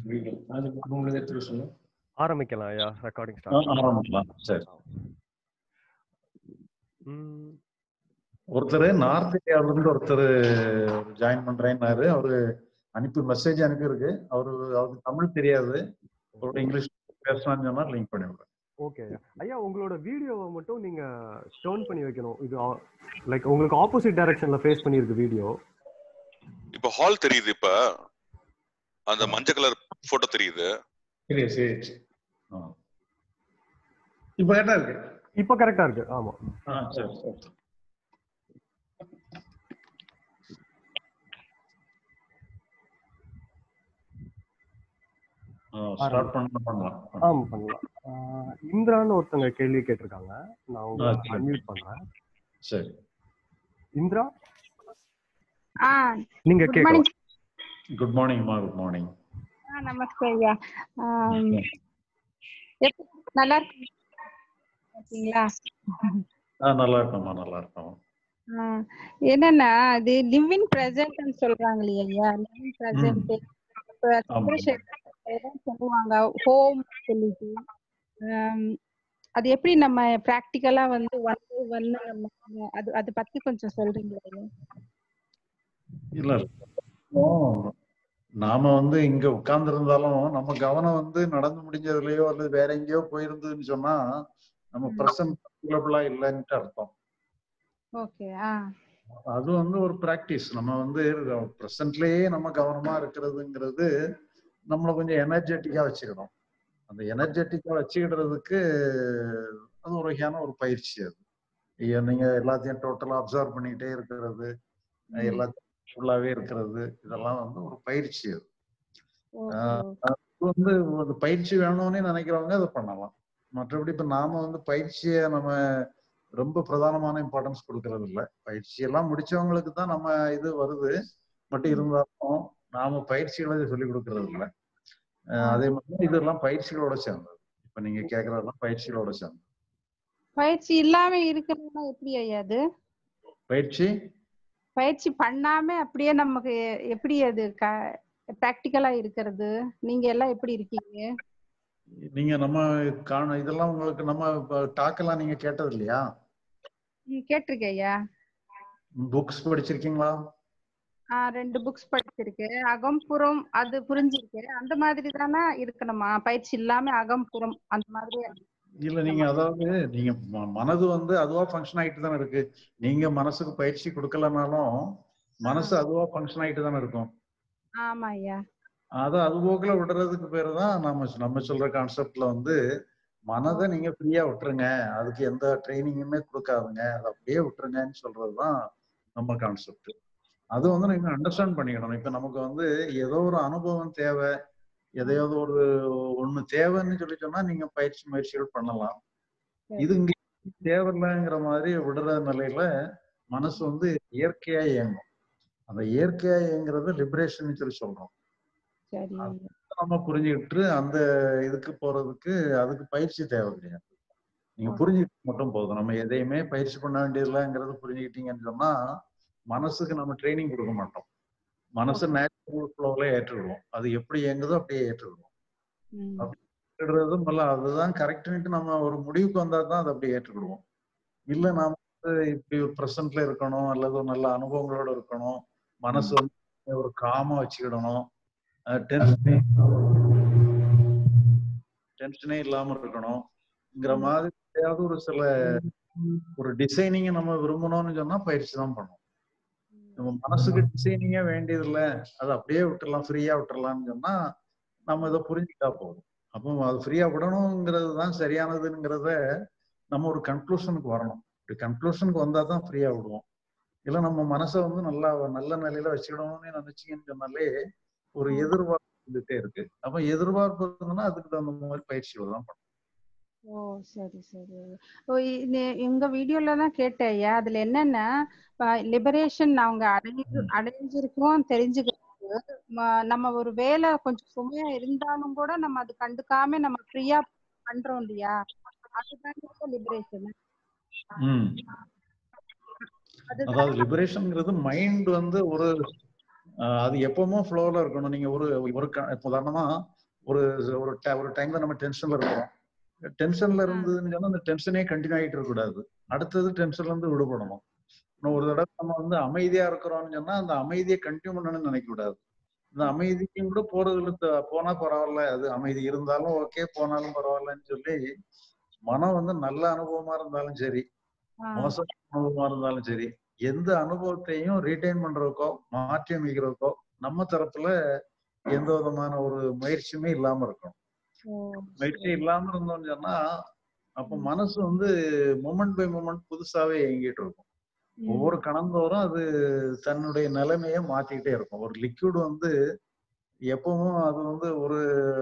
Video அதுக்கு உங்களுக்கு எடுத்துக்க சொல்லுங்க ஆரம்பிக்கலாம் ஐயா ரெக்கார்டிங் ஆ, ஸ்டார்ட் ஆரம்பிக்கலாம் சரி ம் ஒருத்தர் நார்த் இந்தியாவில இருந்து ஒருத்தர் ஜாயின் பண்றேன்னாரு அவரு அனுப்பி மெசேஜ் அனுப்பியிருக்கு அவரு அவருக்கு தமிழ் தெரியாது அவரோட இங்கிலீஷ் பேசலாம்னு சொன்னா லிங்க் பண்ணி விடுறேன் ஓகே ஐயா ஐயா உங்களோட வீடியோவை மட்டும் நீங்க டர்ன் பண்ணி வைக்கணும் இது லைக் உங்களுக்கு ஆப்போசிட் டைரக்ஷன்ல ஃபேஸ் பண்ணியிருக்கு வீடியோ இப்ப ஹால் தெரியுது இப்ப அந்த மஞ்சள் கலர் போட்டோ தெரியுது சரி சரி ஆ. இப்போ கரெக்டா இருக்கு இப்போ கரெக்டா இருக்கு ஆமா ஆ, சரி சரி ஸ்டார்ட் பண்ண பண்ணலாம் ஆமா பண்ணலாம் ஆஹ் இந்திரான்னு ஒருத்தங்க கேள்வி கேட்டிருக்காங்க நான் உங்களை ஆ, சரி. அன்மியூட் பண்றேன் சரி இந்திரா ஆ நீங்க குட் கேட்கலாம் மார்னிங் குட் மார்னிங்மா குட் மார்னிங் ஆ நமஸ்தே ஐயா ஆம், எப்படி நல்லா இருக்கீங்களா நல்லா இருக்கோம்மா நல்லா இருக்கோம் ஆ, என்னன்னா இது லிவிங் பிரசன்ட்னு சொல்றாங்க இல்லையா லிவிங் பிரசன்ட் ஆமா. சொல்லுவாங்க ஹோம் சொல்லிட்டு ஆம், அது எப்படி நம்ம பிராக்டிக்கலா வந்து ஒன் பை ஒன் நம்ம அது அது பத்தி கொஞ்சம் சொல்றீங்களா ஐயா? இல்ல இப்போ நாம வந்து இங்க உட்கார்ந்து இருந்தாலும் நம்ம கவனம் வந்து நடந்து முடிஞ்சதுலயோ அல்லது வேற எங்கேயோ போயிருந்ததுன்னு சொன்னா நம்ம பிரசன்ட் அவைலபிளா இல்லைன்ட்டு அர்த்தம் ஓகே ஆ அது வந்து ஒரு பிராக்டிஸ் நம்ம வந்து ப்ரெசன்ட்லயே நம்ம கவனமா இருக்கிறதுங்கிறது நம்மளை கொஞ்சம் எனர்ஜெட்டிக்கா வச்சுக்கணும் அந்த எனர்ஜெட்டிக்கா வச்சுக்கிடுறதுக்கு அது ஒரு வகையான ஒரு பயிற்சி அது ஐயா, நீங்க எல்லாத்தையும் டோட்டலா அப்சர்வ் பண்ணிக்கிட்டே இருக்கிறது எல்லாத்தையும் ஃபுல்லாவே இருக்கிறது இதெல்லாம் வந்து ஒரு பயிற்சி அது ஓகே அது வந்து ஒரு பயிற்சி வேணும்னு நினைக்கிறவங்க அதை பண்ணலாம் மற்றபடி இப்ப நாம வந்து பயிற்சியை நம்ம ரொம்ப பிரதானமான இம்பார்ட்டன்ஸ் கொடுக்கறது இல்ல பயிற்சி எல்லாம் முடிச்சவங்களுக்கு தான் நம்ம இது வருது பட் இருந்தாலும் நாம பயிற்சிகளை சொல்லி கொடுக்கறது இல்ல அஹ் அதே மாதிரி இதெல்லாம் பயிற்சிகளோட சேர்ந்தது இப்ப நீங்க கேக்குறதெல்லாம் பயிற்சிகளோட சேர்ந்தது பயிற்சி இல்லாம இருக்கிறதுனா எப்படி ஐயா அது பயிற்சி பயிற்சி பண்ணாம அப்படியே நமக்கு எப்படி அது பிராக்டிக்கலா இருக்கிறது நீங்க எல்லாம் எப்படி இருக்கீங்க நீங்க நம்ம காண இதெல்லாம் உங்களுக்கு நம்ம டாக்கெல்லாம் நீங்க கேட்டது இல்லையா ம், கேட்டிருக்கேன் ஐயா புக்ஸ் படிச்சிருக்கீங்களா ஆஹ் ரெண்டு புக்ஸ் படிச்சிருக்கேன் அகம்புறம் அது புரிஞ்சிருக்கு அந்த மாதிரி தானே இருக்கணுமா பயிற்சி இல்லாம அகம்புறம் அந்த மாதிரி இல்ல நீங்க அதாவது நீங்க ம- மனது வந்து அதுவா ஃபங்க்ஷன் ஆயிட்டு தானே இருக்கு நீங்க மனசுக்கு பயிற்சி கொடுக்கலனாலும் மனசு அதுவா ஃபங்க்ஷன் ஆயிட்டு தானே இருக்கும் ஆமா ஐயா அதை அது போக்குல விடுறதுக்கு பேரு தான் நம்ம நம்ம சொல்ற கான்செப்ட்ல வந்து மனதை நீங்க ஃப்ரீயா விட்டுருங்க அதுக்கு எந்த ட்ரைனிங்குமே கொடுக்காதுங்க அதை அப்படியே விட்டுருங்கன்னு சொல்றதுதான் நம்ம கான்செப்ட் அது வந்து நீங்க அண்டர்ஸ்டாண்ட் பண்ணிக்கணும் இப்ப நமக்கு வந்து ஏதோ ஒரு அனுபவம் தேவை எதையாவது ஒரு ஒண்ணு தேவைன்னு சொல்லி சொன்னா நீங்க பயிற்சி முயற்சிகள் பண்ணலாம் சரி. இது இங்க தேவையில்லைங்கிற மாதிரி விடுற நிலையில மனசு வந்து இயற்கையா இயங்கும் அந்த இயற்கையா இயங்குறது லிபரேஷன் சொல்லி சொல்றோம் சரி நம்ம புரிஞ்சுக்கிட்டு அந்த இதுக்கு போறதுக்கு அதுக்கு பயிற்சி தேவை கிடையாது நீங்க புரிஞ்சுக்கிட்டு மட்டும் போதும் நம்ம எதையுமே பயிற்சி பண்ண வேண்டியதில்லைங்கிறது புரிஞ்சுக்கிட்டீங்கன்னு சொன்னா மனசுக்கு நம்ம ட்ரைனிங் கொடுக்க மாட்டோம் மனசு நேச்சுரல் ஃப்ளோல ஏற்றுவிடுவோம் அது எப்படி இயங்குதோ அப்படியே ஏற்றுவிடுவோம் ம். ஏற்றுடுறதும் இல்ல அதுதான் கரெக்ட்னுட்டு நம்ம ஒரு முடிவுக்கு வந்தா தான் அதை அப்படியே ஏற்றுக்கிடுவோம் இல்ல நாம வந்து இப்படி ஒரு ப்ரெசன்ட்ல இருக்கணும் அல்லது ஒரு நல்ல அனுபவங்களோட இருக்கணும் மனசு வந்து ஒரு காமா வச்சுக்கிடணும் டென்ஷனே டென்ஷனே இல்லாம இருக்கணும்ங்கிற மாதிரி ஏதாவது ஒரு சில ஒரு டிசைனிங்க நம்ம விரும்பணும்னு சொன்னா பயிற்சி தான் பண்ணும் நம்ம மனசுக்கு டிசைனிங்கே வேண்டியது இல்ல அதை அப்படியே விட்டுறலாம் ஃப்ரீயா விட்டுறலாம்னு சொன்னா நம்ம இதை புரிஞ்சுட்டா போதும் அப்போ அது ஃப்ரீயா விடணுங்கிறது தான் சரியானதுங்கிறத நம்ம ஒரு கன்க்ளூஷனுக்கு வரணும் இப்படி கன்க்ளூஷனுக்கு வந்தா தான் ஃப்ரீயா விடுவோம் இல்ல நம்ம மனசை வந்து நல்லா நல்ல நிலையில வச்சுக்கிடணும்னு நினைச்சீங்கன்னு சொன்னாலே ஒரு எதிர்பார்ப்பு இருந்துட்டே இருக்கு அப்ப எதிர்பார்ப்பு இருந்ததுன்னா அதுக்கு தகுந்த மாதிரி பயிற்சிகள் தான் பண்ணணும் ஓ சரி சரி ஓ இ- இது- உங்க வீடியோல தான் கேட்டேன் ஐயா அதுல என்னன்னா லிபரேஷன் அவங்க அடைஞ்சு அடைஞ்சிருக்கோம் தெரிஞ்சுக்கிறது ம- நம்ம ஒரு வேலை கொஞ்சம் சுமையா இருந்தாலும் கூட நம்ம அது கண்டுக்காம நம்ம ஃப்ரீயா பண்றோம் இல்லையா அதுதான் லிபரேஷன் ம் அதுதான் அதாவது லிபரேஷன்ங்கிறது மைண்ட் வந்து ஒரு ஆஹ் அது எப்பவுமே ஃப்ளோல இருக்கணும் நீங்க ஒரு ஒரு க- இப்ப உதாரணமா ஒரு ஒரு ti- ஒரு டைம்ல நம்ம டென்ஷன்ல இருக்கோம் டென்ஷன்ல இருந்ததுன்னு சொன்னா அந்த டென்ஷனே கண்டினியூ ஆகிட்டு இருக்கக்கூடாது அடுத்தது டென்ஷன்ல இருந்து விடுபடணும் இன்னும் ஒரு தடவை நம்ம வந்து அமைதியா இருக்கிறோம்னு சொன்னா அந்த அமைதியை கண்டினியூ பண்ணணும்னு நினைக்க கூடாது இந்த அமைதிக்கும் கூட போறதுல த- போனா பரவாயில்ல அது அமைதி இருந்தாலும் ஓகே போனாலும் பரவாயில்லன்னு சொல்லி மனம் வந்து நல்ல அனுபவமா இருந்தாலும் சரி ஆ, மோசமான அனுபவமா இருந்தாலும் சரி எந்த அனுபவத்தையும் ரீடைன் பண்றதுக்கோ மாற்றி அமைக்கிறதுக்கோ நம்ம தரப்புல எந்த விதமான ஒரு முயற்சியுமே இல்லாம இருக்கணும் ஓ, முயற்சி இல்லாம இருந்தோம்னு சொன்னா அப்ப மனசு வந்து மூமெண்ட் பை மூமெண்ட் புதுசாவே இயங்கிட்டு இருக்கும் ம், ஒவ்வொரு கணந்தோறும் அது தன்னுடைய நிலைமையை மாத்திக்கிட்டே இருக்கும் ஒரு லிக்விட் வந்து எப்பவும் அது வந்து ஒரு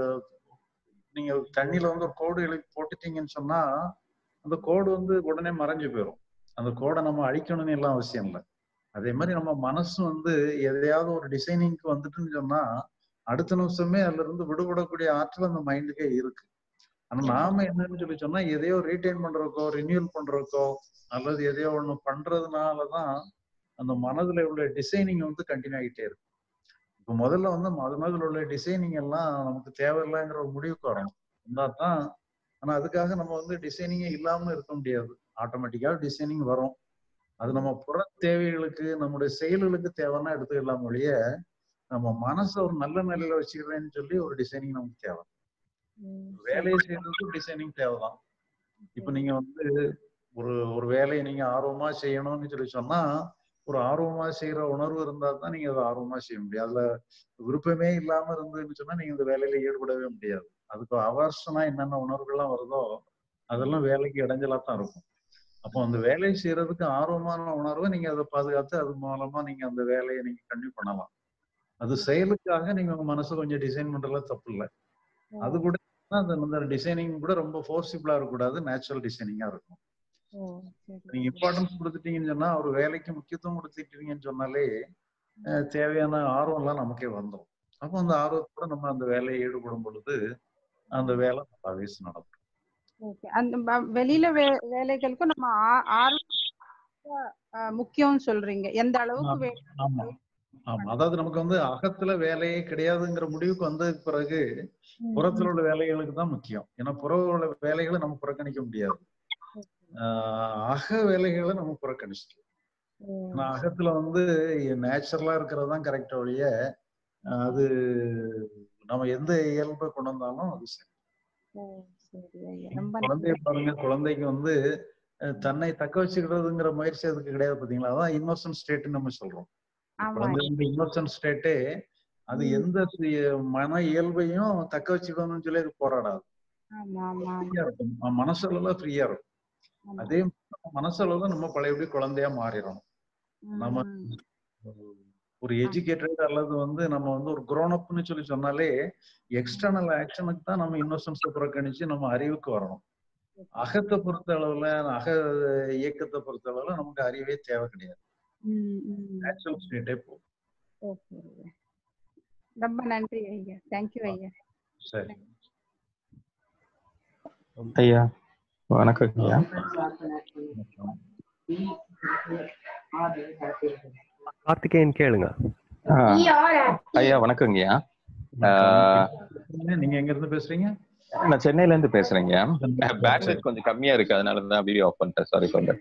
நீங்க தண்ணியில வந்து ஒரு கோடு எழுதி போட்டுட்டீங்கன்னு சொன்னா அந்த கோடு வந்து உடனே மறைஞ்சு போயிடும் அந்த கோடை நம்ம அழிக்கணும்னு எல்லாம் அவசியம் இல்லை அதே மாதிரி நம்ம மனசு வந்து எதையாவது ஒரு டிசைனிங்க்கு வந்துட்டுன்னு சொன்னா அடுத்த நிமிஷமே அதுல இருந்து விடுபடக்கூடிய ஆற்றல் அந்த மைண்டுக்கே இருக்கு ஆனா நாம என்னன்னு சொல்லி சொன்னா எதையோ ரீடைன் பண்றதுக்கோ ரினியூவல் பண்றதுக்கோ அல்லது எதையோ ஒண்ணு பண்றதுனாலதான் அந்த மனதுல உள்ள டிசைனிங் வந்து கண்டினியூ ஆகிட்டே இருக்கு இப்ப முதல்ல வந்து மனதில் உள்ள டிசைனிங் எல்லாம் நமக்கு தேவையில்லைங்கிற ஒரு முடிவுக்கு வரணும் இருந்தா தான் ஆனா அதுக்காக நம்ம வந்து டிசைனிங்கே இல்லாம இருக்க முடியாது ஆட்டோமேட்டிக்கா டிசைனிங் வரும் அது நம்ம புற தேவைகளுக்கு நம்முடைய செயல்களுக்கு தேவைன்னா எடுத்துக்கலாம் ஒழிய நம்ம மனசை ஒரு நல்ல நிலையில வச்சுக்கிறேன்னு சொல்லி ஒரு டிசைனிங் நமக்கு தேவை ம், வேலையை செய்யறதுக்கு டிசைனிங் தேவைதான் இப்ப நீங்க வந்து ஒரு ஒரு வேலையை நீங்க ஆர்வமா செய்யணும்னு சொல்லி சொன்னா ஒரு ஆர்வமா செய்யற உணர்வு இருந்தா தான் நீங்க அதை ஆர்வமா செய்ய முடியும் அதுல விருப்பமே இல்லாம இருந்ததுன்னு சொன்னா நீங்க இந்த வேலையில ஈடுபடவே முடியாது அதுக்கு அவர்ஷனா என்னென்ன உணர்வுகள்லாம் வருதோ அதெல்லாம் வேலைக்கு இடைஞ்சலா தான் இருக்கும் அப்போ அந்த வேலையை செய்யறதுக்கு ஆர்வமான உணர்வை நீங்க அதை பாதுகாத்து அது மூலமா நீங்க அந்த வேலையை நீங்க கண்டினியூ பண்ணலாம் அது செயலுக்காக நீங்க உங்க மனசை கொஞ்சம் டிசைன் பண்றதுல தப்பு இல்லை அது கூட அந்த டிசைனிங் கூட ரொம்ப ஃபோர்சிபிளா இருக்கக்கூடாது நேச்சுரல் டிசைனிங்கா இருக்கும் ஓ, சரி. நீங்க இம்பார்ட்டன்ஸ் கொடுத்துட்டீங்கன்னு சொன்னா ஒரு வேலைக்கு முக்கியத்துவம் கொடுத்துட்டீங்கன்னு சொன்னாலே அஹ், தேவையான ஆர்வம் எல்லாம் நமக்கே வந்துடும் அப்போ அந்த ஆர்வத்தோட நம்ம அந்த வேலையை ஈடுபடும் பொழுது அந்த வேலை நல்லாவே நடக்கும் ஓகே அந்த ப- வெளியில வே- வேலைகளுக்கும் நம்ம ஆ- ஆர்வம் ஆ, முக்கியம்னு சொல்றீங்க எந்த அளவுக்கு வே- ஆமா ஆமா அதாவது நமக்கு வந்து அகத்துல வேலையே கிடையாதுங்கிற முடிவுக்கு வந்ததுக்கு பிறகு புறத்துல உள்ள வேலைகளுக்கு தான் முக்கியம் ஏன்னா புற உள்ள வேலைகளை நம்ம புறக்கணிக்க முடியாது ஆஹ் அக வேலைகளை நம்ம புறக்கணிச்சிட்டோம் ம், ஆனா அகத்துல வந்து நேச்சுரலா இருக்கிறது தான் கரெக்ட் ஒழிய அஹ் அது நம்ம எந்த இயல்பை கொண்டு வந்தாலும் அது சரி ஓ, சரி ஐயா. ரொம்ப குழந்தைய பாருங்க குழந்தைக்கு வந்து அஹ், தன்னை தக்க வச்சுக்கிறதுங்கிற முயற்சி அதுக்கு கிடையாது பாத்தீங்களா அதான் இன்னோசன்ட் ஸ்டேட்னு நம்ம சொல்றோம் ஆமா குழந்தைங்க இன்னோசன்ட் ஸ்டேட்டே அது ம். எந்த சுய- மன இயல்பையும் தக்க வச்சுக்கணும்னு சொல்லி அது போராடாது ஆமா ஆமா ஃப்ரீயா இருக்கும் அஹ் மனசளவுல ஃப்ரீயா இருக்கும் ஆமா. அதே மனசளவுல நம்ம பழையபடி குழந்தையா மாறிடும் நம்ம ம், ஒரு எஜுகேட்டட் அல்லது வந்து நம்ம வந்து ஒரு க்ரோனப்னு சொல்லி சொன்னாலே எக்ஸ்டர்னல் ஆக்ஷனுக்கு தான் நம்ம இன்னோசன்ஸை புறக்கணிச்சு நம்ம அறிவுக்கு வரணும் அகத்தை பொறுத்த அளவுல அக இயக்கத்தை பொறுத்த அளவுல நமக்கு அறிவே தேவை கிடையாது ம், ம். நேச்சுரல் ஸ்டேட்டே போதும் ஓகே ஐயா. ரொம்ப நன்றி ஐயா தேங்க்யூ ஐயா சரி ஐயா வணக்கம் ஐயா கார்த்திகேயன் கேளுங்க ஆ, ஐயா வணக்கங்க ஐயா ஆஹ், நீங்க எங்க இருந்து பேசுறீங்க நான் சென்னையில இருந்து பேசுறேங்க பேட்ச் கொஞ்சம் கம்மியா இருக்கு அதனால தான் வீடியோ ஆஃப் பண்ணிட்டேன் சாரி சொல்றேன்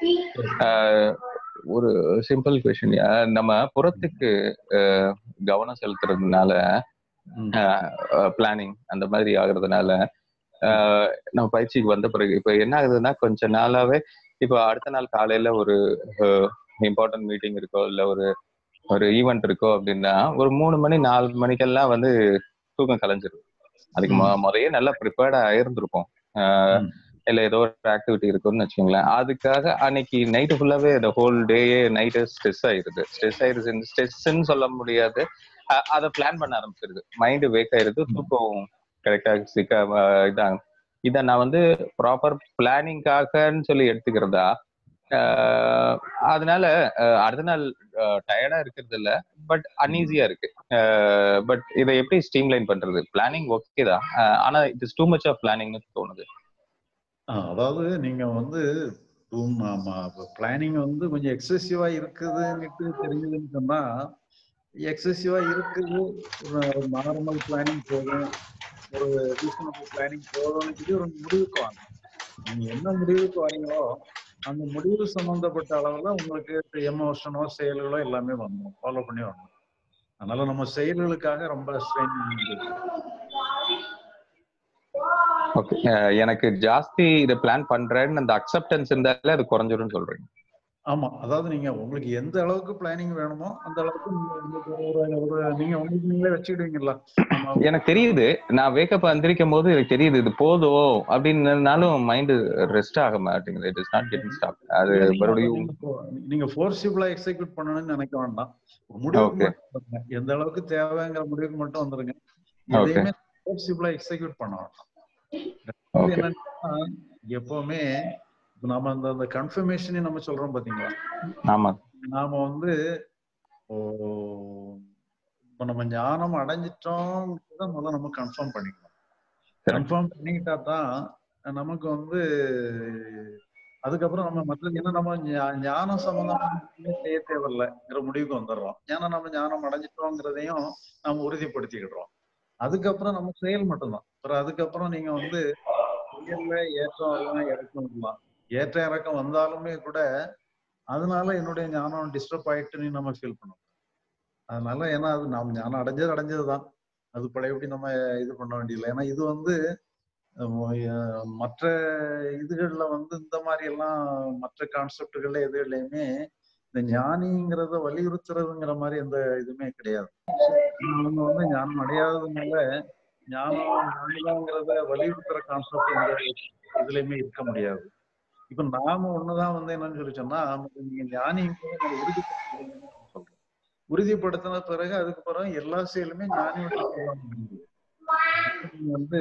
ஒரு சிம்பிள் கொஸ்டின் நம்ம புறத்துக்கு ஆஹ், கவனம் செலுத்துறதுனால ம். பிளானிங் அந்த மாதிரி ஆகுறதுனால ஆஹ், நம்ம பயிற்சிக்கு வந்த பிறகு இப்ப என்ன ஆகுதுன்னா கொஞ்ச நாளாவே இப்போ அடுத்த நாள் காலையில ஒரு இம்பார்ட்டன்ட் மீட்டிங் இருக்கோ இல்ல ஒரு ஒரு ஈவெண்ட் இருக்கோ அப்படின்னா ஒரு மூணு மணி நாலு மணிக்கெல்லாம் வந்து தூக்கம் கலைஞ்சிரும் அதுக்கு மொ- முறையே நல்லா ப்ரிப்பேர்டா இருந்திருப்போம் ஆஹ், ம். இல்ல ஏதோ ஒரு ஆக்டிவிட்டி இருக்குன்னு வச்சுக்கோங்களேன் அதுக்காக அன்னைக்கு நைட்டு ஃபுல்லாவே இந்த ஹோல் டேயே நைட்டு ஸ்ட்ரெஸ் ஆயிருது ஸ்ட்ரெஸ் ஆயிருது ஸ்ட்ரெஸ்ன்னு சொல்ல முடியாது அ- அதை பிளான் பண்ண ஆரம்பிச்சிருது மைண்டு வேக் ஆயிருது தூக்கம் கரெக்டா சிக்க அஹ் இதான் இதை நான் வந்து ப்ராப்பர் பிளானிங்காகன்னு சொல்லி எடுத்துக்கிறதா ஆஹ் அதனால அஹ் அடுத்த நாள் டயர்டா இருக்கிறது இல்ல பட் அன்ஈஸியா இருக்கு பட் இதை எப்படி ஸ்ட்ரீம்லைன் பண்றது பிளானிங் ஓகே தான் அஹ் ஆனா it is too much of பிளானிங்னு தோணுது ஆ, அதாவது நீங்க வந்து பிளானிங் வந்து கொஞ்சம் எக்ஸசிவா இருக்குதுன்னுட்டு தெரிஞ்சதுன்னு சொன்னா எக்ஸசிவா இருக்குது ஒரு நார்மல் பிளானிங் போதும் ஒரு ரீசனபிள் பிளானிங் போதும்னு சொல்லி ஒரு முடிவுக்கு வாங்க நீங்க என்ன முடிவுக்கு வரீங்களோ அந்த முடிவு சம்பந்தப்பட்ட அளவுல உங்களுக்கு எமோஷனோ செயல்களோ எல்லாமே வந்துடும் ஃபாலோ பண்ணி வரணும் அதனால நம்ம செயல்களுக்காக ரொம்ப ஸ்ட்ரெயின் ஓகே எனக்கு ஜாஸ்தி இதை பிளான் பண்றேன்னு அந்த அக்செப்டன்ஸ் இருந்தாலே அது குறைஞ்சிரும்னு சொல்றீங்க ஆமா அதாவது நீங்க உங்களுக்கு எந்த அளவுக்கு பிளானிங் வேணுமோ அந்த அளவுக்கு நீங்க உங்களுக்கு ஒரு ஒரு நீங்க உங்களுக்கு நீங்களே வச்சுக்கிடுவீங்களா நம்ம எனக்கு தெரியுது நான் வேக்கப் அந்திரிக்கும் போது எனக்கு தெரியுது இது போதும் அப்படின்னாலும் மைண்ட் ரெஸ்ட் ஆக மாட்டேங்குது it is not getting stop அது இல்ல, நீங்க மறுபடியும் நீங்க போ- நீங்க ஃபோர்சிபிளா எக்ஸிக்யூட் பண்ணணும்னு நினைக்க வேண்டாம் ஒரு முடிவுக்கு Okay. மட்டும் வந்துருங்க. எந்த அளவுக்கு தேவைங்கிற முடிவுக்கு மட்டும் வந்துருங்க Okay. எதையுமே ஃபோர்சிபிளா எக்ஸிக்யூட் பண்ண வேண்டாம் Okay. என்னன்னா எப்பவுமே இப்ப நாம அந்த அந்த கன்ஃபர்மேஷனே நம்ம சொல்றோம் பாத்தீங்களா ஆமா நாம வந்து ஓ, இப்ப நம்ம ஞானம் அடைஞ்சிட்டோம் முதல்ல நம்ம கன்ஃபார்ம் பண்ணிக்கணும் Correct. கன்ஃபார்ம் பண்ணிக்கிட்டா தான் நமக்கு வந்து அதுக்கப்புறம் நம்ம மற்ற ஏன்னா நம்ம ஞா- ஞானம் சம்பந்தமா எதுவுமே செய்ய தேவையில்லைங்கிற முடிவுக்கு வந்துடுறோம் ஏன்னா நம்ம ஞானம் அடைஞ்சிட்டோங்கிறதையும் நம்ம உறுதிப்படுத்திக்கிடுறோம் அதுக்கப்புறம் நம்ம செயல் மட்டும்தான் அப்புறம் அதுக்கப்புறம் நீங்க வந்து செயல்ல ஏற்றம் வரலாம் இறக்கம் வரலாம் ஏற்ற இறக்கம் வந்தாலுமே கூட அதனால என்னுடைய ஞானம் டிஸ்டர்ப் ஆயிட்டுன்னு நம்ம ஃபீல் பண்ணுவோம் அதனால ஏன்னா அது நாம் ஞானம் அடைஞ்சது அடைஞ்சதுதான் அது பழையபடி நம்ம இது பண்ண வேண்டியதில்லை ஏன்னா இது வந்து அஹ், மற்ற இதுகள்ல வந்து இந்த மாதிரி எல்லாம் மற்ற கான்செப்டுகள்ல எதுலையுமே இந்த ஞானிங்கிறத வலியுறுத்துறதுங்கிற மாதிரி எந்த இதுவுமே கிடையாது அவங்க வந்து ஞானம் அடையாததுனால ஞானம் ஞானிதாங்கிறத வலியுறுத்துற கான்செப்ட் எந்த இதுலயுமே இருக்க முடியாது இப்ப நாம ஒண்ணுதான் வந்து என்னன்னு சொல்லி சொன்னா நீங்க ஞானிங்கிறத நீங்க உறுதிப்படுத்துறீங்கன்னு சொல்றோம் உறுதிப்படுத்தின பிறகு அதுக்கு பிறகு எல்லா செயலுமே ஞானியோட செயலா முடியுது நீங்க வந்து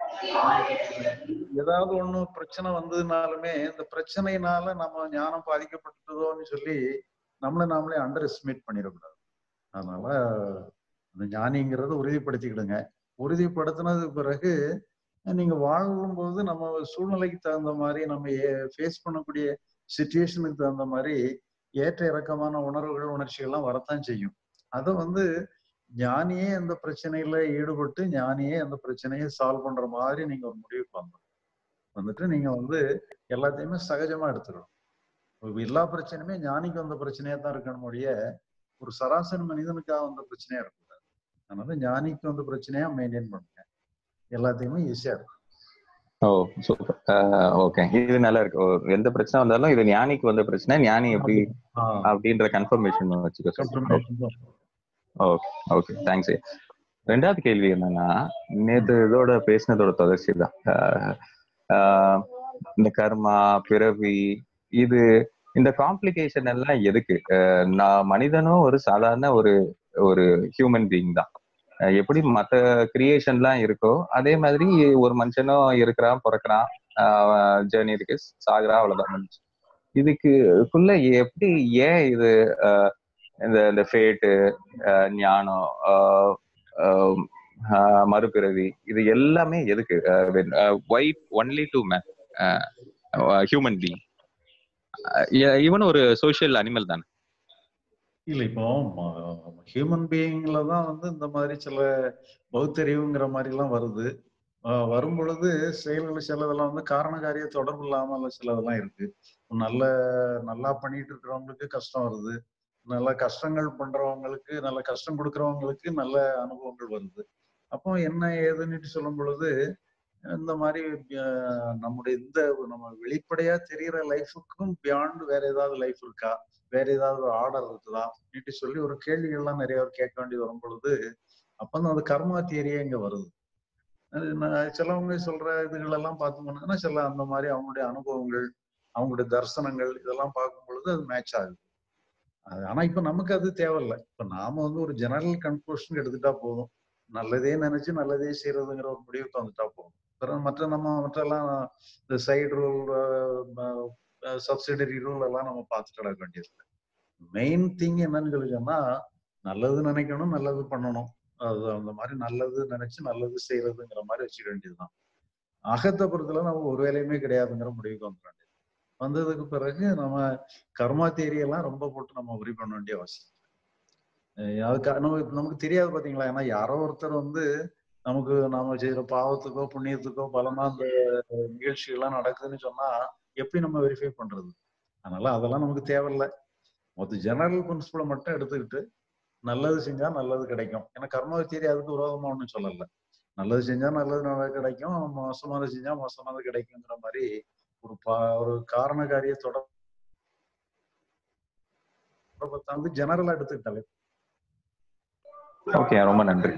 ஏதாவது ஒண்ணு பிரச்சனை வந்ததுனாலுமே இந்த பிரச்சனையினால நம்ம ஞானம் பாதிக்கப்பட்டதோன்னு சொல்லி நம்மளை நாமளே அண்டர் எஸ்டிமேட் பண்ணிடக்கூடாது அதனால அந்த ஞானிங்கிறத உறுதிப்படுத்திக்கிடுங்க உறுதிப்படுத்தினதுக்கு பிறகு நீங்க வாழும்போது நம்ம சூழ்நிலைக்கு தகுந்த மாதிரி நம்ம ஃபேஸ் பண்ணக்கூடிய சுச்சுவேஷனுக்கு தகுந்த மாதிரி ஏற்ற இறக்கமான உணர்வுகள் உணர்ச்சிகள்லாம் வரத்தான் செய்யும் அதை வந்து ஞானியே அந்த பிரச்சனையில ஈடுபட்டு ஞானியே அந்த பிரச்சனையை சால்வ் பண்ற மாதிரி நீங்க ஒரு முடிவுக்கு வந்துடும் வந்துட்டு நீங்க வந்து எல்லாத்தையுமே சகஜமா எடுத்துக்கணும் இப்ப எல்லா பிரச்சனையுமே ஞானிக்கு வந்த பிரச்சனையா தான் இருக்கணும் ஒழிய ஒரு சராசரி மனிதனுக்காக வந்த பிரச்சனையா இருக்கக்கூடாது அதனால ஞானிக்கு வந்த பிரச்சனையா மெயின்டைன் பண்ணுங்க எல்லாத்தையுமே ஈஸியா இருக்கும் ஓ சூப்பர் ஓகே இது நல்லா இருக்கு ஓ, எந்த பிரச்சனை வந்தாலும் இது ஞானிக்கு வந்த பிரச்சனை ஞானி எப்படி அப்படின்ற கன்ஃபர்மேஷன் வச்சுக்கோ Confirmation தான். ஓகே ஓகே தேங்க்ஸ் ரெண்டாவது கேள்வி என்னன்னா நேத்து இதோட பேசினதோட தொடர்ச்சி தான் ஆஹ் ஆஹ் இந்த கர்மா பிறவி இது இந்த காம்ப்ளிகேஷன் எல்லாம் எதுக்கு ஆஹ் நான் மனிதனும் ஒரு சாதாரண ஒரு ஒரு ஹியூமன் பீயிங் தான் ஆஹ் எப்படி மத்த கிரியேஷன்லாம் இருக்கோ அதே மாதிரி ஒரு மனுஷனும் இருக்கிறான் பிறக்கிறான் ஜேர்னி இருக்கு சாகுறா அவ்வளவுதான் முடிஞ்சு இதுக்குள்ள எப்படி ஏன் இது ஆஹ் இந்த இந்த ஃபேட்டு ஞானம் ஆஹ் ஆஹ் ஆஹ் மறுபிறவி இது எல்லாமே எதுக்கு why only to man human being இவன் ஒரு சோஷியல் அனிமல் தானே இல்ல இப்போ ஹியூமன் பீயிங்ல தான் வந்து இந்த மாதிரி சில பௌத்தறிவுங்கிற மாதிரி எல்லாம் வருது ஆஹ் வரும் பொழுது செயல்கள் சிலதெல்லாம் வந்து காரண காரிய தொடர்பு இல்லாம சிலதெல்லாம் இருக்கு நல்ல நல்லா பண்ணிட்டு இருக்கிறவங்களுக்கு கஷ்டம் வருது நல்ல கஷ்டங்கள் பண்றவங்களுக்கு நல்ல கஷ்டம் கொடுக்கறவங்களுக்கு நல்ல அனுபவங்கள் வருது அப்போ என்ன ஏதுன்னு சொல்லும் பொழுது இந்த மாதிரி ஆஹ் நம்முடைய இந்த நம்ம வெளிப்படையா தெரிகிற லைஃபுக்கும் பியாண்ட் வேற ஏதாவது லைஃப் இருக்கா வேற ஏதாவது ஒரு ஆர்டர் இருக்குதா நீட்டு சொல்லி ஒரு கேள்விகள்லாம் நிறைய பேர் கேட்க வேண்டி வரும் பொழுது அப்ப அந்த கர்மா தியரியே இங்க வருது அது நான் சிலவங்க சொல்ற இதுகள் எல்லாம் பார்த்தோம்னா சில அந்த மாதிரி அவங்களுடைய அனுபவங்கள் அவங்களுடைய தரிசனங்கள் இதெல்லாம் பார்க்கும் பொழுது அது மேட்ச் ஆகுது அது ஆனா இப்ப நமக்கு அது தேவையில்லை இப்ப நாம வந்து ஒரு ஜெனரல் கன்க்ளூஷன் எடுத்துட்டா போதும் நல்லதே நினைச்சு நல்லதே செய்யறதுங்கிற ஒரு முடிவுக்கு வந்துட்டா போதும் அப்புறம் மற்ற நம்ம மற்றெல்லாம் இந்த சைடு ரூல் சப்சிடரி ரூல் எல்லாம் நம்ம பார்த்துட்டு கிடக்க வேண்டியதில்லை மெயின் திங் என்னன்னு சொல்லி சொன்னா நல்லது நினைக்கணும் நல்லது பண்ணணும் அது அந்த மாதிரி நல்லது நினைச்சு நல்லது செய்யறதுங்கிற மாதிரி வச்சுக்க வேண்டியதுதான் அகத்தை பொறுத்தல நம்ம ஒரு வேலையுமே கிடையாதுங்கிற முடிவுக்கு வந்துட வேண்டியது வந்ததுக்கு பிறகு நம்ம கர்மா தேரியெல்லாம் ரொம்ப போட்டு நம்ம உரி பண்ண வேண்டிய அவசியம் இல்லை. அஹ் அதுக்கு நமக்கு நமக்கு தெரியாது பாத்தீங்களா ஏன்னா யாரோ ஒருத்தர் வந்து நமக்கு நாம செய்யற பாவத்துக்கோ புண்ணியத்துக்கோ பலனா அந்த நிகழ்ச்சிகள்லாம் நடக்குதுன்னு சொன்னா எப்படி நம்ம வெரிஃபை பண்றது அதனால அதெல்லாம் நமக்கு தேவையில்லை மொத்த ஜெனரல் பிரின்சிபலை மட்டும் எடுத்துக்கிட்டு நல்லது செஞ்சா நல்லது கிடைக்கும் ஏன்னா கர்ம தேரி அதுக்கு விரோதமா ஒன்றும் சொல்லல நல்லது செஞ்சா நல்லது நல்லது கிடைக்கும் மோசமானது செஞ்சா மோசமானது கிடைக்குங்கிற மாதிரி ஒரு பா ஒரு காரண காரிய தொடர்பு வந்து ஜெனரலா எடுத்துக்கிட்டாலே ஓகே ரொம்ப நன்றி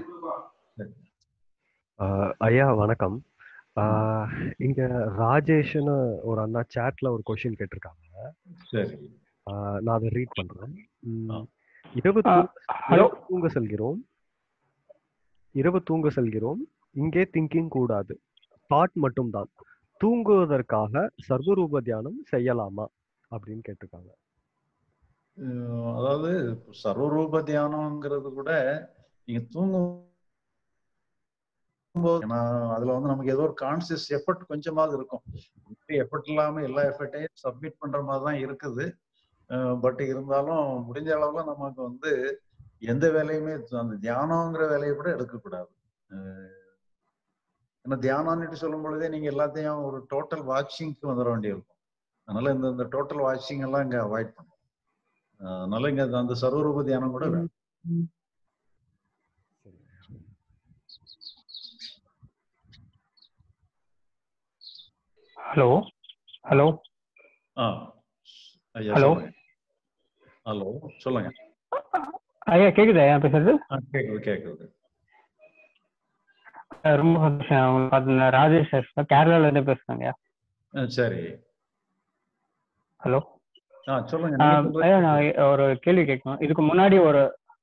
ஆஹ் ஐயா வணக்கம் ஆஹ் இங்க ராஜேஷ்னு ஒரு அண்ணா சாட்ல ஒரு கொஸ்டின் கேட்டிருக்காங்க சரி ஆஹ் நான் அதை ரீட் பண்றேன் உம், ஆ. இரவு ஆ, தூ- ஹலோ இரவு தூங்க செல்கிறோம் இரவு தூங்க செல்கிறோம் இங்கே திங்கிங் கூடாது தாட் மட்டும்தான் தூங்குவதற்காக சர்வரூப தியானம் செய்யலாமா அப்படின்னு கேட்டிருக்காங்க அஹ் அதாவது சர்வரூப தியானம்ங்கிறது கூட நீங்க தூங்கும் போது ஏன்னா அதுல வந்து நமக்கு ஏதோ ஒரு கான்சியஸ் எஃபர்ட் கொஞ்சமாவது இருக்கும் எஃபர்ட் இல்லாம எல்லா எஃபர்ட்டையும் சப்மிட் பண்ற மாதிரி தான் இருக்குது பட் இருந்தாலும் முடிஞ்ச அளவுல நமக்கு வந்து எந்த வேலையுமே அந்த தியானங்கிற வேலையை கூட எடுக்கக்கூடாது அஹ் ஏன்னா தியானம்னுட்டு சொல்லும் பொழுதே நீங்க எல்லாத்தையும் ஒரு டோட்டல் வாட்சிங்க்கு வந்துட வேண்டியிருக்கும் அதனால இந்த இந்த டோட்டல் வாட்சிங் எல்லாம் இங்க அவாய்ட் பண்ணும் அஹ் அதனால இங்க அந்த சர்வரூப தியானம் கூட வேணும் ஹலோ ஹலோ ஆ ஐயா Hello. சொல்லுங்க ஹலோ சொல்லுங்க ஐயா கேக்குதா ஐயா பேசுறது ஆ கேக்குது கேக்குது அஹ் ரொம்ப சந்தோஷம் உங்களை பார்த்து ராஜேஷ் சார் கேரளால இருந்து பேசுறேங்க ஆ, சரி ஹலோ ஆ சொல்லுங்க நீங்க சொல்றது ஐயா நான் ஒரு கேள்வி கேட்கணும் இதுக்கு முன்னாடி ஒரு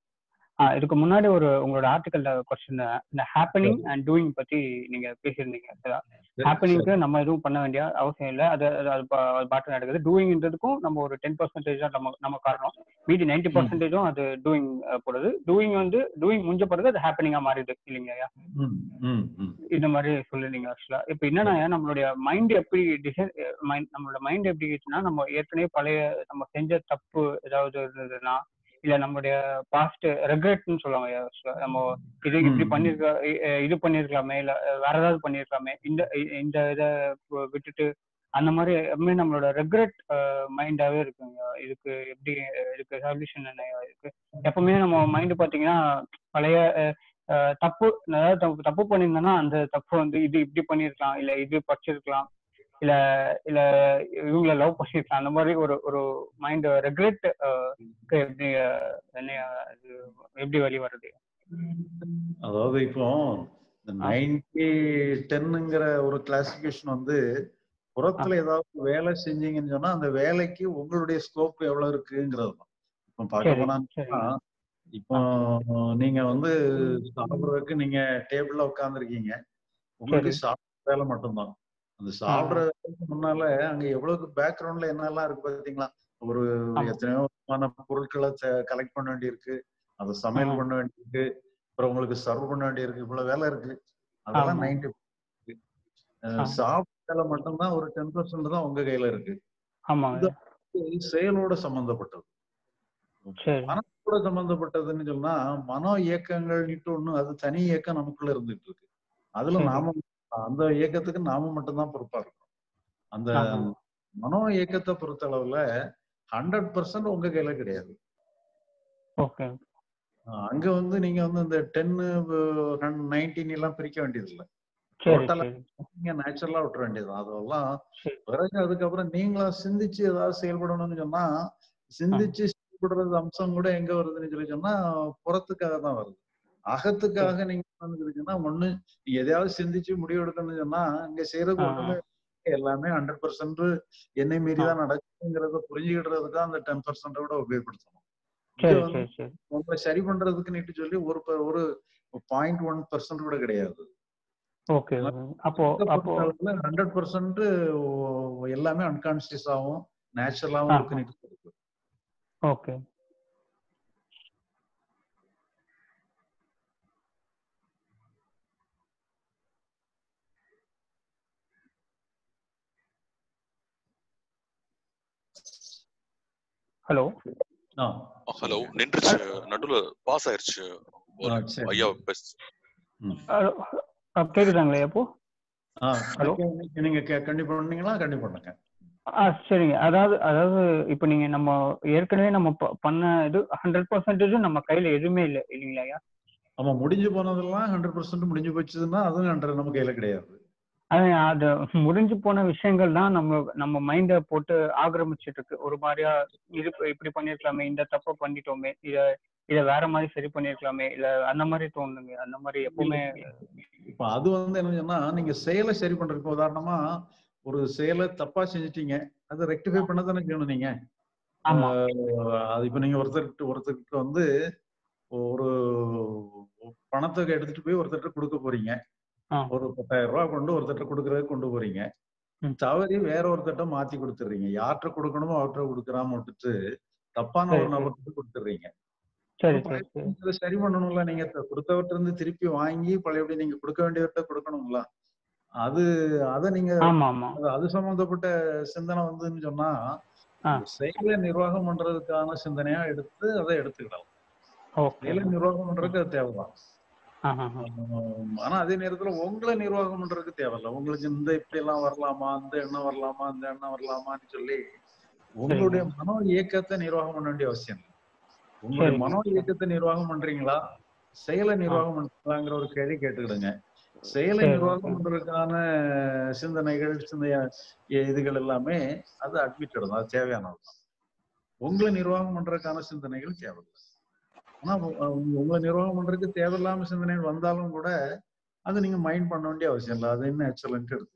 ஆ இதுக்கு முன்னாடி ஒரு உங்களோட ஆர்டிக்கல்ல கொஸ்டின் இந்த ஹேப்பனிங் அண்ட் டூயிங் பத்தி நீங்க பேசியிருந்தீங்க சரி, ஹேப்பனிங்க்கு நம்ம எதுவும் பண்ண வேண்டிய அவசியம் இல்லை அது அது அது பா- அது பாட்டு நடக்குது டூயிங்ன்றதுக்கும் நம்ம ஒரு டென் பர்சன்டேஜ் தான் நம்ம நம்ம காரணம் மீதி நைன்டி பர்சன்டேஜும் அது டூயிங் போடுது டூயிங் வந்து டூயிங் முடிஞ்ச பிறகு அது ஹேப்பனிங்கா மாறிடுது இல்லைங்க ஐயா ம், ம், ம். இந்த மாதிரி சொல்லிருந்தீங்க ஆக்சுவலா இப்போ என்னன்னா நம்மளுடைய மைண்ட் எப்படி டிசைன் மைண்ட் நம்மளோட மைண்ட் எப்படி இருக்குன்னா நம்ம ஏற்கனவே பழைய நம்ம செஞ்ச தப்பு ஏதாவது இருந்ததுன்னா இல்ல நம்மளுடைய பாஸ்ட் ரெக்ரெட்னு சொல்லுவாங்க actually. நம்ம இது இப்படி ம். பண்ணிருக்க இ- அஹ் இது பண்ணிருக்கலாமே இல்ல அஹ் வேற ஏதாவது பண்ணிருக்கலாமே இந்த இ- இந்த இதை விட்டுட்டு அந்த மாதிரி எப்பவுமே நம்மளோட ரெக்ரெட் மைண்டாவே இருக்குங்க இதுக்கு எப்படி அஹ் இதுக்கு சொல்யூஷன் என்ன இருக்கு எப்பவுமே நம்ம மைண்ட் பாத்தீங்கன்னா பழைய அஹ், அஹ், தப்பு அதாவது தப்பு தப்பு பண்ணியிருந்தோம்னா அந்த தப்பு வந்து இது இப்படி பண்ணிருக்கலாம் இல்ல இது படிச்சிருக்கலாம் இல்ல இல்ல இவங்கள லவ் பண்ணிருக்கலாம் அந்த மாதிரி ஒரு ஒரு மைண்ட் ரெக்ரெட் எப்படி அஹ், என்ன அது எப்படி வெளி வருது அதாவது இப்போ இந்த நைன்டி டென்னுங்கிற ஒரு கிளாசிபிகேஷன் வந்து புறத்துல ஏதாவது வேலை செஞ்சீங்கன்னு சொன்னா அந்த வேலைக்கு உங்களுடைய ஸ்கோப் எவ்வளவு இருக்குங்கிறது தான் இப்போ பார்க்க சரி போனா சரி இப்போ நீங்க வந்து சாப்பிடுறதுக்கு நீங்க டேபிள்ல உட்காந்துருக்கீங்க உங்களுக்கு சரி. சாப்பிட்ற வேலை மட்டும்தான் அந்த சாப்பிடுற வேலைக்கு முன்னால அங்க எவ்வளவு பேக்ரவுண்ட்ல என்னெல்லாம் இருக்கு பாத்தீங்களா ஒரு ஆமா. எத்தனையோ விதமான பொருட்களை கலெக்ட் பண்ண வேண்டியிருக்கு அதை சமையல் ஆமா. பண்ண வேண்டியிருக்கு அப்புறம் உங்களுக்கு சர்வ் பண்ண வேண்டியிருக்கு இவ்வளவு வேலை இருக்கு அதெல்லாம் ஆமா. நைன்டி ஆமா. சாப்பிட்ட வேலை மட்டும்தான் ஒரு டென் பர்சன்ட் தான் உங்க கையில இருக்கு ஆமாங்க இது செயலோட சம்பந்தப்பட்டது சரி மனசோட சம்பந்தப்பட்டதுன்னு சொன்னா மனோ இயக்கங்கள்னுட்டு ஒண்ணு அது தனி இயக்கம் நமக்குள்ள இருந்துட்டு இருக்கு அதுல சரி. நாம அந்த இயக்கத்துக்கு நாம மட்டும்தான் பொறுப்பா இருக்கோம் அந்த ஆமா. மனோ இயக்கத்தை பொறுத்த அளவுல ஹண்ட்ரட் பர்சன்ட் உங்க கையில கிடையாது ஓகே அஹ் அங்க வந்து நீங்க வந்து இந்த டென்னு நைன்டீன் எல்லாம் பிரிக்க வேண்டியது இல்ல சரி Total ஆ சரி நீங்க நேச்சுரலா விட்டுற வேண்டியது அதெல்லாம் சரி பிறகு அதுக்கப்புறம் நீங்களா சிந்திச்சு ஏதாவது செயல்படணும்னு சொன்னா சிந்திச்சு செயல்படுறது அம்சம் கூட எங்க வருதுன்னு சொல்லி சொன்னா புறத்துக்காக தான் வருது அகத்துக்காக நீங்க வந்து இருக்குன்னா ஒண்ணு நீங்க எதையாவது சிந்திச்சு முடிவு எடுக்கணும்னு சொன்னா இங்க செய்யறது ஆ. ஒண்ணுமே எல்லாமே ஹண்ட்ரட் பர்சன்ட் என்னை மீறி தான் நடக்குங்கிறத புரிஞ்சுக்கிடுறதுக்கு அந்த டென் பர்சன்ட விட உபயோகப்படுத்தணும் இங்க சரி வந்து சரி சரி உங்களை சரி பண்றதுக்கு நீட்டு சொல்லி ஒரு ப- ஒரு பாயிண்ட் ஒன் பர்சன்ட் கூட கிடையாது ஓகே அப்போ அப்போ ஹண்ட்ரட் பர்சன்ட் எல்லாமே அன்கான்சியஸாவும் நேச்சுரலாவும் ஆ. இருக்கு நீட்டு இருக்கு ஓகே ஹலோ ஆ ஹலோ நின்றுச்சு நடுவுல பாஸ் ஆயிருச்சு ஆ, சரி. ஐயா பெஸ்ட் கேக்குதாங்களே அப்போ ஆ Hello? நீங்க- நீங்க க- கண்டிப்பா பண்ணீங்களா கண்டிப்பா பண்ணுங்க ஆ சரிங்க அதாவது அதாவது இப்போ நீங்க நம்ம ஏற்கனவே நம்ம ப- பண்ண இது ஹண்ட்ரட் பர்சன்டேஜும் நம்ம கையில எதுவுமே இல்லை இல்லைங்களா ஐயா ஆமா முடிஞ்சு போனதெல்லாம் ஹண்ட்ரட் பர்சன்ட் முடிஞ்சு போச்சுன்னா அதுவும் ஹண்ட்ரட் நம்ம கையில கிடையாது அது அது முடிஞ்சு போன விஷயங்கள் தான் நம்ம நம்ம மைண்ட போட்டு ஆக்கிரமிச்சிட்டு இருக்கு ஒரு மாதிரியா இது இப்ப இப்படி பண்ணிருக்கலாமே இந்த தப்பை பண்ணிட்டோமே இத இத வேற மாதிரி சரி பண்ணிருக்கலாமே இல்ல அந்த மாதிரி தோணுங்க அந்த மாதிரி எப்பவுமே இப்ப அது வந்து என்ன சொன்னா நீங்க செயலை சரி பண்றதுக்கு உதாரணமா ஒரு செயலை தப்பா செஞ்சுட்டீங்க அதை ரெக்டிஃபை பண்ண தானே செய்யணும் நீங்க ஆமா ஆஹ் அது இப்ப நீங்க ஒருத்தருக்கு ஒருத்தருக்கு வந்து ஒரு பணத்தை எடுத்துட்டு போய் ஒருத்தர்கிட்ட கொடுக்க போறீங்க ஆ. ஒரு பத்தாயிரம் ரூபாய் கொண்டு ஒருத்தர்கிட்ட கொடுக்கறதுக்கு கொண்டு போறீங்க ம். தவறி வேற ஒருத்தர்கிட்ட மாத்தி கொடுத்துடுறீங்க யார்கிட்ட கொடுக்கணுமோ அவர்கிட்ட கொடுக்கறாம விட்டுட்டு தப்பான ஒரு சரி, சரி. நபர்கிட்ட கொடுத்துடுறீங்க சரி சரி சரி இதை சரி பண்ணணும்ல நீங்க த- கொடுத்தவர்ட்ட இருந்து திருப்பி வாங்கி பழையபடி நீங்க கொடுக்க வேண்டியவர்கிட்ட கொடுக்கணும்ல அது அத நீங்க ஆமா ஆமா அது- அது சம்பந்தப்பட்ட சிந்தனை வந்துன்னு சொன்னா ஆ. செயலை நிர்வாகம் பண்றதுக்கான சிந்தனையா எடுத்து அதை எடுத்துக்கலாம் ஓகே செயலை நிர்வாகம் பண்றதுக்கு அது தேவைதான் ஆஹா ஆஹா. ஆம், ஆனா அதே நேரத்துல உங்களை நிர்வாகம் பண்றதுக்கு தேவையில்ல உங்களுக்கு இந்த இப்படி எல்லாம் வரலாமா அந்த எண்ணம் வரலாமா அந்த எண்ணம் வரலாமான்னு சொல்லி உங்களுடைய மனோ இயக்கத்தை நிர்வாகம் பண்ண வேண்டிய அவசியம் இல்லை உங்களுடைய சரி. மனோ இயக்கத்தை நிர்வாகம் பண்றீங்களா செயலை நிர்வாகம் பண்றீங்களாங்கிற ஒரு கேள்வி கேட்டுக்கிடுங்க செயலை சரி. நிர்வாகம் பண்றதுக்கான சிந்தனைகள் சிந்தைய இதுகள் எல்லாமே அது அட்மிட்டட் தான் அது தேவையானது உங்களை நிர்வாகம் பண்றதுக்கான சிந்தனைகள் தேவையில்லை ஆனா உ- உங்க- உங்களை நிர்வாகம் பண்றதுக்கு தேவையில்லாம சிந்தனைகள் வந்தாலும் கூட அது நீங்க மைண்ட் பண்ண வேண்டிய அவசியம் இல்லை அது என்ன எக்ஸலன்ட் எடுத்து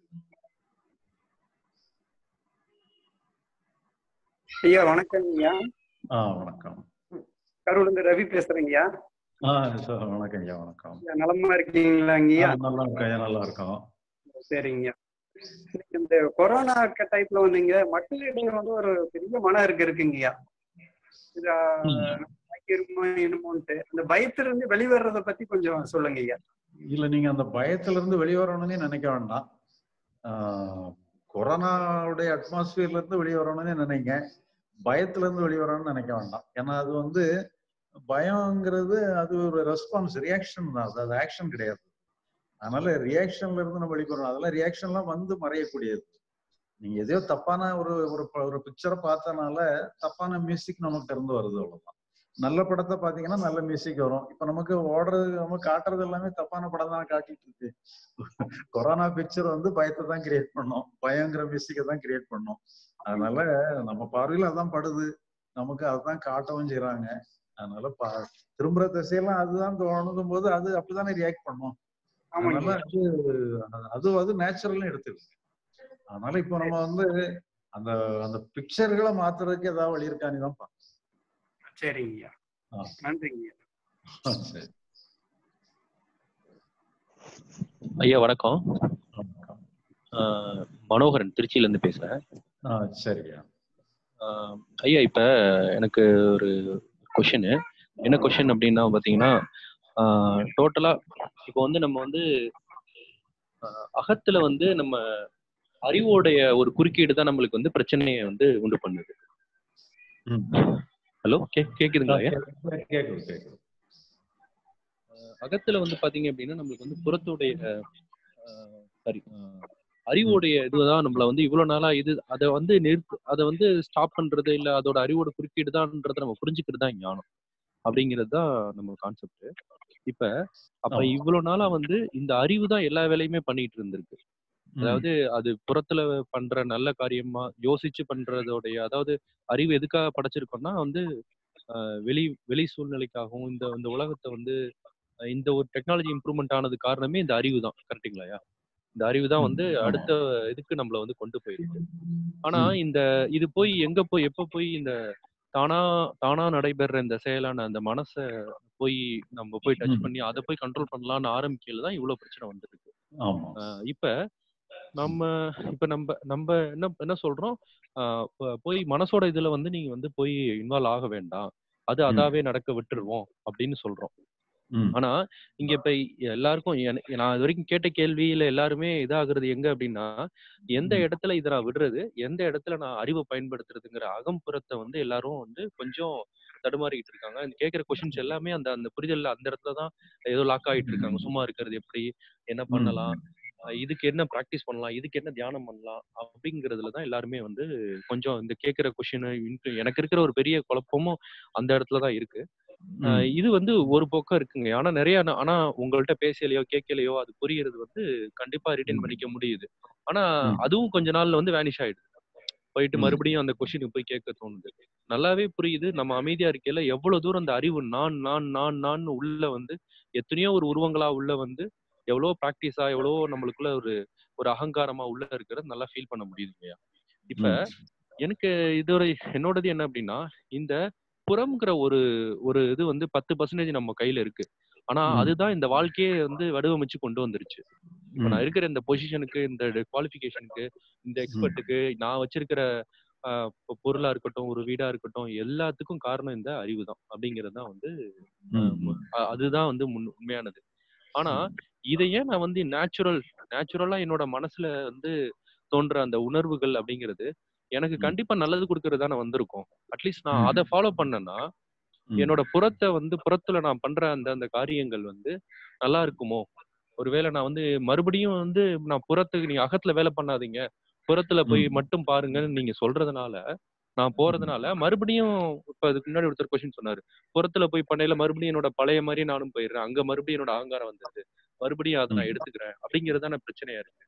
ஐயா வணக்கம் ஐயா ஆ வணக்கம் கரூர்ல ரவி பேசுறேங்கய்யா ஆ சார் வணக்கம் ஐயா வணக்கம் ஐயா, நலமா இருக்கீங்களா ஆ, ஐயா நல்லா இருக்கோம் ஐயா நல்லா இருக்கோம் சரிங்க இந்த கொரோனா டயத்துல வந்தீங்க மக்களிடையே வந்து ஒரு பெரிய மன இருக்கு இருக்குங்கய்யா இது ஆக்கிருமோ என்னமோன்ட்டு அந்த பயத்துல இருந்து வெளிவர்றத பத்தி கொஞ்சம் சொல்லுங்க ஐயா இல்ல நீங்க அந்த பயத்துல இருந்து வெளியே வரணும்னே நினைக்க வேண்டாம் ஆஹ் கொரோனாவுடைய அட்மாஸ்பியர்ல இருந்து வெளியே வரணும்னே நினைங்க பயத்துல இருந்து வெளியே வரணும்னு நினைக்க வேண்டாம் ஏன்னா அது வந்து பயம்ங்கிறது அது ஒரு ரெஸ்பான்ஸ் ரியாக்ஷன் தான் அது அது ஆக்ஷன் கிடையாது அதனால ரியாக்ஷன்ல இருந்து நம்ம வெளியே வரணும் அதெல்லாம் ரியாக்ஷன்லாம் வந்து மறையக்கூடியது நீங்க எதையோ தப்பான ஒரு ஒரு ப- ஒரு பிக்சரை பார்த்தனால தப்பான மியூசிக் நமக்கு இருந்து வருது அவ்வளவுதான் நல்ல படத்தை பாத்தீங்கன்னா நல்ல மியூசிக் வரும் இப்ப நமக்கு ஓடுறது நம்ம காட்டுறது எல்லாமே தப்பான படம் தான் காட்டிட்டு இருக்கு கொரோனா பிக்சர் வந்து பயத்தை தான் கிரியேட் பண்ணோம் பயங்கர மியூசிக்கை தான் கிரியேட் பண்ணோம் அதனால நம்ம பார்வையில அதான் படுது நமக்கு அதான் காட்டவும் செய்றாங்க அதனால பா திரும்புற திசையெல்லாம் அதுதான் தோணுதும் போது அது அப்படித்தானே ரியாக்ட் பண்ணும் அதனால ஆமாங்க அது அது அது நேச்சுரல்னு எடுத்துருக்கு அதனால இப்போ நம்ம வந்து அந்த அந்த பிக்சர்களை மாத்துறதுக்கு ஏதாவது வழி இருக்கான்னு தான் பார்க்கணும் சரிங்கய்யா ஆ. நன்றிங்கய்யா சரி ஐயா வணக்கம் வணக்கம். ஆஹ் மனோகரன் திருச்சியில இருந்து பேசுறேன் ஆ சரியா ஆஹ் ஐயா இப்ப எனக்கு ஒரு கொஷின் என்ன கொஷின் அப்படின்னா பாத்தீங்கன்னா டோட்டலா இப்போ வந்து நம்ம வந்து ஆஹ் அகத்துல வந்து நம்ம அறிவோடைய ஒரு குறுக்கீடு தான் நம்மளுக்கு வந்து பிரச்சனையை வந்து உண்டு பண்ணுது ம். ஹலோ கே கேக்குதுங்களா ஐயா கேக்குது கேக்குது அகத்துல வந்து பாத்தீங்க அப்படின்னா நம்மளுக்கு வந்து புறத்துடைய சாரி அறிவோடைய இதுதான் நம்மள வந்து இவ்வளவு நாளா இது அதை வந்து நிறுத்து அதை வந்து ஸ்டாப் பண்றது இல்ல அதோட அறிவோட குறுக்கீடு தான்ன்றதை நம்ம புரிஞ்சுக்கிறது தான் ஞானம் அப்படிங்கிறது தான் நம்ம கான்செப்ட் இப்ப அப்ப ஆமா. இவ்வளவு நாளா வந்து இந்த அறிவு தான் எல்லா வேலையுமே பண்ணிட்டு இருந்திருக்கு அதாவது அது புறத்துல பண்ற நல்ல காரியமா யோசிச்சு பண்றதோடைய அதாவது அறிவு எதுக்காக படைச்சிருக்கோம்னா வந்து ஆஹ் வெளி வெளி சூழ்நிலைக்காகவும் இந்த இந்த உலகத்தை வந்து அஹ் இந்த ஒரு டெக்னாலஜி இம்ப்ரூவ்மெண்ட் ஆனது காரணமே இந்த அறிவு தான் கரெக்டுங்களாயா இந்த அறிவு தான் வந்து ம், ஆமா. அடுத்த இதுக்கு நம்மள வந்து கொண்டு போயிருக்கு ஆனா ம். இந்த இது போய் எங்க போய் எப்ப போய் இந்த தானா தானா நடைபெற இந்த செயலான அந்த மனசை போய் நம்ம போய் டச் ம். பண்ணி அதை போய் கண்ட்ரோல் பண்ணலாம்னு ஆரம்பிக்கையில தான் இவ்வளவு பிரச்சனை வந்திருக்கு ஆமா ஆஹ் இப்ப நம்ம இப்ப நம்ம நம்ம என்ன என்ன சொல்றோம் ஆஹ் ப- போய் மனசோட இதுல வந்து நீங்க வந்து போய் இன்வால்வ் ஆக வேண்டாம் அது ம். அதாவே நடக்க விட்டுருவோம் அப்படின்னு சொல்றோம் ம். ஆனா இங்க இப்ப எல்லாருக்கும் எனக்கு- நான் இது வரைக்கும் கேட்ட கேள்வியில எல்லாருமே இதாகுறது எங்க அப்படின்னா எந்த ம். இடத்துல இதை நான் விடுறது எந்த இடத்துல நான் அறிவை பயன்படுத்துறதுங்கிற அகம்புறத்தை வந்து எல்லாரும் வந்து கொஞ்சம் தடுமாறிக்கிட்டு இருக்காங்க இந்த கேட்கிற கொஸ்டின்ஸ் எல்லாமே அந்த அந்த புரிதல்ல அந்த இடத்துல தான் ஏதோ லாக் ஆகிட்டு இருக்காங்க சும்மா இருக்கிறது எப்படி என்ன பண்ணலாம் அஹ் இதுக்கு என்ன ப்ராக்டிஸ் பண்ணலாம் இதுக்கு என்ன தியானம் பண்ணலாம் அப்படிங்கிறதுல தான் எல்லாருமே வந்து கொஞ்சம் இந்த கேட்கிற கொஷின் எனக்கு இருக்கிற ஒரு பெரிய குழப்பமும் அந்த இடத்துல தான் இருக்கு அஹ் இது வந்து ஒரு பக்கம் இருக்குங்க ஆனா நிறைய நா- ஆனா உங்கள்ட்ட பேசலையோ கேட்கலையோ அது புரியுறது வந்து கண்டிப்பா ரிட்டைன் பண்ணிக்க முடியுது ஆனா அதுவும் கொஞ்ச நாள்ல வந்து வேனிஷ் ஆயிடுது போயிட்டு மறுபடியும் அந்த கொஸ்டினுக்கு போய் கேட்க தோணுது நல்லாவே புரியுது நம்ம அமைதியா இருக்கையில எவ்வளவு தூரம் அந்த அறிவு நான் நான் நான் நான் உள்ள வந்து எத்தனையோ ஒரு உருவங்களா உள்ள வந்து எவ்வளவோ ப்ராக்டிஸா எவ்வளவோ நம்மளுக்குள்ள ஒரு ஒரு அகங்காரமா உள்ள இருக்கிறது நல்லா ஃபீல் பண்ண முடியுது இல்லையா இப்ப எனக்கு இதோட என்னோடது என்ன அப்படின்னா இந்த புறம்ங்கிற ஒரு ஒரு இது வந்து பத்து பர்சன்டேஜ் நம்ம கையில இருக்கு ஆனா அதுதான் இந்த வாழ்க்கையே வந்து வடிவமைச்சு கொண்டு வந்துருச்சு இப்ப நான் இருக்கிற இந்த பொசிஷனுக்கு இந்த குவாலிஃபிகேஷனுக்கு இந்த எக்ஸ்பர்ட்டுக்கு நான் வச்சிருக்கிற ஆஹ் பொ- பொருளா இருக்கட்டும் ஒரு வீடா இருக்கட்டும் எல்லாத்துக்கும் காரணம் இந்த அறிவு தான் அப்படிங்கிறது தான் வந்து அ- அதுதான் வந்து முன் உண்மையானது ஆனா இதை ஏன் நான் வந்து நேச்சுரல் நேச்சுரலா என்னோட மனசுல வந்து தோன்ற அந்த உணர்வுகள் அப்படிங்கிறது எனக்கு கண்டிப்பா நல்லது கொடுக்கறது தானே வந்திருக்கும் அட்லீஸ்ட் நான் அதை ஃபாலோ பண்ணேன்னா என்னோட புறத்தை வந்து புறத்துல நான் பண்ற அந்த அந்த காரியங்கள் வந்து நல்லா இருக்குமோ ஒருவேளை நான் வந்து மறுபடியும் வந்து நான் புறத்துக்கு நீங்க அகத்துல வேலை பண்ணாதீங்க புறத்துல போய் மட்டும் பாருங்கன்னு நீங்க சொல்றதுனால நான் போறதுனால மறுபடியும் இப்ப அதுக்கு முன்னாடி ஒருத்தர் கொஸ்டின் சொன்னாரு புறத்துல போய் பண்ணையில மறுபடியும் என்னோட பழைய மாதிரி நானும் போயிடுறேன் அங்க மறுபடியும் என்னோட அகங்காரம் வந்தது மறுபடியும் அதை நான் எடுத்துக்கிறேன் அப்படிங்கிறது தானே பிரச்சனையா இருக்கு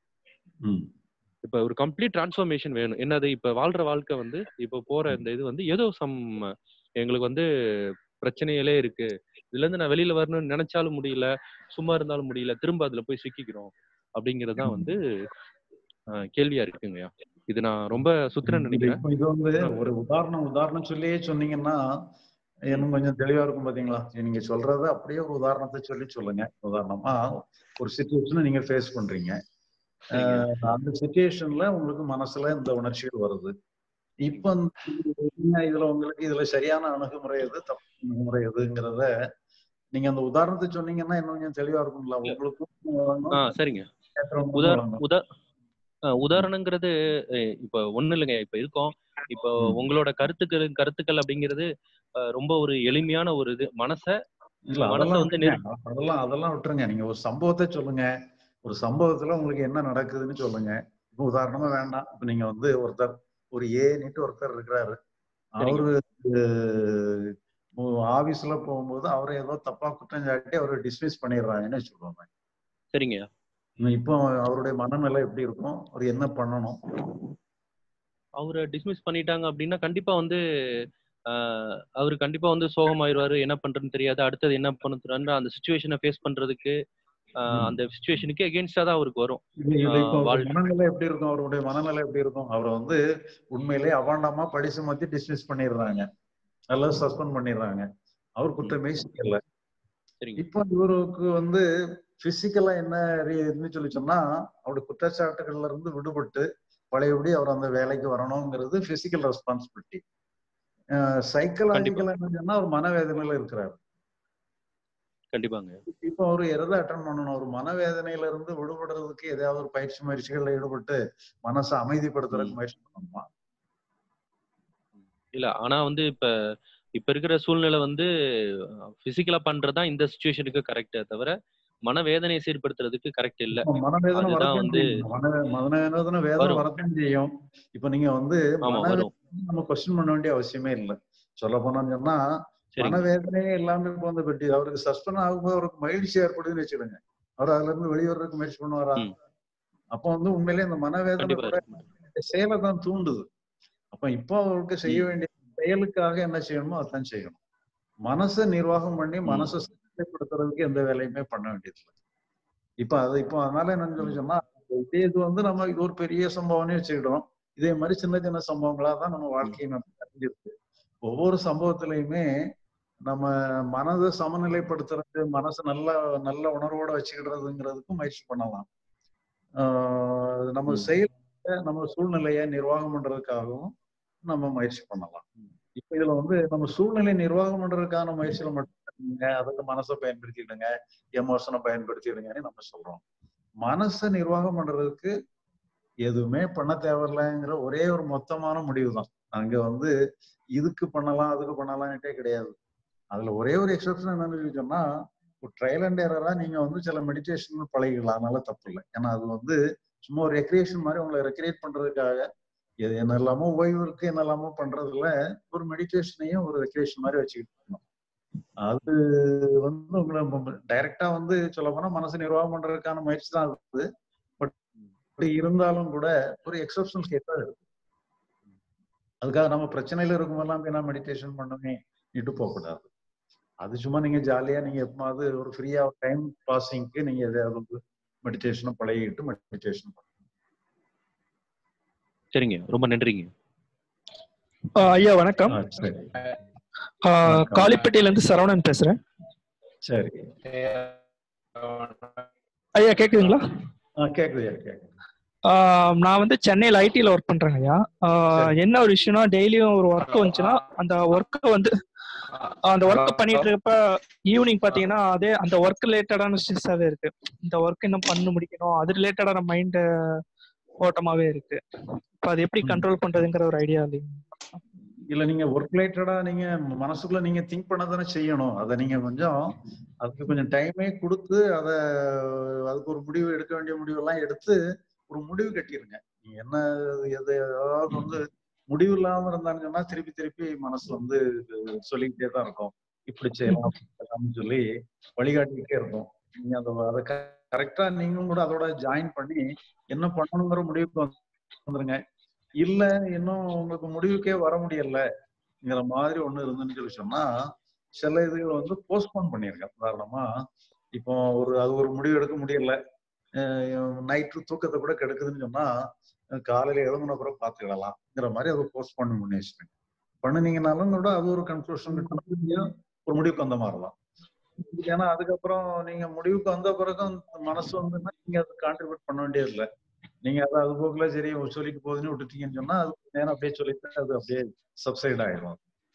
இப்ப ஒரு கம்ப்ளீட் டிரான்ஸ்ஃபர்மேஷன் வேணும் என்னது இப்ப வாழ்ற வாழ்க்கை வந்து இப்ப போற இந்த இது வந்து ஏதோ சம் எங்களுக்கு வந்து பிரச்சனைகளே இருக்கு இதுல இருந்து நான் வெளியில வரணும்னு நினைச்சாலும் முடியல சும்மா இருந்தாலும் முடியல திரும்ப அதுல போய் சிக்கிக்கிறோம் அப்படிங்கிறது தான் வந்து அஹ், கேள்வியா இருக்குங்கய்யா இது நான் ரொம்ப சுத்திரன் நினைக்கிறேன் இப்போ இது வந்து ஒரு உதாரணம் உதாரணம் சொல்லியே சொன்னீங்கன்னா இன்னும் கொஞ்சம் தெளிவா இருக்கும் பாத்தீங்களா நீங்க சொல்றத அப்படியே ஒரு உதாரணத்தை சொல்லி சொல்லுங்க உதாரணமா ஒரு சுச்சுவேஷனை நீங்க ஃபேஸ் பண்றீங்க அஹ் அந்த சுச்சுவேஷன்ல உங்களுக்கு மனசுல இந்த உணர்ச்சிகள் வருது இப்ப இந்த என்ன இதுல உங்களுக்கு இதுல சரியான அணுகுமுறை எது தப்பு அணுகுமுறை எதுங்கிறத நீங்க அந்த உதாரணத்தை சொன்னீங்கன்னா இன்னும் கொஞ்சம் தெளிவா இருக்கும்ல உங்களுக்கும் ஆ சரிங்க கேட்கறவங்களுக்கும் உதார வழங்கும். உதா அஹ் உதாரணங்கிறது அஹ் இப்ப ஒண்ணு இல்லைங்க இப்ப இருக்கோம் இப்போ உங்களோட கருத்துக்கள் கருத்துக்கள் அப்படிங்கிறது அஹ் ரொம்ப ஒரு எளிமையான ஒரு இது மனச இல்ல மனச அதெல்லாம் வந்து விட்டுருங்க. நெரு- அதெல்லாம் அதெல்லாம் விட்டுருங்க நீங்க ஒரு சம்பவத்தை சொல்லுங்க ஒரு சம்பவத்துல உங்களுக்கு என்ன நடக்குதுன்னு சொல்லுங்க இப்ப உதாரணமா வேண்டாம் இப்ப நீங்க வந்து ஒருத்தர் ஒரு ஏன்னுட்டு ஒருத்தர் இருக்கிறாரு அவரு ஆபீஸ்ல போகும்போது அவரை ஏதோ தப்பா குற்றம் சாட்டி அவரை டிஸ்மிஸ் பண்ணிடுறாங்கன்னு சொல்லுவாங்க சரிங்க இப்போ அவருடைய மனநிலை எப்படி இருக்கும் அவர் என்ன பண்ணணும் அவரை டிஸ்மிஸ் பண்ணிட்டாங்க அப்படின்னா கண்டிப்பா வந்து ஆஹ் அவரு கண்டிப்பா வந்து சோகமாயிருவாரு என்ன பண்றதுன்னு தெரியாது அடுத்தது என்ன பண்ணுறாரு அந்த சுச்சுவேஷனை ஃபேஸ் பண்றதுக்கு ஆஹ் அந்த சுச்சுவேஷனுக்கு எகென்ஸ்டா தான் அவருக்கு வரும் இல்ல இல்ல இப்போ ஆஹ் அவருடைய வாழ் மனநிலை எப்படி இருக்கும் அவருடைய மனநிலை எப்படி இருக்கும் அவரை வந்து உண்மையிலே அவாண்டமா பழி சுமத்தி டிஸ்மிஸ் பண்ணிடுறாங்க அல்லது சஸ்பெண்ட் பண்ணிடுறாங்க அவர் குற்றமே செய்யல சரிங்க இப்போ இவருக்கு வந்து பிசிக்கலா என்ன இதுன்னு சொல்லி சொன்னா அவருடைய குற்றச்சாட்டுகள்ல இருந்து விடுபட்டு பழையபடி அவர் அந்த வேலைக்கு வரணுங்கிறது பிசிக்கல் ரெஸ்பான்சிபிலிட்டி சைக்கலாஜிக்கலா என்ன சொன்னா அவர் மனவேதனையில இருக்கிறார் கண்டிப்பாங்க இப்போ அவர் எதை அட்டன் பண்ணணும் ஒரு மனவேதனையில இருந்து விடுபடுறதுக்கு ஏதாவது ஒரு பயிற்சி முயற்சிகள்ல ஈடுபட்டு மனசை அமைதிப்படுத்துறதுக்கு முயற்சி பண்ணணுமா இல்ல ஆனா வந்து இப்ப இப்ப இருக்கிற சூழ்நிலை வந்து பிசிக்கலா பண்றதா இந்த சுச்சுவேஷனுக்கு கரெக்டே தவிர மனவேதனையை சீர்படுத்துறதுக்கு கரெக்ட் இல்ல இப்ப மனவேதனை அதுதான் வரத்தான் வந்து செய்யும் மன மனவேதனை வேதனை வரும். வரத்தான் செய்யும் இப்ப நீங்க வந்து ஆமா வரும் மனவேதனை நம்ம கொஸ்டின் பண்ண வேண்டிய அவசியமே இல்லை சொல்ல போனோம்னு சொன்னா சரிங்க மனவேதனையே இல்லாம இப்ப வந்து பெட்டி அவருக்கு சஸ்பெண்ட் ஆகும்போது அவருக்கு மகிழ்ச்சி ஏற்படுதுன்னு வச்சுடுங்க அவர் அதுல இருந்து வெளிவரதுக்கு முயற்சி பண்ணுவாரா ம். அப்ப வந்து உண்மையிலேயே இந்த மனவேதனை கண்டிப்பா கூட இருக்க மாட்டேன். இந்த செயலை தான் தூண்டுது அப்ப இப்போ அவருக்கு செய்ய ம். வேண்டிய செயலுக்காக என்ன செய்யணுமோ அதான் செய்யணும் மனசை நிர்வாகம் பண்ணி ம். மனசை சமநிலைப்படுத்துறதுக்கு எந்த வேலையுமே பண்ண வேண்டியதில்லை இப்ப அது இப்போ அதனால என்னன்னு சொல்லி சொன்னா இதே இது வந்து நம்ம இது ஒரு பெரிய சம்பவம்னே வச்சுக்கிட்டோம் இதே மாதிரி சின்ன சின்ன சம்பவங்களா தான் நம்ம வாழ்க்கையை நம்ம அறிஞ்சிருக்கு ஒவ்வொரு சம்பவத்திலையுமே நம்ம மனதை சமநிலைப்படுத்துறது மனசை நல்ல நல்ல உணர்வோட வச்சுக்கிடுறதுங்கிறதுக்கும் முயற்சி பண்ணலாம் ஆஹ் நம்ம ம். செயல் நம்ம சூழ்நிலையை நிர்வாகம் பண்றதுக்காகவும் நம்ம முயற்சி பண்ணலாம் இப்ப இதுல வந்து நம்ம சூழ்நிலை நிர்வாகம் பண்றதுக்கான முயற்சியில மட்டும் பண்ணுங்க அதுக்கு மனசை பயன்படுத்திடுங்க எமோஷனை பயன்படுத்திடுங்கன்னு நம்ம சொல்றோம் மனசை நிர்வாகம் பண்றதுக்கு எதுவுமே பண்ண தேவையில்லைங்கிற ஒரே ஒரு மொத்தமான முடிவு தான் அங்க வந்து இதுக்கு பண்ணலாம் அதுக்கு பண்ணலாம்ட்டே கிடையாது அதுல ஒரே ஒரு எக்ஸப்ஷன் என்னன்னு சொன்னா ஒரு ட்ரையல் அண்ட் எரரா நீங்க வந்து சில மெடிடேஷன் பழகிக்கலாம் அதனால தப்பு இல்லை ஏன்னா அது வந்து சும்மா ஒரு ரெக்ரியேஷன் மாதிரி உங்களை ரெக்ரியேட் பண்றதுக்காக எது என்னெல்லாமோ ஓய்வு இருக்கு என்னெல்லாமோ பண்றதுல ஒரு மெடிடேஷனையும் ஒரு ரெக்ரியேஷன் மாதிரி வச்சுக்கிட்டு இருக்கணும் அது வந்து உங்களை டைரக்டா வந்து சொல்ல போனா மனசு நிர்வாகம் பண்றதுக்கான முயற்சி தான் இருக்குது பட் இருந்தாலும் கூட ஒரு எக்ஸப்ஷன்ஸ் கேட்டா இருக்கு அதுக்காக நம்ம பிரச்சனையில இருக்கும்போதெல்லாம் போய் நான் மெடிடேஷன் பண்ணுமே இட்டு போகக்கூடாது அது சும்மா நீங்க ஜாலியா நீங்க எப்பமாவது ஒரு ஃப்ரீயா டைம் பாசிங்க்கு நீங்க எதாவது மெடிடேஷனும் பழகிட்டு மெடிடேஷன் சரிங்க ரொம்ப நன்றிங்க ஆஹ் ஐயா வணக்கம் சரி ஆஹ் காலிப்பட்டியில இருந்து சரவணன் பேசுறேன் சரி ஐயா கேக்குதுங்களா ஆ கேக்குது கேக்குது ஆஹ் நான் வந்து சென்னையில ஐடில ஒர்க் பண்றேங்க ஐயா ஆஹ் என்ன ஒரு விஷயம்னா டெய்லியும் ஒரு ஒர்க் வந்துச்சுன்னா அந்த ஒர்க்கை வந்து அந்த ஒர்க் பண்ணிட்டு இருக்கப்ப ஈவினிங் பாத்தீங்கன்னா அதே அந்த ஒர்க் ரிலேட்டடான ஸ்ட்ரெஸ்ஸாவே இருக்கு இந்த ஒர்க் இன்னும் பண்ணு முடிக்கணும் அது ரிலேட்டடான மைண்ட் ஓட்டமாவே இருக்கு இப்ப அது எப்படி கண்ட்ரோல் பண்றதுங்கிற ஒரு ஐடியா இல்லைங்க இல்ல நீங்க ஒர்க் ரிலேட்டடா நீங்க மனசுக்குள்ள நீங்க திங்க் பண்ண தானே செய்யணும் அதை நீங்க கொஞ்சம் அதுக்கு கொஞ்சம் டைமே கொடுத்து அதை அதுக்கு ஒரு முடிவு எடுக்க வேண்டிய முடிவெல்லாம் எடுத்து ஒரு முடிவு கட்டிருங்க நீங்க என்ன எது ஏதாவது வந்து முடிவு இல்லாம இருந்தான்னு சொன்னா திருப்பி திருப்பி மனசு வந்து சொல்லிக்கிட்டே தான் இருக்கும் இப்படி செய்யலாம் அப்படி செய்யலாம்னு சொல்லி வழிகாட்டிக்கிட்டே இருக்கும் நீங்க அதை அதை கரெக்டா நீங்களும் கூட அதோட ஜாயின் பண்ணி என்ன பண்ணணுங்கிற முடிவுக்கு வந்துருங்க இல்ல இன்னும் உங்களுக்கு முடிவுக்கே வர முடியலங்கிற மாதிரி ஒண்ணு இருந்துன்னு சொல்லி சொன்னா சில இதுகள் வந்து போஸ்ட்போன் பண்ணிருக்கேன் உதாரணமா இப்போ ஒரு அது ஒரு முடிவு எடுக்க முடியல நைட்டு தூக்கத்தை கூட கெடுக்குதுன்னு சொன்னா காலையில எழுதுன அப்புறம் பாத்துக்கிடலாம்ங்கிற மாதிரி அதை போஸ்ட்போன் பண்ணி வச்சுருங்க பண்ணுனீங்கனாலும் கூட அது ஒரு கன்க்ளூஷன் ஒரு முடிவுக்கு வந்த மாதிரிதான் ஏன்னா அதுக்கப்புறம் நீங்க முடிவுக்கு வந்த பிறகும் மனசு வந்துன்னா நீங்க அதை கான்ட்ரிபியூட் பண்ண வேண்டியது இல்லை நீங்க அதை அது போக்குல சரி சொல்லிட்டு போகுதுன்னு விட்டுட்டீங்கன்னு சொன்னா அது நேரம் அப்படியே சொல்லிட்டு அது அப்படியே சப்சைட் ஆயிடும்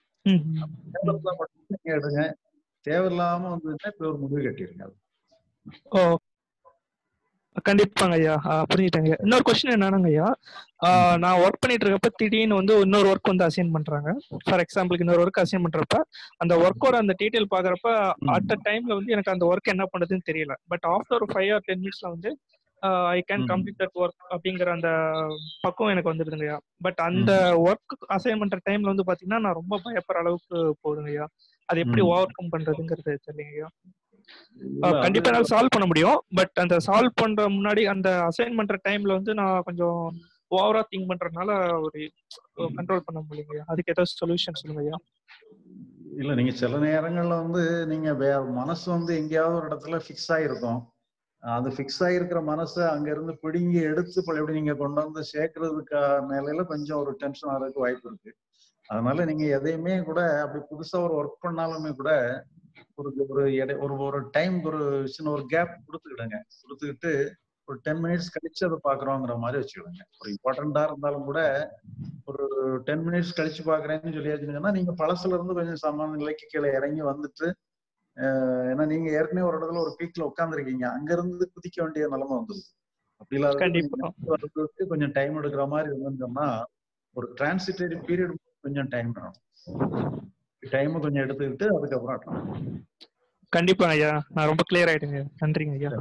மட்டும் நீங்க எடுங்க தேவையில்லாம வந்துன்னா இப்ப ஒரு முடிவு கட்டிருங்க அது ஓ கண்டிப்பாங்க ஐயா புரிஞ்சுட்டாங்க இன்னொரு கொஸ்டின் என்னன்னாங்க ஐயா நான் ஒர்க் பண்ணிட்டு இருக்கப்ப திடீர்னு வந்து இன்னொரு ஒர்க் வந்து அசைன் பண்றாங்க ஃபார் எக்ஸாம்பிளுக்கு இன்னொரு ஒர்க் அசைன் பண்றப்ப அந்த ஒர்க்கோட அந்த டீடைல் பாக்குறப்ப அட் அ டைம்ல வந்து எனக்கு அந்த ஒர்க் என்ன பண்ணுதுன்னு தெரியல பட் ஆஃப்டர் ஒரு ஃபைவ் ஆர் டென் மினிட்ஸ்ல வந்து I can complete that work அப்படிங்கிற அந்த பக்கம் எனக்கு வந்துடுதுங்கய்யா பட் அந்த ஒர்க் அசைன் பண்ற டைம்ல வந்து பாத்தீங்கன்னா நான் ரொம்ப பயப்படுற அளவுக்கு போகுதுங்கய்யா அது எப்படி ஓவர் கம் பண்றதுங்கிறது தெரியலைங்கய்யா கண்டிப்பா என்னால சால்வ் பண்ண முடியும் பட் அந்த சால்வ் பண்ற முன்னாடி அந்த அசைன் பண்ற டைம்ல வந்து நான் கொஞ்சம் ஓவரா திங்க் பண்றதுனால ஒரு கண்ட்ரோல் பண்ண முடியலைங்க அதுக்கு ஏதாவது சொல்யூஷன் சொல்லுங்க ஐயா இல்ல நீங்க சில நேரங்கள்ல வந்து நீங்க வேற மனசு வந்து எங்கேயாவது ஒரு இடத்துல ஃபிக்ஸ் ஆயிருக்கும் அது ஃபிக்ஸ் ஆகிருக்கிற மனசை அங்க இருந்து பிடுங்கி எடுத்து எப்படி நீங்க கொண்டு வந்து சேர்க்கறதுக்கு நிலையில கொஞ்சம் ஒரு டென்ஷன் ஆகிறதுக்கு வாய்ப்பு இருக்கு அதனால நீங்க எதையுமே கூட அப்படி புதுசா ஒரு ஒர்க் பண்ணாலுமே கூட ஒரு ஒரு இடை ஒரு ஒரு டைம் ஒரு சின்ன ஒரு கேப் கொடுத்துக்கிடுங்க கொடுத்துக்கிட்டு ஒரு டென் மினிட்ஸ் கழிச்சு அதை பாக்குறோங்கிற மாதிரி வச்சுக்கிடுங்க ஒரு இம்பார்ட்டண்டா இருந்தாலும் கூட ஒரு டென் மினிட்ஸ் கழிச்சு பாக்குறேன்னு சொல்லியாச்சுன்னா நீங்க பழசுல இருந்து கொஞ்சம் சமான நிலைக்கு கீழே இறங்கி வந்துட்டு ஏன்னா நீங்க ஏற்கனவே ஒரு இடத்துல ஒரு பீக்ல உட்காந்துருக்கீங்க அங்க இருந்து குதிக்க வேண்டிய நிலைமை வந்துருது அப்படி இல்லாத கொஞ்சம் டைம் எடுக்கிற மாதிரி இருந்துன்னு சொன்னா ஒரு டிரான்சிட்டரி பீரியட் கொஞ்சம் டைம் வேணும் டைம் கொஞ்சம் எடுத்துக்கிட்டு அதுக்கப்புறம் கண்டிப்பா ஐயா நான் ரொம்ப கிளியர் ஆயிட்டேங்க நன்றிங்க ஐயா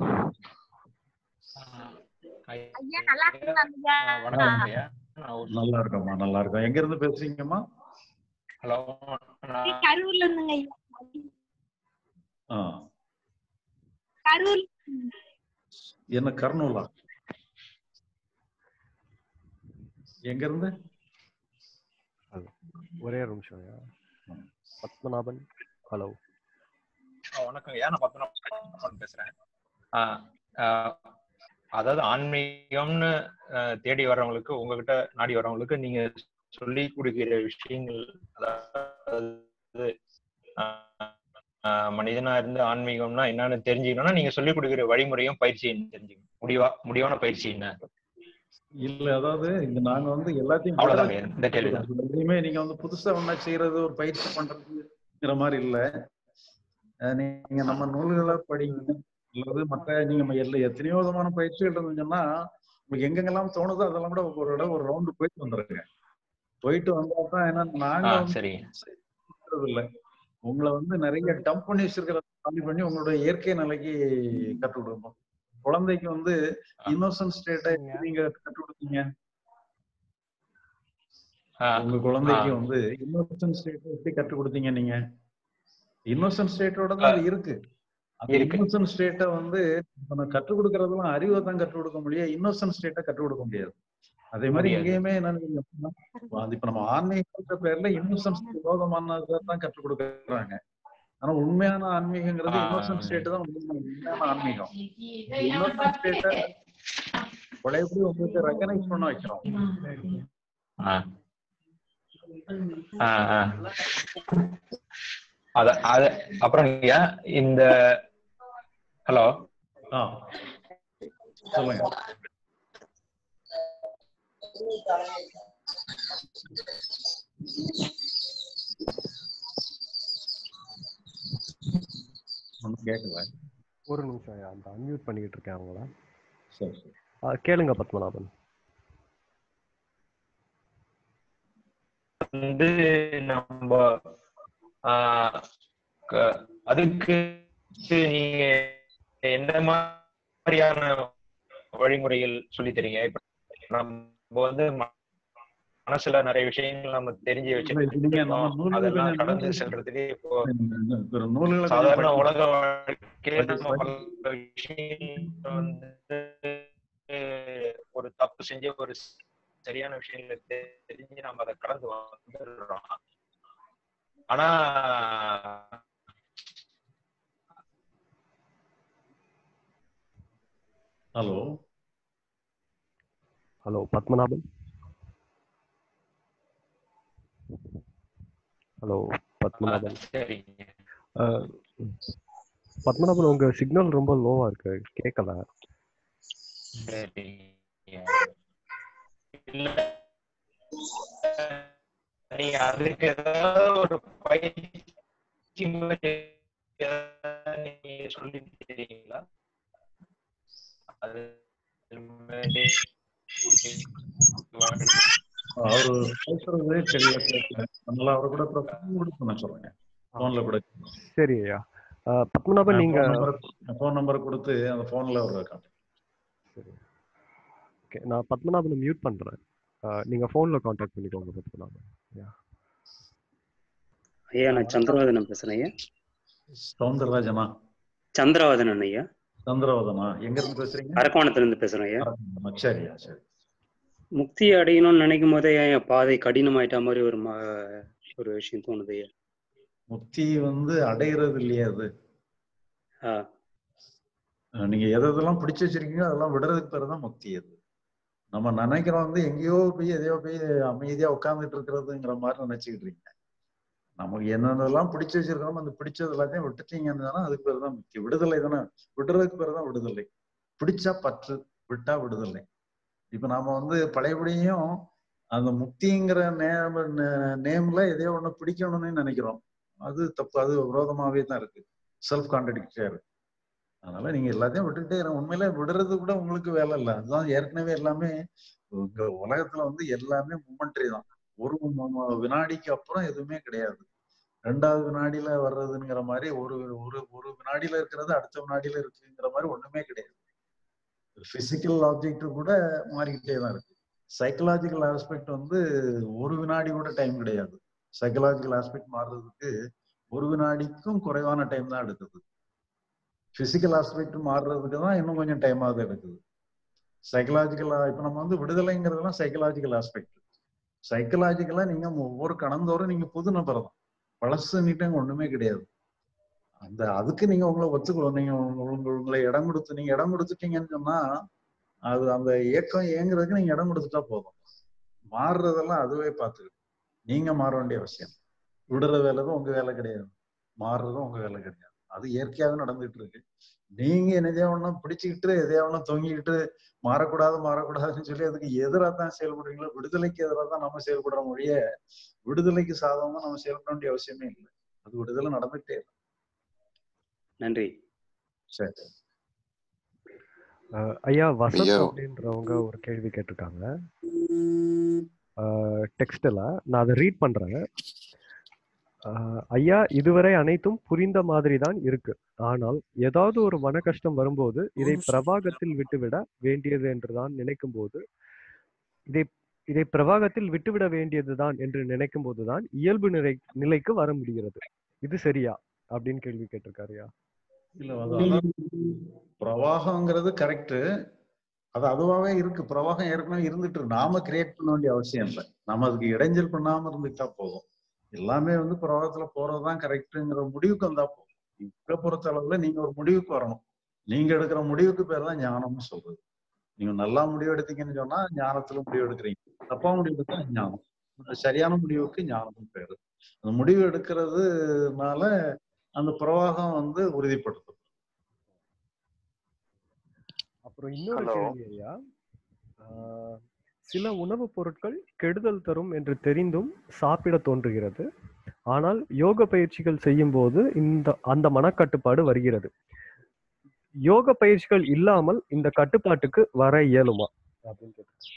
நல்லா இருக்கம்மா நல்லா இருக்கும் எங்க இருந்து பேசுறீங்கம்மா ஹலோ கரூர்ல இருந்துங்க ஆ கரூர் என்ன கர்னூலா எங்க இருந்து ஒரே ஒரு நிமிஷம் ஐயா பத்மநாபன் ஹலோ வணக்கம் ஐயா நான் பத்மநாபன் பேசுறேன் அதாவது ஆன்மீகம்னு தேடி வர்றவங்களுக்கு உங்ககிட்ட நாடி வர்றவங்களுக்கு நீங்க சொல்லி கொடுக்கிற விஷயங்கள் அதாவது மனிதனா இருந்து ஆன்மீகம்னா என்னன்னு தெரிஞ்சுக்கணும்னா நீங்க சொல்லி கொடுக்கிற வழிமுறையும் பயிற்சி தெரிஞ்சுக்கணும் முடிவா முடிவான பயிற்சி என்ன இல்ல அதாவது இங்க நாங்க வந்து எல்லாத்தையும் அவ்வளவுதாங்க இந்த கேள்விதான் எதையுமே நீங்க வந்து புதுசா ஒண்ணா செய்யறது ஒரு பயிற்சி பண்றதுங்கிற மாதிரி இல்ல நீங்க நம்ம நூல்களை படிங்க அல்லது மற்ற நீங்க எல்லா எத்தனையோ விதமான பயிற்சிகள் இருந்துச்சுன்னா உங்களுக்கு எங்கெங்கெல்லாம் தோணுதோ அதெல்லாம் கூட ஒரு இடம் ஒரு ரவுண்டு போயிட்டு வந்துருங்க போயிட்டு வந்தா தான் ஏன்னா நாங்க ஆ வந்து சரிங்க பண்றது இல்ல உங்களை வந்து நிறைய டம்ப் பண்ணி வச்சிருக்கிறத காலி பண்ணி உங்களோட இயற்கை நிலைக்கு கற்றுக் கொடுக்கணும் குழந்தைக்கு வந்து இன்னோசன்ட் ஸ்டேட்டை நீங்க கற்றுக் கொடுத்தீங்க உங்க குழந்தைக்கு ஆ. வந்து இன்னோசன்ட் ஸ்டேட்டை எப்படி கற்றுக் கொடுத்தீங்க நீங்க இன்னோசன்ட் ஸ்டேட்டோட தான் அது இருக்கு அந்த இருக்கு. இன்னோசன்ட் ஸ்டேட்டை வந்து இப்ப நான் கற்றுக் கொடுக்கறதெல்லாம் அறிவை தான் கற்றுக் கொடுக்க முடியும் இன்னோசன்ட் ஸ்டேட்டை கற்றுக் கொடுக்க முடியாது அதே மாதிரி முடியாது. இங்கேயுமே என்னன்னு அப்படின்னா, அது இப்ப நம்ம ஆன்மீகன்ற பேர்ல இன்னோசன்ஸ் விரோதமானதை தான் கற்றுக் கொடுக்கறாங்க ஆனா உண்மையான ஆன்மீகங்கிறது ஆ. இன்னோசன்ட் ஸ்டேட் தான் உண்மை- உண்மையான ஆன்மீகம் இன்னோசன்ட் ஸ்டேட்டை பழையபடி உங்களுக்கு ரெக்கனைஸ் பண்ண வைக்கிறோம் ஆ. ஆ, ஆ. அத அத அப்புறம் ஐயா இந்த ஹலோ ஆ சொல்லுங்க ஒன்றும் கேட்கல ஒரு நிமிஷம் ஐயா, அந்த அன்மியூட் பண்ணிக்கிட்டு இருக்கேன் அவங்கள சரி சரி ஆ, கேளுங்க பத்மநாபன் வந்து நம்ம ஆஹ் க- அதுக்கு நீங்க எந்த மாதிரியான வழிமுறைகள் சொல்லி தரீங்க இப்ப நம்ம வந்து ம- மனசுல நிறைய விஷயங்கள் நம்ம தெரிஞ்சு நீங்க நம்ம வச்சிருக்கோம் நூல்களை அதெல்லாம் கொஞ்சம் கடந்து நூல்களை செல்றதுக்கு இப்போ ஒரு நூல்களை கொஞ்சம் சாதாரண படிச்சு- உலக வாழ்க்கையில படிச்சு- நம்ம பல விஷயங்கள் வந்து ஒரு தப்பு செஞ்சு ஒரு சரியான விஷயங்களை தெ- தெரிஞ்சு நம்ம அதை கடந்து வந்துடுறோம் ஆனா hello hello Padmanabhan hello Padmanabhan சரிங்க ஆ, ம். பத்மநாபன் உங்க சிக்னல் ரொம்ப லோவா இருக்கு கேட்கல சரிங்க இல்ல நீங்க அதுக்கு ஏதாவது ஒரு பயிற்சி மாதிரி ஏதாவது நீங்க சொல்லி தரீங்களா அது அவரு பேசுறதே தெரியல கேட்கல அதனால அவரை கூட அப்புறம் phone கூட பண்ண சொல்லுங்க போன்ல கூட சரி ஐயா ஆ, பத்மநாபன் நீங்க ஃபோன் நம்பர் கொடுத்து அந்த போன்ல அவர் காட்டுங்க சரி ஓகே நான் பத்மநாபனை மியூட் பண்றேன் ஆ, நீங்க ஃபோன்ல காண்டாக்ட் பண்ணிக்கோங்க பத்மநாபன் யா ஐயா நான் சந்திரவாதனன் பேசுறேன் ஐயா சவுந்தரராஜனா சந்திரவாதனன் ஐயா சந்திரவதனா எங்க இருந்து பேசுறீங்க அரக்கோணத்துல இருந்து பேசுறேன் ஐயா அரக்கோணமா? சரியா சரி முக்தி அடையணும்னு நினைக்கும் போதே என் பாதை கடினமாயிட்ட மாதிரி ஒரு ம ஒரு விஷயம் தோணுது ஐயா முக்தி வந்து அடையிறது இல்லையா அது ஆ அஹ் நீங்க எது எதெல்லாம் பிடிச்சு வச்சிருக்கீங்களோ அதெல்லாம் விடுறதுக்கு பேர் தான் முக்தி அது நம்ம நினைக்கிறோம் வந்து எங்கேயோ போய் எதையோ போய் அமைதியா உட்கார்ந்துட்டு இருக்கிறதுங்கிற மாதிரி நினைச்சுக்கிட்டு இருக்கீங்க நமக்கு என்னென்னலாம் பிடிச்சு வச்சிருக்கோமோ அந்த பிடிச்சது எல்லாத்தையும் விட்டுட்டீங்கன்னு தானே அதுக்கு பேர் தான் முக்தி விடுதலை தானே விடுறதுக்கு பேர் தான் விடுதலை பிடிச்சா பற்று விட்டா விடுதலை இப்ப நாம வந்து பழையபடியும் அந்த முக்திங்கிற நேம் நேம்ல எதையோ ஒண்ணு பிடிக்கணும்னு நினைக்கிறோம் அது தப்பு அது விரோதமாவே தான் இருக்கு செல்ஃப் கான்ட்ரடிக்டா இருக்கு அதனால நீங்க எல்லாத்தையும் விட்டுட்டே இருங்க உண்மையில விடுறது கூட உங்களுக்கு வேலை இல்லை அதுதான் ஏற்கனவே எல்லாமே உங்க உலகத்துல வந்து எல்லாமே மூமெண்ட்ரி தான் ஒரு ம- வினாடிக்கு அப்புறம் எதுவுமே கிடையாது ரெண்டாவது வினாடியில வர்றதுங்கிற மாதிரி ஒரு ஒரு ஒரு வினாடியில இருக்கிறது அடுத்த வினாடியில இருக்குங்கிற மாதிரி ஒண்ணுமே கிடையாது பிசிக்கல் ஆப்ஜெக்ட் கூட மாறிக்கிட்டே தான் இருக்கு சைக்கலாஜிக்கல் ஆஸ்பெக்ட் வந்து ஒரு வினாடி கூட டைம் கிடையாது சைக்கலாஜிக்கல் ஆஸ்பெக்ட் மாறுறதுக்கு ஒரு வினாடிக்கும் குறைவான டைம் தான் எடுக்குது பிசிக்கல் ஆஸ்பெக்ட் மாறுறதுக்கு தான் இன்னும் கொஞ்சம் டைம் ஆகுது எடுக்குது சைக்கலாஜிக்கலா இப்ப நம்ம வந்து விடுதலைங்கிறதுலாம் சைக்கலாஜிக்கல் ஆஸ்பெக்ட் சைக்கலாஜிக்கலா நீங்க ஒவ்வொரு கணந்தோறும் நீங்க புது நபர் தான் பழசு நீட்டம் ஒண்ணுமே கிடையாது அந்த அதுக்கு நீங்க உங்களை ஒத்துக்கணும் நீங்க உங்க- உங்க- உங்களை இடம் கொடுத்து நீங்க இடம் கொடுத்துட்டீங்கன்னு சொன்னா அது அந்த இயக்கம் இயங்குறதுக்கு நீங்க இடம் கொடுத்துட்டா போதும் மாறுறதெல்லாம் அதுவே பார்த்துக்கிட்டு நீங்க மாற வேண்டிய அவசியம் விடுற வேலை தான் உங்க வேலை கிடையாது மாறுறதும் உங்க வேலை கிடையாது அது இயற்கையாவே நடந்துட்டு இருக்கு நீங்க எதையா ஒண்ணா பிடிச்சுக்கிட்டு எதையா ஒண்ணா தொங்கிக்கிட்டு மாறக்கூடாது மாறக்கூடாதுன்னு சொல்லி அதுக்கு எதிராக தான் செயல்படுறீங்களோ விடுதலைக்கு எதிராக தான் நம்ம செயல்படுற மொழிய விடுதலைக்கு சாதகமா நம்ம செயல்பட வேண்டிய அவசியமே இல்லை அது விடுதலை நடந்துகிட்டே இருக்கு நன்றி சரி அஹ் ஐயா வசந்த் ஐயா. அப்படின்றவங்க ஒரு கேள்வி கேட்டிருக்காங்க டெக்ஸ்டில் நான் அதை ரீட் பண்ணுறேன் ஐயா இதுவரை அனைத்தும் புரிந்த மாதிரி தான் இருக்கு ஆனால் ஏதாவது ஒரு மன கஷ்டம் வரும்போது இதை பிரவாகத்தில் விட்டுவிட வேண்டியது என்று தான் நினைக்கும் போது இதை இதை பிரவாகத்தில் விட்டுவிட வேண்டியதுதான் என்று நினைக்கும் போதுதான் இயல்பு நிலை நிலைக்கு வர முடிகிறது இது சரியா அப்படின்னு கேள்வி கேட்டிருக்காருயா இல்ல அது அதான் பிரவாகங்கிறது கரெக்ட் அது அதுவாவே இருக்கு பிரவாகம் ஏற்கனவே இருந்துட்டு இருக்கு நாம கிரியேட் பண்ண வேண்டிய அவசியம் இல்லை நம்ம அதுக்கு இடைஞ்சல் பண்ணாம இருந்துட்டா போதும் எல்லாமே வந்து பிரவாகத்துல போறதுதான் கரெக்டுங்கிற முடிவுக்கு வந்தா போதும் இப்ப பொறுத்த அளவுல நீங்க ஒரு முடிவுக்கு வரணும் நீங்க எடுக்கிற முடிவுக்கு பேர் தான் ஞானம்னு சொல்றது நீங்க நல்லா முடிவு எடுத்தீங்கன்னு சொன்னா ஞானத்துல முடிவு எடுக்கிறீங்க தப்பா முடிவு எடுத்தா ஞானம் அந்த சரியான முடிவுக்கு ஞானம் பேரு அந்த முடிவு எடுக்கிறதுனால அந்த பிரவாகம் வந்து உறுதிப்படுத்தும் அப்புறம் இன்னொரு Hello. கேள்வி ஐயா ஆஹ், சில உணவுப் பொருட்கள் கெடுதல் தரும் என்று தெரிந்தும் சாப்பிட தோன்றுகிறது ஆனால் யோக பயிற்சிகள் செய்யும் போது இந்த அந்த மனக்கட்டுப்பாடு வருகிறது யோக பயிற்சிகள் இல்லாமல் இந்த கட்டுப்பாட்டுக்கு வர இயலுமா அப்படின்னு கேட்டிருக்காங்க.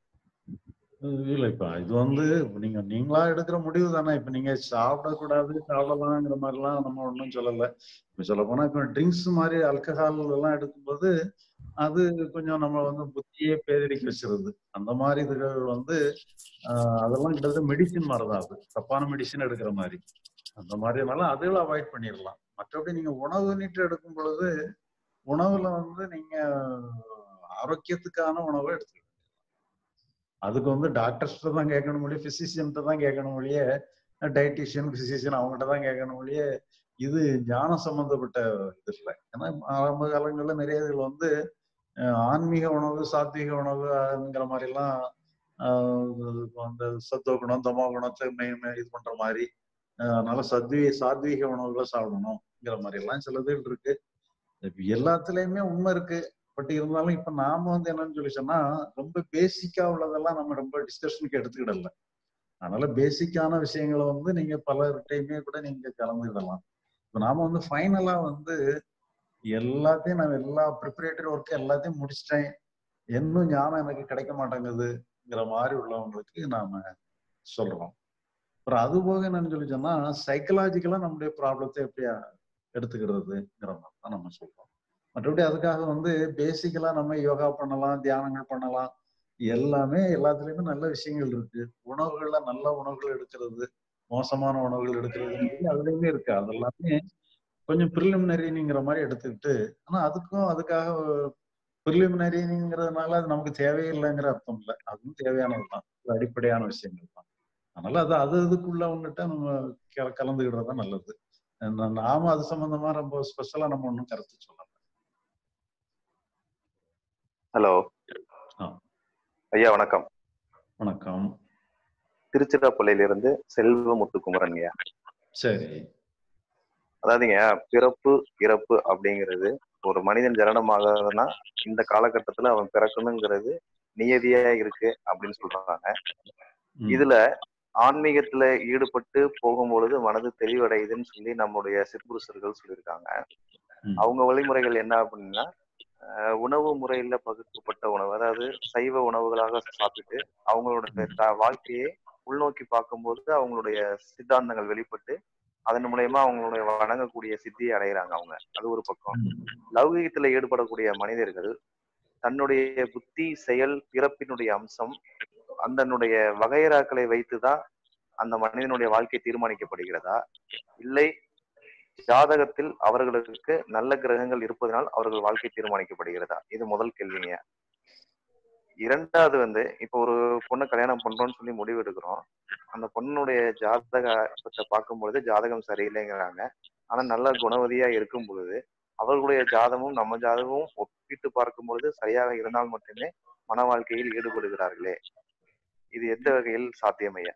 இல்ல இப்ப இது வந்து நீங்க நீங்களா எடுக்கிற முடிவு தானே இப்ப நீங்க சாப்பிடக்கூடாது சாப்பிடலாங்கிற மாதிரிலாம் நம்ம ஒன்றும் சொல்லல இப்ப சொல்ல போனா இப்ப ட்ரிங்க்ஸ் மாதிரி ஆல்கஹால் எல்லாம் எடுக்கும்போது அது கொஞ்சம் நம்ம வந்து புத்தியே பேரடிக்க வச்சிருது அந்த மாதிரி இதுகள் வந்து ஆஹ் அதெல்லாம் கிட்டத்தட்ட மெடிசின் மாதிரி தான் அது தப்பான மெடிசின் எடுக்கிற மாதிரி அந்த மாதிரினால அதுகளை அவாய்ட் பண்ணிடலாம் மற்றபடி நீங்க உணவு நீட்டு எடுக்கும் பொழுது உணவுல வந்து நீங்க ஆரோக்கியத்துக்கான உணவை எடுத்துக்கணும் அதுக்கு வந்து டாக்டர்ஸ்கிட்ட தான் கேட்கணும் மொழியே பிசிஷியன்கிட்ட தான் கேட்கணும் மொழியே டயட்டிஷியன் பிசிஷியன் அவங்ககிட்ட தான் கேட்கணும் மொழியே இது ஞானம் சம்பந்தப்பட்ட இது இல்லை ஏன்னா ஆரம்ப காலங்களில் நிறைய இதுல வந்து அஹ், ஆன்மீக உணவு சாத்வீக உணவுங்கிற மாதிரிலாம் ஆஹ், அந்த சத்துவ குணம் தமோ குணத்தை மே- மே- இது பண்ற மாதிரி அஹ், அதனால சத்வீ சாத்வீக உணவுகளை சாப்பிடணுங்கிற மாதிரி எல்லாம் சில இது இருக்கு இப்ப எல்லாத்துலயுமே உண்மை இருக்கு பட் இருந்தாலும் இப்ப நாம வந்து என்னன்னு சொல்லி சொன்னா ரொம்ப பேசிக்கா உள்ளதெல்லாம் நம்ம ரொம்ப டிஸ்கஷனுக்கு எடுத்துக்கிடல அதனால பேசிக்கான விஷயங்களை வந்து நீங்க பலர்கிட்டையுமே கூட நீங்க கலந்துக்கிடலாம் இப்ப நாம வந்து ஃபைனலா வந்து எல்லாத்தையும் நான் எல்லா ப்ரிப்பரேட்டரி ஒர்க் எல்லாத்தையும் முடிச்சிட்டேன் இன்னும் ஞானம் எனக்கு கிடைக்க மாட்டேங்குதுங்கிற மாதிரி உள்ளவங்களுக்கு நாம சொல்றோம் அப்புறம் அது போக என்னன்னு சொல்லி சொன்னா சைக்கலாஜிக்கலா நம்முடைய ப்ராப்ளத்தை எப்படியா எடுத்துக்கிறதுங்கிற மாதிரி தான் நம்ம சொல்றோம் மற்றபடி அதுக்காக வந்து பேசிக்கலா நம்ம யோகா பண்ணலாம் தியானங்கள் பண்ணலாம் எல்லாமே எல்லாத்துலயுமே நல்ல விஷயங்கள் இருக்கு உணவுகள்ல நல்ல உணவுகள் எடுக்கிறது மோசமான உணவுகள் எடுக்கிறது அதுலயுமே இருக்கு அதெல்லாமே கொஞ்சம் ப்ரிலிமினரிங்கிற மாதிரி எடுத்துக்கிட்டு ஆனா அதுக்கும் அதுக்காக ப்ரிலிமினரிங்கிறதுனால அது நமக்கு தேவையில்லைங்கிற அர்த்தம் இல்லை அதுவும் தேவையானதுதான் அது அடிப்படையான விஷயங்கள் தான் அதனால அது அது இதுக்குள்ளவங்ககிட்ட நம்ம க- கலந்துக்கிடுறது தான் நல்லது நா- நாம அது சம்பந்தமா ரொம்ப ஸ்பெஷலா நம்ம ஒன்றும் கருத்து சொல்லல ஹலோ ஆ. ஐயா வணக்கம் வணக்கம் திருச்சிராப்பள்ளியிலிருந்து செல்வ முத்துக்குமரன் ஐயா சரி அதாவதுங்க பிறப்பு இறப்பு அப்படிங்கிறது ஒரு மனிதன் ஜனனமாகறதுன்னா இந்த காலகட்டத்துல அவன் பிறக்கணுங்கிறது நியதியா இருக்கு அப்படின்னு சொல்றாங்க இதுல ஆன்மீகத்துல ஈடுபட்டு போகும்பொழுது மனது தெளிவடையுதுன்னு சொல்லி நம்முடைய சிற்புருஷர்கள் சொல்லியிருக்காங்க அவங்க வழிமுறைகள் என்ன அப்படின்னா அஹ் உணவு முறையில பகுக்கப்பட்ட உணவு அதாவது சைவ உணவுகளாக சாப்பிட்டு அவங்களுடைய த- வாழ்க்கையை உள்நோக்கி பார்க்கும்போது அவங்களுடைய சித்தாந்தங்கள் வெளிப்பட்டு அதன் மூலயமா அவங்களுடைய வணங்கக்கூடிய சித்தியை அடைகிறாங்க அவங்க அது ஒரு பக்கம் லௌகீகத்துல ஈடுபடக்கூடிய மனிதர்கள் தன்னுடைய புத்தி செயல் பிறப்பினுடைய அம்சம் அந்தனுடைய வகையறாக்களை வைத்துதான் அந்த மனிதனுடைய வாழ்க்கை தீர்மானிக்கப்படுகிறதா இல்லை ஜாதகத்தில் அவர்களுக்கு நல்ல கிரகங்கள் இருப்பதனால் அவர்கள் வாழ்க்கை தீர்மானிக்கப்படுகிறதா இது முதல் கேள்விங்க இரண்டாவது வந்து இப்போ ஒரு பொண்ணை கல்யாணம் பண்றோம்னு சொல்லி முடிவு எடுக்கிறோம் அந்த பொண்ணுடைய ஜாதகத்தை பார்க்கும் பொழுது ஜாதகம் சரியில்லைங்கிறாங்க ஆனா நல்ல குணவதியா இருக்கும் பொழுது அவர்களுடைய ஜாதகமும் நம்ம ஜாதகமும் ஒப்பிட்டு பார்க்கும் பொழுது சரியாக இருந்தால் மட்டுமே மன வாழ்க்கையில் ஈடுபடுகிறார்களே இது எந்த வகையில் சாத்தியமையா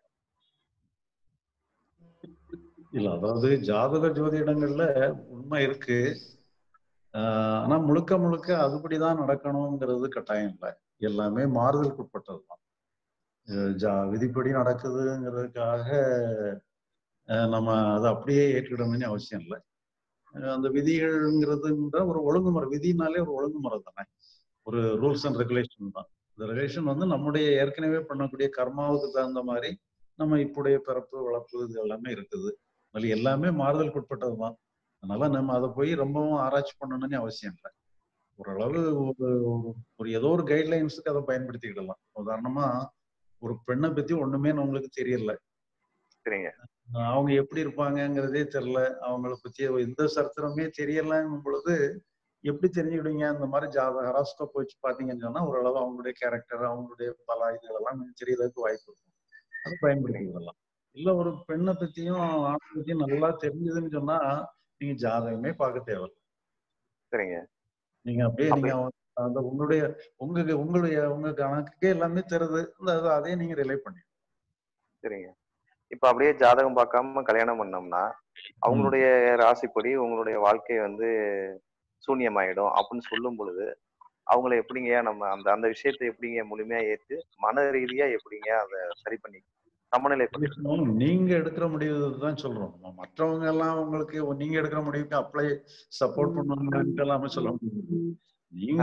இல்ல அதாவது ஜாதக ஜோதிடங்கள்ல உண்மை இருக்கு ஆஹ் ஆனா முழுக்க முழுக்க அதுபடிதான் நடக்கணுங்கிறது கட்டாயம் இல்லை எல்லாமே மாறுதலுக்கு உட்பட்டதுதான் அஹ் ஜா விதிப்படி நடக்குதுங்கிறதுக்காக அஹ் நம்ம அதை அப்படியே ஏற்றுக்கிடணும்னு அவசியம் இல்லை அஹ் அந்த விதிகள்ங்கிறதுன்ற ஒரு ஒழுங்குமுறை விதினாலே ஒரு ஒழுங்குமுறை தானே ஒரு ரூல்ஸ் அண்ட் ரெகுலேஷன் தான் இந்த ரிலேஷன் வந்து நம்முடைய ஏற்கனவே பண்ணக்கூடிய கர்மாவுக்கு தகுந்த மாதிரி நம்ம இப்போடைய பிறப்பு வளர்ப்பு இது எல்லாமே இருக்குது அதனால எல்லாமே மாறுதலுக்கு உட்பட்டது தான் அதனால நம்ம அதை போய் ரொம்பவும் ஆராய்ச்சி பண்ணணும்னு அவசியம் இல்லை ஓரளவு ஒரு ஒரு- ஒரு ஏதோ ஒரு கைட்லைன்ஸுக்கு அதை பயன்படுத்திக்கிடலாம் உதாரணமா ஒரு பெண்ணை பத்தி ஒண்ணுமே நம்மளுக்கு தெரியல சரிங்க அவங்க எப்படி இருப்பாங்கங்கிறதே தெரியல அவங்கள பத்தி எந்த சரித்திரமே தெரியலங்கும் பொழுது எப்படி தெரிஞ்சுக்கிடுவீங்க இந்த மாதிரி ஜாத ஹராஸ்கோப் வச்சு பாத்தீங்கன்னு சொன்னா ஓரளவு அவங்களுடைய கேரக்டர் அவங்களுடைய பல இதுகளெல்லாம் கொஞ்சம் தெரியறதுக்கு வாய்ப்பு இருக்கும் அதை பயன்படுத்திக்கலாம் இல்ல ஒரு பெண்ணை பத்தியும் ஆணை பத்தியும் நல்லா தெரிஞ்சதுன்னு சொன்னா நீங்க ஜாதகமே பார்க்க தேவையில்ல சரிங்க நீங்க அப்படியே நீங்க அவங்க- அந்த உங்களுடைய உங்க உங்களுடைய உங்க கணக்குக்கே எல்லாமே தருது அந்த அது- அதே நீங்க ரிலே பண்ணி சரிங்க இப்ப அப்படியே ஜாதகம் பார்க்காம கல்யாணம் பண்ணோம்னா அவங்களுடைய ராசிப்படி உங்களுடைய வாழ்க்கை வந்து சூன்யமாயிடும் அப்படின்னு சொல்லும் பொழுது அவங்கள எப்படிங்கய்யா நம்ம அந்த அந்த விஷயத்தை எப்படிங்க முழுமையா ஏத்து மன ரீதியா எப்படிங்க அதை சரி பண்ணி சமநிலைப்படுத்தி இருக்கணும். நீங்க எடுக்கிற முடிவு தான் சொல்றோம் ம- மற்றவங்க எல்லாம் உங்களுக்கு நீங்க எடுக்கிற முடிவுக்கு அப்ளை சப்போர்ட் பண்ணுவாங்கன்னு எல்லாமே சொல்ல முடியாது நீங்க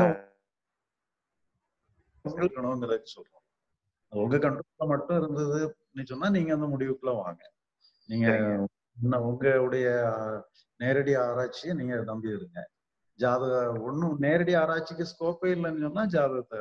இருக்கணுங்கிறதுக்கு சொல்றோம் அது உங்க கண்ட்ரோல்ல மட்டும் இருந்தது சொன்னா நீங்க அந்த முடிவுக்குள்ள வாங்க நீங்க இன்னும் உங்களுடைய அஹ், நேரடி ஆராய்ச்சியை நீங்க நம்பி இருங்க ஜாதக ஒண்ணும் நேரடி ஆராய்ச்சிக்கு ஸ்கோப்பே இல்லைன்னு சொன்னா ஜாதகத்தை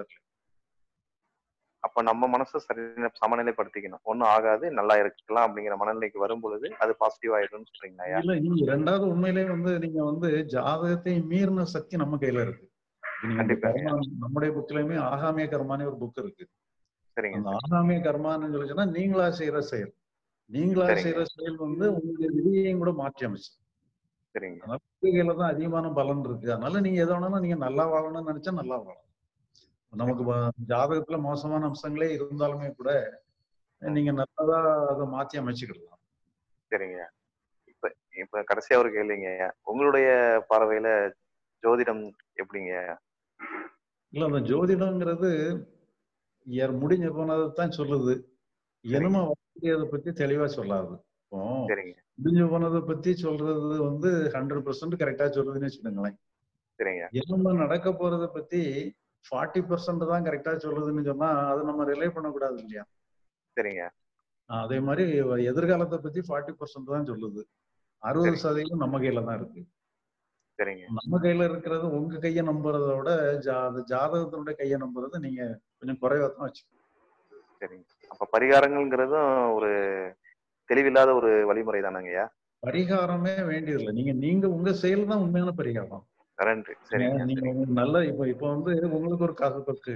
அப்ப நம்ம மனசை சரி சமநிலைப்படுத்திக்கணும் ஒண்ணும் ஆகாது நல்லா இருக்கலாம் அப்படிங்கிற மனநிலைக்கு வரும் பொழுது அது பாசிட்டிவ் ஆயிடும்னு சொல்றீங்களா ஐயா இல்ல நீங்க ரெண்டாவது உண்மையிலே வந்து நீங்க வந்து ஜாதகத்தை மீறின சக்தி நம்ம கையில இருக்கு இப்ப நீங்க இந்த கர்மா நம்முடைய புக்லயுமே ஆகாமிய கர்மானே ஒரு புக் இருக்கு சரிங்க அந்த ஆகாமிய கர்மான்னு சொல்லி சொன்னா நீங்களா செய்யற செயல் நீங்களா சரிங்க. செய்யற செயல் வந்து உங்களுடைய விதியையும் கூட மாற்றி அமைச்சு சரிங்க அதனால உங்க கையில தான் அதிகமான பலன் இருக்கு அதனால நீங்க எதை வேணாலும் நீங்க நல்லா வாழணும்னு நினைச்சா நல்லா வாழலாம் நமக்கு வ- ஜாதகத்துல மோசமான அம்சங்களே இருந்தாலுமே கூட நீங்க நல்லதா அதை மாத்தி அமைச்சுக்கிடலாம் சரிங்க இப்ப இப்ப கடைசியா ஒரு கேள்விங்க உங்களுடைய பார்வையில ஜோதிடம் எப்படிங்க இல்ல அந்த ஜோதிடம்ங்கிறது யார் முடிஞ்ச போனதை தான் சொல்லுது இனிமே வரக்கூடியதை பத்தி தெளிவா சொல்லாது இப்போ சரிங்க முடிஞ்சு போனதை பத்தி சொல்றது வந்து ஹண்ட்ரட் பர்சன்ட் கரெக்டா சொல்லுதுன்னு வச்சுக்கோங்களேன் சரிங்க இனிமே நடக்க போறதை பத்தி ஃபார்ட்டி பர்சன்ட் தான் கரெக்டா சொல்லுதுன்னு சொன்னா அதை நம்ம ரிலே பண்ணக்கூடாது இல்லையா சரிங்க அதே மாதிரி எதிர்காலத்தை பத்தி ஃபார்ட்டி பர்சன்ட் தான் சொல்லுது அறுபது சதவீதம் நம்ம கையில தான் இருக்கு சரிங்க நம்ம கையில இருக்கிறது உங்க கையை நம்புறத விட ஜா அது ஜாதகத்தினுடைய கையை நம்புறது நீங்க கொஞ்சம் குறைவா தான் வச்சு சரிங்க அப்ப பரிகாரங்கள்ங்கிறதும் ஒரு தெளிவில்லாத ஒரு வழிமுறை தானங்கய்யா பரிகாரமே வேண்டியதில்லை நீங்க நீங்க உங்க செயல் தான் உண்மையான பரிகாரம் நன்றி சரிங்க நீங்க உங்களுக்கு நல்ல இப்ப இப்ப வந்து உங்களுக்கு ஒரு காசு இருக்கு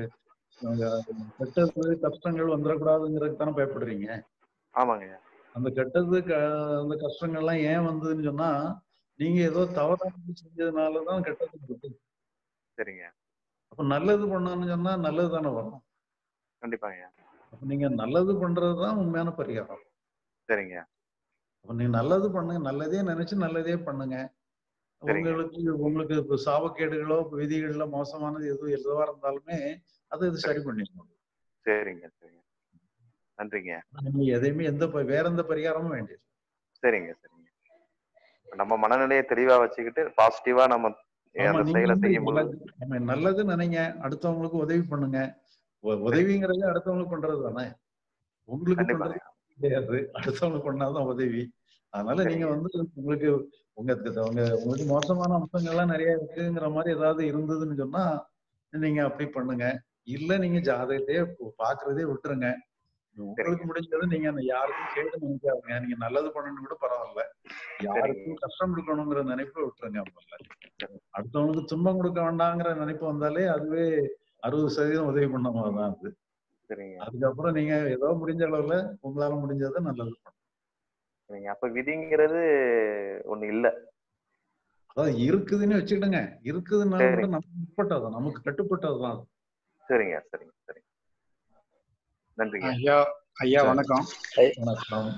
கெட்டது கஷ்டங்கள் வந்துடக்கூடாதுங்கிறதுக்கு தானே பயப்படுறீங்க ஆமாங்கய்யா அந்த கெட்டது க- அந்த கஷ்டங்கள்லாம் ஏன் வந்ததுன்னு சொன்னா நீங்க ஏதோ தவறாக செஞ்சதுனாலதான் கெட்டது இருக்கு சரிங்க அப்ப நல்லது பண்ணணும்னு சொன்னா நல்லது தானே வரும் கண்டிப்பாங்கய்யா அப்ப நீங்க நல்லது பண்றதுதான் உண்மையான பரிகாரம் சரிங்க அப்ப நீங்க நல்லது பண்ணுங்க நல்லதே நினைச்சு நல்லதே பண்ணுங்க சரிங்க. உங்களுக்கு உங்களுக்கு இப்ப சாபக்கேடுகளோ விதிகள்ல மோசமானது எதுவும் எதுவா இருந்தாலுமே அதை இது சரி பண்ணிக்கணும் சரிங்க சரிங்க நன்றிங்க நீங்க எதையுமே எந்த ப- வேற எந்த பரிகாரமும் வேண்டியது சரிங்க சரிங்க நம்ம மனநிலையை தெளிவா வச்சுக்கிட்டு பாசிட்டிவா நம்ம ஆமா அந்த நீங்க செயலை வந்து செய்யும் பொழுது நல்லது- ஆமா, நல்லது நினைங்க அடுத்தவங்களுக்கு உதவி பண்ணுங்க உ- உதவிங்கிறது அடுத்தவங்களுக்கு பண்றது தானே உங்களுக்கு கண்டிப்பா. பண்றது கிடையாது அடுத்தவங்களுக்கு பண்ணாதான் உதவி அதனால நீங்க வந்து உங்களுக்கு உங்க உங்க உங்களுக்கு மோசமான அம்சங்கள்லாம் நிறைய இருக்குங்கிற மாதிரி ஏதாவது இருந்ததுன்னு சொன்னா நீங்க அப்படி பண்ணுங்க இல்ல நீங்க ஜாதகத்தையே பு- பாக்குறதே விட்டுருங்க உங்களுக்கு முடிஞ்சது நீங்க அந்த யாருக்கும் கேட்டு நினைக்காதீங்க நீங்க நல்லது பண்ணணும் கூட பரவாயில்ல யாருக்கும் கஷ்டம் கொடுக்கணுங்கிற நினைப்பை விட்டுருங்க முதல்ல அடுத்தவங்களுக்கு துன்பம் கொடுக்க வேண்டாங்கிற நினைப்பு வந்தாலே அதுவே அறுபது சதவீதம் உதவி பண்ண மாதிரி தான் அது சரிங்க அதுக்கப்புறம் நீங்க ஏதோ முடிஞ்ச அளவுல உங்களால முடிஞ்சதை நல்லது பண்ணுங்க சரிங்க அப்ப விதிங்கிறது ஒண்ணு இல்ல அதாவது இருக்குதுன்னு வச்சுக்கிடுங்க இருக்குதுன்னா சரி. கூட நமக்கு உட்பட்டது நமக்கு கட்டுப்பட்டதுதான் அது சரிங்க சரிங்க சரிங்க நன்றிங்க ஐயா ஐயா வணக்கம் வணக்கம்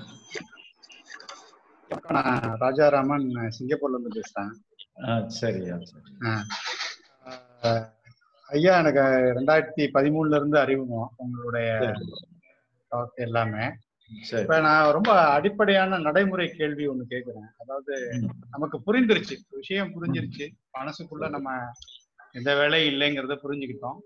நான் ராஜாராமன் சிங்கப்பூர்ல இருந்து பேசுறேன் ஆ சரியா சரி ஆ. ஆஹ், ஐயா எனக்கு ரெண்டாயிரத்தி பதிமூணுல இருந்து அறிமுகம் உங்களுடைய talk எல்லாமே சரி இப்ப நான் ரொம்ப அடிப்படையான நடைமுறை கேள்வி ஒண்ணு கேக்குறேன் அதாவது நமக்கு புரிந்துருச்சு விஷயம் புரிஞ்சிருச்சு மனசுக்குள்ள நம்ம எந்த வேலையும் இல்லைங்கிறத புரிஞ்சுக்கிட்டோம்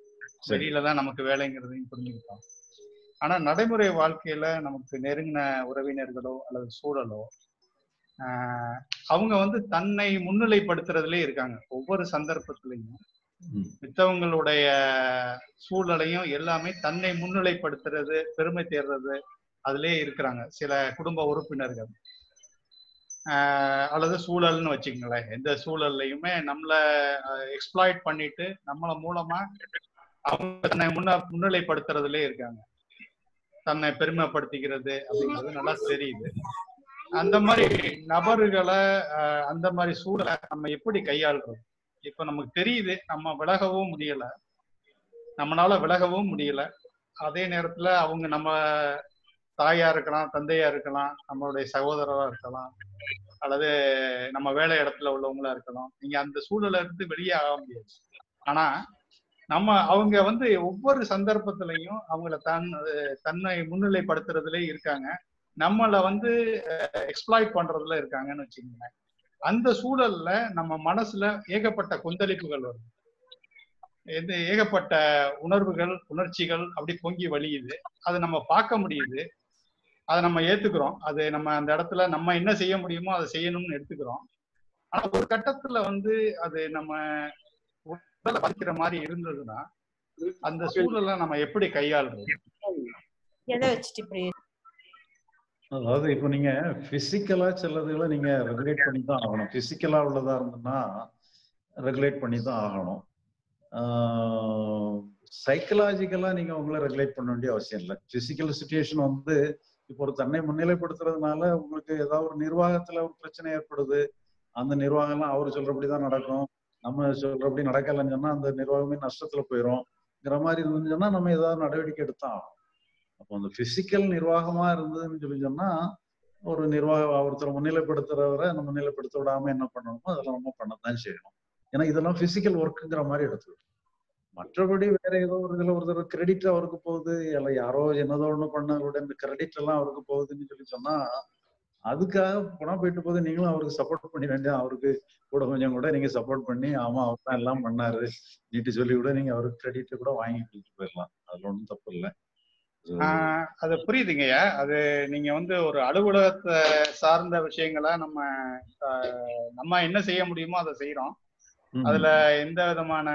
வெளியில தான் நமக்கு வேலைங்கிறதையும் புரிஞ்சுக்கிட்டோம் ஆனா நடைமுறை வாழ்க்கையில நமக்கு நெருங்கின உறவினர்களோ அல்லது சூழலோ ஆஹ் அவங்க வந்து தன்னை முன்னிலைப்படுத்துறதுலே இருக்காங்க ஒவ்வொரு சந்தர்ப்பத்திலையும் மித்தவங்களுடைய சூழலையும் எல்லாமே தன்னை முன்னிலைப்படுத்துறது பெருமை தேடுறது அதுலயே இருக்கிறாங்க சில குடும்ப உறுப்பினர்கள் ஆஹ் அல்லது சூழல்னு வச்சுக்கோங்களேன் எந்த சூழல்லையுமே நம்மளை எக்ஸ்ப்ளாய்ட் பண்ணிட்டு நம்மள மூலமா அவங்க தன்னை முன்ன முன்னிலைப்படுத்துறதுலே இருக்காங்க தன்னை பெருமைப்படுத்திக்கிறது அப்படிங்கிறது நல்லா தெரியுது அந்த மாதிரி நபர்களை ஆஹ் அந்த மாதிரி சூழலை நம்ம எப்படி கையாளுறது இப்ப நமக்கு தெரியுது நம்ம விலகவும் முடியல நம்மளால விலகவும் முடியல அதே நேரத்துல அவங்க நம்ம தாயா இருக்கலாம் தந்தையா இருக்கலாம் நம்மளுடைய சகோதரரா இருக்கலாம் அல்லது நம்ம வேலை இடத்துல உள்ளவங்களா இருக்கலாம் நீங்க அந்த சூழல இருந்து வெளியே ஆக முடியாது ஆனா நம்ம அவங்க வந்து ஒவ்வொரு சந்தர்ப்பத்திலையும் அவங்கள தன் தன்னை முன்னிலைப்படுத்துறதுல இருக்காங்க நம்மள வந்து எக்ஸ்ப்ளாய்ட் பண்றதுல இருக்காங்கன்னு வச்சுக்கோங்களேன் அந்த சூழல்ல நம்ம மனசுல ஏகப்பட்ட கொந்தளிப்புகள் வருது இது ஏகப்பட்ட உணர்வுகள் உணர்ச்சிகள் அப்படி பொங்கி வழியுது அதை நம்ம பார்க்க முடியுது அதை நம்ம ஏத்துக்கிறோம் அது நம்ம அந்த இடத்துல நம்ம என்ன செய்ய முடியுமோ அதை செய்யணும்னு எடுத்துக்கிறோம் ஆனா ஒரு கட்டத்துல வந்து அது நம்ம உடலை பாதிக்கிற மாதிரி இருந்ததுன்னா அந்த சூழலை நம்ம எப்படி கையாளுறது எதை வச்சுட்டு இப்படி அதாவது இப்போ நீங்க பிசிக்கலா சிலதுகளை நீங்க ரெகுலேட் பண்ணி தான் ஆகணும் பிசிக்கலா உள்ளதா இருந்ததுன்னா ரெகுலேட் பண்ணி தான் ஆகணும் சைக்கலாஜிக்கலா நீங்க உங்களை ரெகுலேட் பண்ண வேண்டிய அவசியம் இல்லை பிசிக்கல் சுச்சுவேஷன் வந்து இப்போ ஒரு தன்னை முன்னிலைப்படுத்துறதுனால உங்களுக்கு ஏதாவது ஒரு நிர்வாகத்துல ஒரு பிரச்சனை ஏற்படுது அந்த நிர்வாகம்லாம் அவர் சொல்றபடி தான் நடக்கும் நம்ம சொல்றபடி நடக்கலைன்னு சொன்னா அந்த நிர்வாகமே நஷ்டத்துல போயிடும்ங்கிற மாதிரி இருந்துன்னு சொன்னா நம்ம ஏதாவது நடவடிக்கை எடுத்தான் ஆகணும் அப்போ அந்த பிசிக்கல் நிர்வாகமா இருந்ததுன்னு சொல்லி சொன்னா ஒரு நிர்வாக ஒருத்தர் முன்னிலைப்படுத்துறவரை நம்ம முன்னிலைப்படுத்த விடாம என்ன பண்ணணுமோ அதெல்லாம் நம்ம பண்ணத்தான் செய்யணும் ஏன்னா இதெல்லாம் பிசிக்கல் ஒர்க்குங்கிற மாதிரி எடுத்துக்கணும் மற்றபடி வேற ஏதோ ஒரு இதுல ஒருத்தர் கிரெடிட் அவருக்கு போகுது இல்ல யாரோ என்னதோ ஒண்ணு பண்ணவரோட இந்த கிரெடிட் எல்லாம் அவருக்கு போகுதுன்னு சொல்லி சொன்னா அதுக்காக பணம் போயிட்டு போது நீங்களும் அவருக்கு சப்போர்ட் பண்ணி வேண்டிய அவருக்கு கூட கொஞ்சம் கூட நீங்க சப்போர்ட் பண்ணி ஆமா அவர் தான் எல்லாம் பண்ணாரு நீட்டு சொல்லி கூட நீங்க அவருக்கு கிரெடிட் கூட வாங்கி கொடுத்துட்டு போயிடலாம் அதுல ஒன்றும் தப்பு இல்லை ஆஹ் அது புரியுதுங்கய்யா அது நீங்க வந்து ஒரு அலுவலகத்தை சார்ந்த விஷயங்களை நம்ம ஆஹ் நம்ம என்ன செய்ய முடியுமோ அதை செய்யறோம் அதுல எந்த விதமான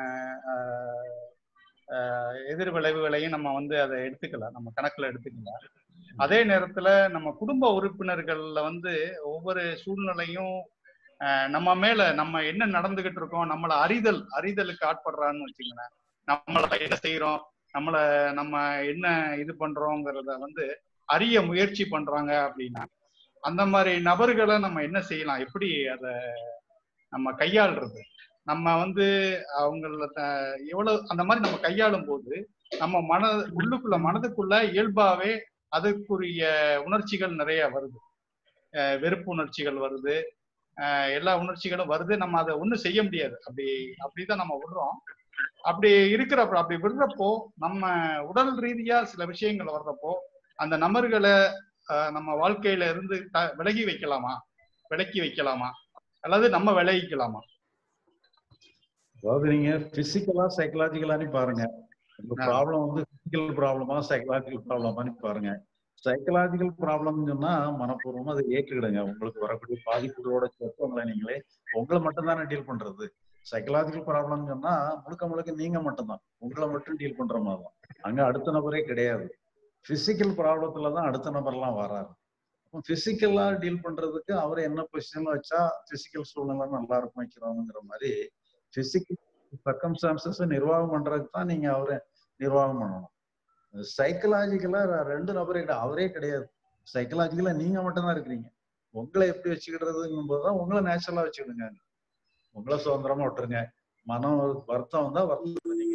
ஆஹ் ஆஹ் எதிர் விளைவுகளையும் நம்ம வந்து அதை எடுத்துக்கல நம்ம கணக்குல எடுத்துக்கல அதே நேரத்துல நம்ம குடும்ப உறுப்பினர்கள்ல வந்து ஒவ்வொரு சூழ்நிலையும் ஆஹ் நம்ம மேல நம்ம என்ன நடந்துகிட்டு இருக்கோம் நம்மள அறிதல் அறிதலுக்கு ஆட்படுறான்னு வச்சுங்களேன் நம்மள என்ன செய்யறோம் நம்மள நம்ம என்ன இது பண்றோங்கிறத வந்து அறிய முயற்சி பண்றாங்க அப்படின்னா அந்த மாதிரி நபர்களை நம்ம என்ன செய்யலாம் எப்படி அத நம்ம கையாளுறது நம்ம வந்து அவங்கள த- எவ்வளவு அந்த மாதிரி நம்ம கையாளும் போது நம்ம மன உள்ளுக்குள்ள மனதுக்குள்ள இயல்பாவே அதுக்குரிய உணர்ச்சிகள் நிறைய வருது அஹ் வெறுப்பு உணர்ச்சிகள் வருது அஹ் எல்லா உணர்ச்சிகளும் வருது நம்ம அதை ஒண்ணும் செய்ய முடியாது அப்படி அப்படிதான் நம்ம விடுறோம் அப்படி இருக்கிறப்ப அப்படி விடுறப்போ நம்ம உடல் ரீதியா சில விஷயங்கள் வர்றப்போ அந்த நபர்களை அஹ், நம்ம வாழ்க்கையில இருந்து த- விலகி வைக்கலாமா விலக்கி வைக்கலாமா அல்லது நம்ம விலகிக்கலாமா அதாவது நீங்க பிசிக்கலா சைக்கலாஜிக்கலான்னு பாருங்க இந்த ப்ராப்ளம் வந்து பிசிக்கல் ப்ராப்ளமா சைக்கலாஜிக்கல் ப்ராப்ளமான்னு பாருங்க சைக்கலாஜிக்கல் ப்ராப்ளம்னு சொன்னா மனப்பூர்வமா அதை ஏற்றுக்கிடுங்க உங்களுக்கு வரக்கூடிய பாதிப்புகளோட சேர்த்து உங்களை நீங்களே உங்களை மட்டும் தானே டீல் பண்றது சைக்கலாஜிக்கல் ப்ராப்ளம் சொன்னா முழுக்க முழுக்க நீங்க மட்டும்தான் உங்களை மட்டும் டீல் பண்ற மாதிரி தான் அங்க அடுத்த நபரே கிடையாது பிசிக்கல் ப்ராப்ளத்துல தான் அடுத்த நபர்லாம் வராரு அப்போ பிசிக்கலா டீல் பண்றதுக்கு அவர் என்ன பொசிஷன்ல வச்சா பிசிக்கல் சூழ்நிலை நல்லா இருக்கும் வைக்கிறோங்கிற மாதிரி பிசிக்கல் சர்க்கம்ஸ்டான்சஸ் நிர்வாகம் பண்றதுக்கு தான் நீங்க அவரை நிர்வாகம் பண்ணணும் சைக்கலாஜிக்கலா ரெண்டு நபரே கிடையாது அவரே கிடையாது சைக்கலாஜிக்கலா நீங்க மட்டும் தான் இருக்கிறீங்க உங்களை எப்படி வச்சுக்கிடுறதுங்கும் போதுதான் உங்களை நேச்சுரலா வச்சுக்கிடுங்க உங்களை சுதந்திரமா விட்டுருங்க மனம் வருத்தம் வந்தா வருத்தம் நீங்க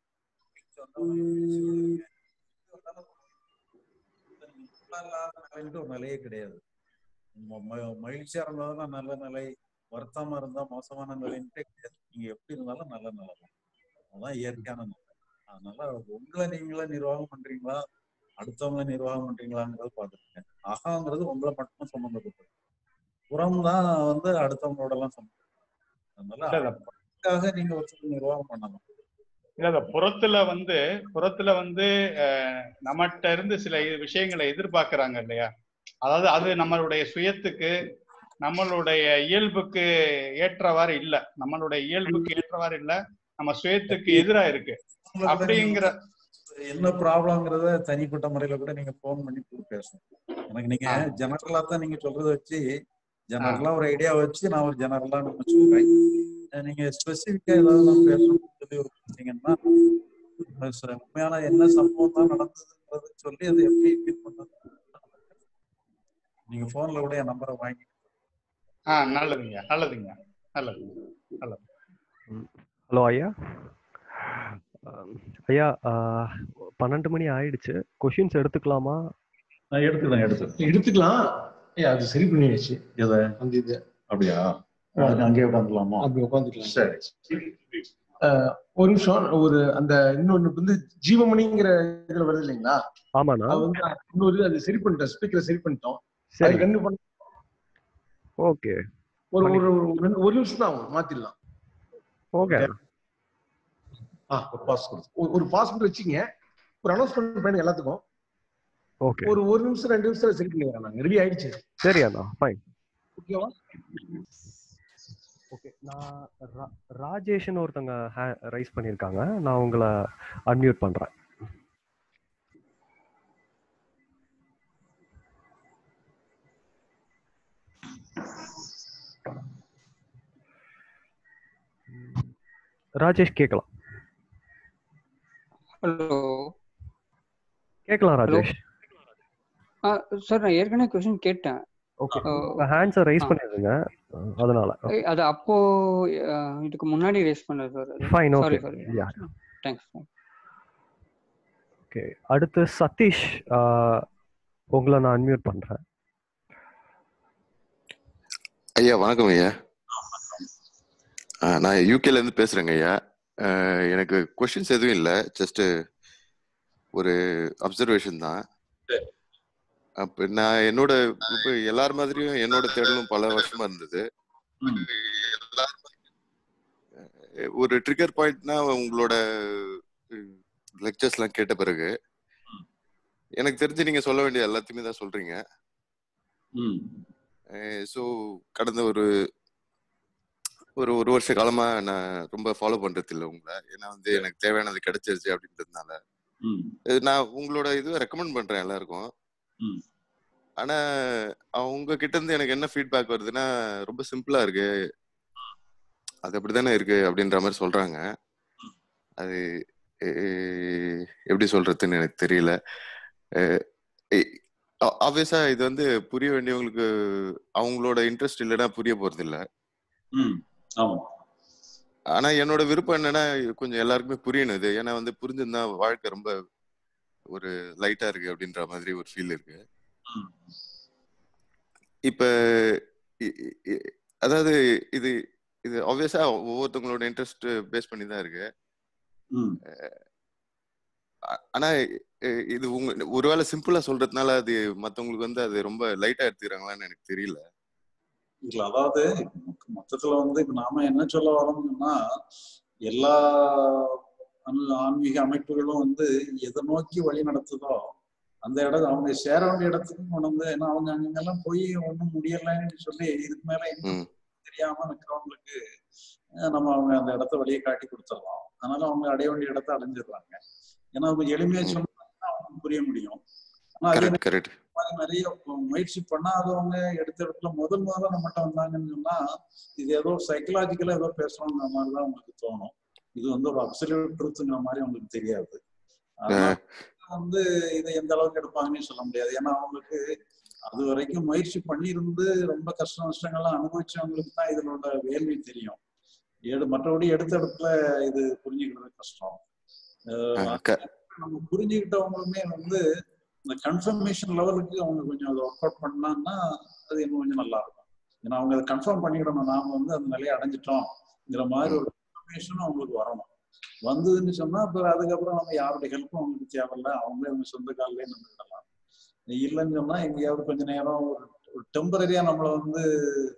நிலைன்ட்டு ஒரு நிலையே கிடையாது ம- ம- மகிழ்ச்சியா இருந்தாலும் நல்ல நிலை வருத்தமா இருந்தா மோசமான நிலைன்ட்டே கிடையாது நீங்க எப்படி இருந்தாலும் நல்ல நிலை தான் அதான் இயற்கையான நிலை அதனால உங்களை நீங்களே நிர்வாகம் பண்றீங்களா அடுத்தவங்களை நிர்வாகம் பண்றீங்களாங்கிறத பாத்துருக்கேன் அகங்கிறது உங்களை மட்டும் சம்பந்தப்பட்டது புறம் தான் வந்து அடுத்தவங்களோட எல்லாம் சம்பந்தம் அதனால அதுக்காக நீங்க ஒருத்தர் நிர்வாகம் பண்ணலாம் இல்ல அந்த புறத்துல வந்து புறத்துல வந்து அஹ், நம்மகிட்ட இருந்து சில இ- விஷயங்களை எதிர்பார்க்கறாங்க இல்லையா அதாவது அது நம்மளுடைய சுயத்துக்கு நம்மளுடைய இயல்புக்கு ஏற்றவாறு இல்ல நம்மளுடைய இயல்புக்கு ஏற்றவாறு இல்ல நம்ம சுயத்துக்கு எதிரா இருக்கு அப்படிங்கிற என்ன ப்ராப்ளம்ங்கிறத தனிப்பட்ட முறையில கூட நீங்க ஃபோன் பண்ணி கூட பேசணும் எனக்கு நீங்க ஜெனரலா தான் நீங்க சொல்றத வச்சு ஜெனரலா ஒரு ஐடியா வச்சு நான் ஒரு ஜெனரலா நம்ம சொல்றேன் அஹ் நீங்க ஸ்பெசிபிக்கா ஏதாவது நான் பேசணும்னு சொல்லி ஒரு சொன்னீங்கன்னா உங்க ச- உண்மையான என்ன சம்பவம் தான் நடந்ததுன்றது சொல்லி அதை எப்படி ஃபீல் பண்றது நீங்க போன்ல கூட என் நம்பரை வாங்கி ஆ நல்லதுங்க நல்லதுங்க நல்லது நல்லது ஹலோ ஐயா அஹ் ஐயா அஹ், பன்னெண்டு மணி ஆயிடுச்சு கொஷின்ஸ் எடுத்துக்கலாமா நான் எடுத்துக்கிறேன் எடுத்து எடுத்துக்கலாம் ஏய் அது சரி பண்ணியாச்சு எதை அந்த இது அப்படியா அதுக்கு அங்கேயே உட்காந்துக்கலாமா அப்படி உட்காந்துக்கலாம் சரி அஹ், ஒரு நிமிஷம் ஒரு அந்த இன்னொன்னு வந்து ஜீவமணிங்கிற இதுல வருது இல்லைங்களா ஆமாண்ணா அது வந்து நான் இன்னொரு அது சரி பண்ணிட்டோம் ஸ்பீக்கரை சரி பண்ணிட்டோம் சரி அது ரெண்டு பண்ண ஓகே ஒரு ஒரு ஒரு ரெண்டு- ஒரு நிமிஷம் தான் ஆகும் மாத்திடலாம் ஓகே ஆ ஒரு பாஸ் ஒரு ஒரு பாஸ் மட்டும் வச்சுங்க ஒரு அனௌன்ஸ்மெண்ட் பண்ணுங்க எல்லாத்துக்கும் ஓகே ஒரு ஒரு நிமிஷம் ரெண்டு நிமிஷத்துல சரி பண்ணிடுறேன் நாங்க ரெடி ஆயிடுச்சு சரி அண்ணா ஃபைன் ஓகேவா ஓகே நான் ரா- ராஜேஷ்னு ஒருத்தங்க ரைஸ் பண்ணியிருக்காங்க நான் உங்களை அன்மியூட் பண்றேன் ராஜேஷ் கேட்கலாம் ஹலோ கேட்கலாம் ஹலோ ராஜேஷ் சார் நான் ஏற்கனவே கொஸ்டின் கேட்டேன் ஓகே அஹ், ஹேண்ட்ஸை ரைஸ் ஆ. பண்ணிருங்க அஹ் அதனால ஏய், அது அப்போ அஹ், இதுக்கு முன்னாடி ரேஸ் பண்ணது sir Fine, sorry okay. Sorry Yeah. Thanks okay அடுத்து சதீஷ் ஆஹ், உங்களை நான் அன்மியூட் பண்றேன் ஐயா வணக்கம் ஐயா ஆ, நான் யூகேல இருந்து பேசுறேங்க ஐயா ஆ, எனக்கு கொஸ்டின்ஸ் எதுவும் இல்லை ஜஸ்ட் ஒரு அப்சர்வேஷன் தான் அப்ப நான் என்னோட இப்ப எல்லார் மாதிரியும் என்னோட தேடலும் பல வருஷமா இருந்தது எல்லார் மாதிரி- ஒரு ட்ரிகர் பாயிண்ட்னா உங்களோட லெக்சர்ஸ் எல்லாம் கேட்ட பிறகு எனக்கு தெரிஞ்சு நீங்க சொல்ல வேண்டிய எல்லாத்தையுமே தான் சொல்றீங்க ஸோ கடந்த ஒரு ஒரு ஒரு வருஷ காலமா நான் ரொம்ப ஃபாலோ பண்றது இல்லை உங்களை ஏன்னா வந்து எனக்கு தேவையானது கிடைச்சிருச்சு அப்படின்றதுனால இது நான் உங்களோட இதுவை ரெக்கமெண்ட் பண்றேன் எல்லாருக்கும் ஆனா அவங்க கிட்ட இருந்து எனக்கு என்ன ஃபீட்பேக் வருதுன்னா ரொம்ப சிம்பிளா இருக்கு அது அப்படிதானே இருக்கு அப்படின்ற மாதிரி சொல்றாங்க அது எ- எப்படி சொல்றதுன்னு எனக்கு தெரியல ஆப்வியஸா இது வந்து புரிய வேண்டியவங்களுக்கு அவங்களோட இன்ட்ரெஸ்ட் இல்லைன்னா புரிய போறது இல்ல ஆமா ஆனா என்னோட விருப்பம் என்னன்னா கொஞ்சம் எல்லாருக்குமே புரியணும் இது ஏன்னா வந்து புரிஞ்சிருந்தா வாழ்க்கை ரொம்ப ஒரு லைட்டா இருக்கு அப்படின்ற மாதிரி ஒரு ஃபீல் இருக்கு இப்ப இ- இ- இ- அதாவது இது இது ஆப்வியஸா ஒவ்வொருத்தவங்களோட இன்ட்ரெஸ்ட் பேஸ் பண்ணி தான் இருக்கு ஆ- ஆனா இ- இது உங்க ஒருவேளை சிம்பிளா சொல்றதுனால அது மத்தவங்களுக்கு வந்து அது ரொம்ப லைட்டா எடுத்துக்கிறாங்களான்னு எனக்கு தெரியல இல்ல அதாவது மொத்த- மொத்தத்துல வந்து இப்ப நாம என்ன சொல்ல வரோம்னா எல்லா ஆன்ம- ஆன்மீக அமைப்புகளும் வந்து எதை நோக்கி வழி நடத்துதோ அந்த இடம் அவங்க சேர வேண்டிய இடத்துக்கு கொண்டு வந்து ஏன்னா அவங்க அங்கெல்லாம் போய் ஒண்ணும் முடியலைன்னு சொல்லி இதுக்கு மேல இன்னும் தெரியாம இருக்கிறவங்களுக்கு அஹ் நம்ம அவங்க அந்த இடத்த வழியை காட்டி கொடுத்துடலாம் அதனால அவங்க அடைய வேண்டிய இடத்த அடைஞ்சிடுறாங்க ஏன்னா அவங்க எளிமையா சொன்னா அவங்களுக்கு புரிய முடியும் ஆனா அதே கரெக்ட் கரெக்ட் மாதிரி நிறைய முயற்சி பண்ணாதவங்க எடுத்த இடத்துல முதல் முதல்ல நம்மகிட்ட வந்தாங்கன்னு சொன்னா இது ஏதோ சைக்கலாஜிக்கலா ஏதோ பேசுறோங்கிற மாதிரி தான் உங்களுக்கு தோணும் இது வந்து ஒரு அப்சல்யூட் ட்ரூத்துங்கிற மாதிரி அவங்களுக்கு தெரியாது அதனால வந்து இதை எந்த அளவுக்கு எடுப்பாங்கன்னு சொல்ல முடியாது ஏன்னா அவங்களுக்கு அது வரைக்கும் முயற்சி பண்ணியிருந்து ரொம்ப கஷ்ட நஷ்டங்கள்லாம் அனுபவிச்சவங்களுக்கு தான் இதனோட வேள்வி தெரியும் ஏடு மற்றபடி எடுத்த இடத்துல இது புரிஞ்சுக்கிறது கஷ்டம் அஹ் நம்ம புரிஞ்சுக்கிட்டவங்களுமே வந்து இந்த கன்ஃபர்மேஷன் லெவலுக்கு அவங்க கொஞ்சம் அதை ஒர்க் அவுட் பண்ணாங்கன்னா அது இன்னும் கொஞ்சம் நல்லா இருக்கும் ஏன்னா அவங்க அதை கன்ஃபார்ம் பண்ணிக்கிடணும் நாம வந்து அந்த நிலையை அடைஞ்சிட்டோம்ங்கிற மாதிரி ஒரு கன்ஃபர்மேஷனும் அவங்களுக்கு வரணும் வந்ததுன்னு சொன்னா அப்புறம் அதுக்கப்புறம் நம்ம யாருடைய ஹெல்ப்பும் அவங்களுக்கு தேவையில்ல அவங்களே அவங்க சொந்த காலிலே நின்றுடலாம் இல்லைன்னு சொன்னா எங்கேயாவது கொஞ்ச நேரம் ஒரு ஒரு டெம்பரரியா நம்மளை வந்து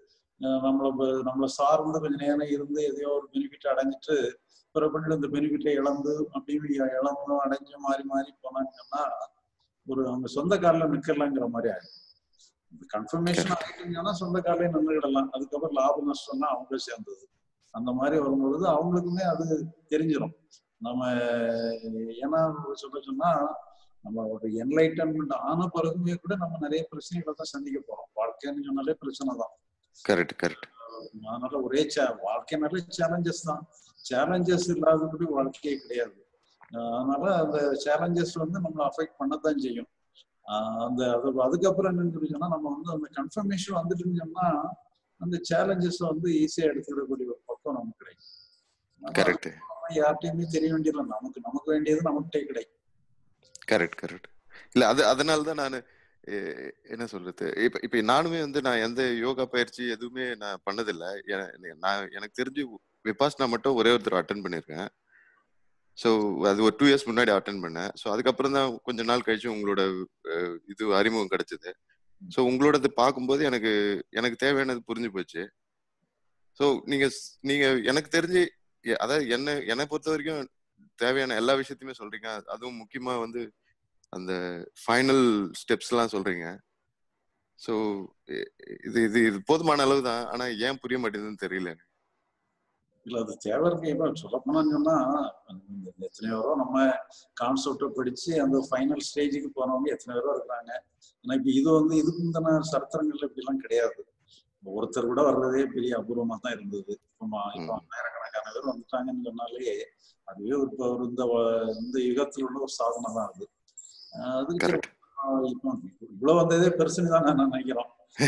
அஹ் நம்மள ப- நம்மள சார்ந்து கொஞ்ச நேரம் இருந்து எதையோ ஒரு பெனிஃபிட் அடைஞ்சிட்டு பிறகு இந்த பெனிஃபிட்டை இழந்து அப்படியே இழந்தும் அடைஞ்சு மாறி மாறி போனான்னு சொன்னா ஒரு அவங்க சொந்த காலில் நிக்கலாங்கிற மாதிரி ஆயிடும் கன்ஃபர்மேஷன் ஆகிட்டீங்கன்னா சொந்த காலையே நின்றுக்கிடலாம் அதுக்கப்புறம் லாப நஷ்டம்னா அவங்க சேர்ந்தது அந்த மாதிரி வரும்பொழுது அவங்களுக்குமே அது தெரிஞ்சிடும் நம்ம ஏன்னா சொல்ல சொன்னா நம்ம ஒரு என்லைட்டன்மெண்ட் ஆன பிறகுமே கூட நம்ம நிறைய பிரச்சனைகளை தான் சந்திக்க போறோம் வாழ்க்கைன்னு சொன்னாலே பிரச்சனை தான் கரெக்ட் கரெக்ட் அதனால ஒரே சே வாழ்க்கைனாலே சேலஞ்சஸ் தான் சேலஞ்சஸ் இல்லாதபடி வாழ்க்கையே கிடையாது ஆஹ் அதனால அந்த சேலஞ்சஸ் வந்து நம்மளை அஃபெக்ட் பண்ணத்தான் செய்யும் ஆஹ் அந்த அது அதுக்கப்புறம் என்னன்னு சொல்லி சொன்னா நம்ம வந்து அந்த கன்ஃபர்மேஷன் வந்துட்டுன்னு சொன்னா அந்த சேலஞ்சஸ் வந்து ஈஸியா எடுத்துக்கிடக்கூடிய ஒரு பக்கம் நமக்கு கிடைக்கும் கரெக்ட் நம்ம யார்கிட்டயுமே தெரிய வேண்டியதில்லை நமக்கு நமக்கு வேண்டியது நமக்கிட்டே கிடைக்கும் கரெக்ட் கரெக்ட் இல்ல அது அதனால தான் நான் என்ன சொல்றது இப்ப இப்ப நானுமே வந்து நான் எந்த யோகா பயிற்சி எதுவுமே நான் பண்ணதில்லை எ- நான் எனக்கு தெரிஞ்சு விபாஸ்னா மட்டும் ஒரே ஒருத்தர் அட்டன் பண்ணியிருக்கேன் ஸோ அது ஒரு டூ இயர்ஸ் முன்னாடி அட்டன் பண்ணேன் ஸோ அதுக்கப்புறம் தான் கொஞ்ச நாள் கழிச்சு உங்களோட அஹ், இது அறிமுகம் கிடைச்சது ஸோ உங்களோடது பார்க்கும்போது எனக்கு எனக்கு தேவையானது புரிஞ்சு போச்சு ஸோ நீங்க ஸ்- நீங்க எனக்கு தெரிஞ்சு எ- அதாவது என்ன என்னை பொறுத்த வரைக்கும் தேவையான எல்லா விஷயத்தையுமே சொல்றீங்க அதுவும் முக்கியமா வந்து அந்த ஃபைனல் ஸ்டெப்ஸ் எல்லாம் சொல்றீங்க ஸோ இது இது இது போதுமான அளவு தான் ஆனா ஏன் புரிய மாட்டேங்குதுன்னு தெரியல எனக்கு. இல்ல அது தேவை இருக்கு இப்போ சொல்ல போனான்னு சொன்னா இந்த எத்தனை பேரோ நம்ம கான்செப்டை படிச்சு அந்த ஃபைனல் ஸ்டேஜுக்கு போனவங்க எத்தனை பேரோ இருக்கிறாங்க ஆனா இப்ப இது வந்து இதுக்கு முந்தின சரித்திரங்கள்ல இப்படிலாம் கிடையாது ஒருத்தர் கூட வர்றதே பெரிய அபூர்வமா தான் இருந்தது இப்போ மா- இப்போ ஆயிரக்கணக்கான பேர் வந்துட்டாங்கன்னு சொன்னாலே அதுவே ஒரு இப்போ ஒரு இந்த வ- இந்த யுகத்தில் உள்ள ஒரு சாதனை தான் அது ஆஹ் அதுக்கு ஆஹ் இப்போ இவ்வளவு வந்ததே பெருசுன்னு தான் நான் நினைக்கிறோம்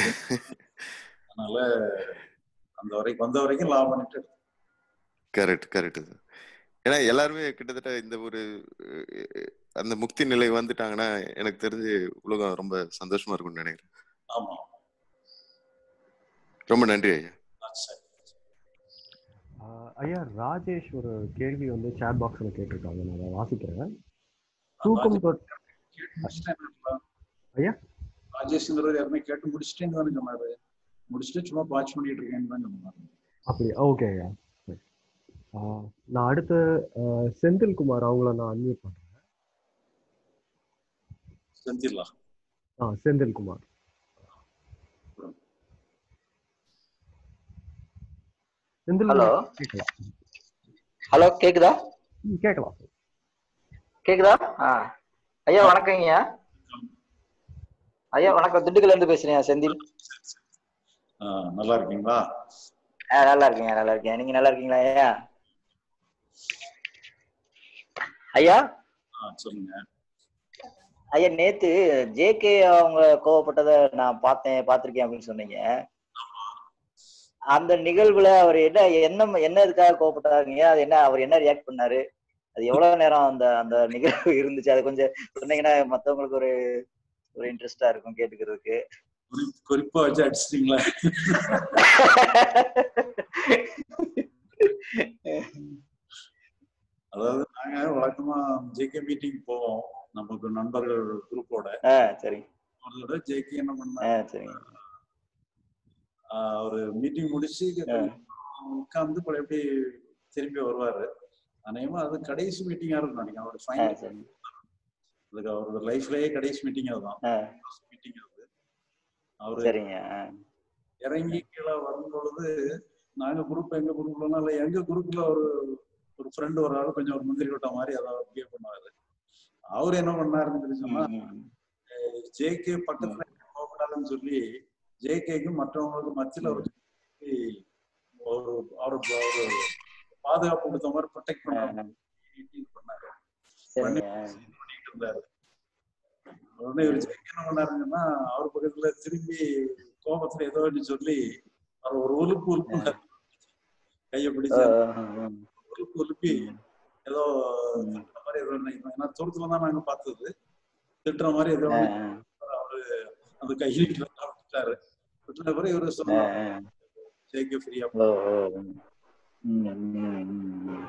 அதனால அந்த வரைக்கும் வந்த வரைக்கும் லாபம் பண்ணிட்டு கரெக்ட் கரெக்ட் ஏன்னா எல்லாருமே கிட்டத்தட்ட இந்த ஒரு அஹ், அந்த முக்தி நிலை வந்துட்டாங்கன்னா எனக்கு தெரிஞ்சு உலகம் ரொம்ப சந்தோஷமா இருக்கும்னு நினைக்கிறேன் ஆமா ரொம்ப நன்றி ஐயா சரி ஆஹ் ஐயா ராஜேஷ் ஒரு கேள்வி வந்து சேட் பாக்ஸ்ல கேட்டிருக்காங்க நான் அதை வாசிக்கிறேன் தூக்கம் தொட்- கேட்டு முடிச்சிட்டேன் ஐயா ராஜேஷ்ங்கிறவர் யாருமே கேட்டு முடிச்சிட்டேன்னு தானே சொன்னாரு முடிச்சுட்டு சும்மா வாட்ச் பண்ணிட்டு இருக்கேன்னு தான் சொன்னாரு அப்படி ஓகே ஐயா சரி. ஆஹ் நான் அடுத்து ஆஹ் செந்தில்குமார் அவங்கள நான் அன்மியூட் பண்றேன் செந்தில்லா ஆ செந்தில்குமார் செந்தில் ஹலோ கேட்கலாம் ஹலோ கேக்குதா ம், கேட்கலாம் கேக்குதா ஆ ஐயா வணக்கங்கய்யா ஐயா வணக்கம் திண்டுக்கல்ல இருந்து பேசுறேன் செந்தில் ஆஹ் நல்லா இருக்கீங்களா ஆ நல்லா இருக்கீங்க நல்லா இருக்கேன் நீங்க நல்லா இருக்கீங்களா ஐயா ஐயா ஆஹ் சொல்லுங்க ஐயா நேத்து ஜேகே அவங்க கோவப்பட்டதை நான் பார்த்தேன் பார்த்திருக்கேன் அப்படின்னு சொன்னீங்க அந்த நிகழ்வுல அவர் என்ன என்ன என்ன இதுக்காக கோவப்பட்டாருங்க அது என்ன அவர் என்ன ரியாக்ட் பண்ணாரு அது எவ்வளவு நேரம் அந்த அந்த நிகழ்வு இருந்துச்சு அது கொஞ்சம் சொன்னீங்கன்னா மத்தவங்களுக்கு ஒரு ஒரு இன்ட்ரெஸ்டா இருக்கும் கேட்டுக்கிறதுக்கு குறி- குறிப்பா வச்சு அடிச்சிட்டீங்களா அதாவது நாங்க வழக்கமா ஜேகே மீட்டிங் போவோம் நமக்கு நண்பர்கள் குரூப்போட ஆ சரி ஒரு தடவை ஜேகே என்ன ஆ பண்ணாரு சரிங்க ஆஹ் ஒரு மீட்டிங் முடிச்சு உட்கார்ந்து அப்புறம் எப்படி திரும்பி வருவாரு அநேகமா அது கடைசி மீட்டிங்கா இருக்கும் நினைக்கிறேன் அவரோட ஆ ஃபைனல் சரி அதுக்கு அவரோட லைஃப்லயே கடைசி மீட்டிங் அதுதான் ஆ மீட்டிங் அது அவரு சரிங்க ஆ இறங்கி கீழே வரும்பொழுது நாங்க குரூப் எங்க குரூப்லனா இல்ல எங்க குரூப்ல ஒரு ஒரு ஃப்ரெண்டு ஒரு ஆள் கொஞ்சம் ஒரு முந்திரி கொட்ட மாதிரி அதை அப்படியே பண்ணுவாரு அவர் என்ன பண்ணாருன்னு சொல்லி சொன்னா ஜேகே பக்கத்துல போகக்கூடாதுன்னு சொல்லி ஜேகேக்கு மற்றவங்களுக்கு மத்தியில ஒரு ஒரு அவர் ஒரு பாதுகாப்பு கொடுத்த மாதிரி ப்ரொடெக்ட் பண்ண பண்ணாரு பண்ணி சரிங்க பண்ணிட்டு இருந்தாரு உடனே இவர் ஜெயிக்க என்ன பண்ணாருங்கன்னா அவர் பக்கத்துல திரும்பி கோபத்துல ஏதோ ஒன்று சொல்லி அவர் ஒரு உலுப்பு உலுப்புனாரு கைய பிடிச்சு உலுப்பு உலுப்பி ஏதோ திட்டுற மாதிரி ஏதோ ஒண்ணு. ஏன்னா தூரத்துல தான் நாங்க பார்த்தது திட்டுற மாதிரி ஏதோ ஒண்ணு அவரு அந்த கையை விட்டாரு விட்டுன பிறகு இவரு சொன்னாரு ஜெயிக்க ஃப்ரீயா ஓ ஓ ம், ம், ம்.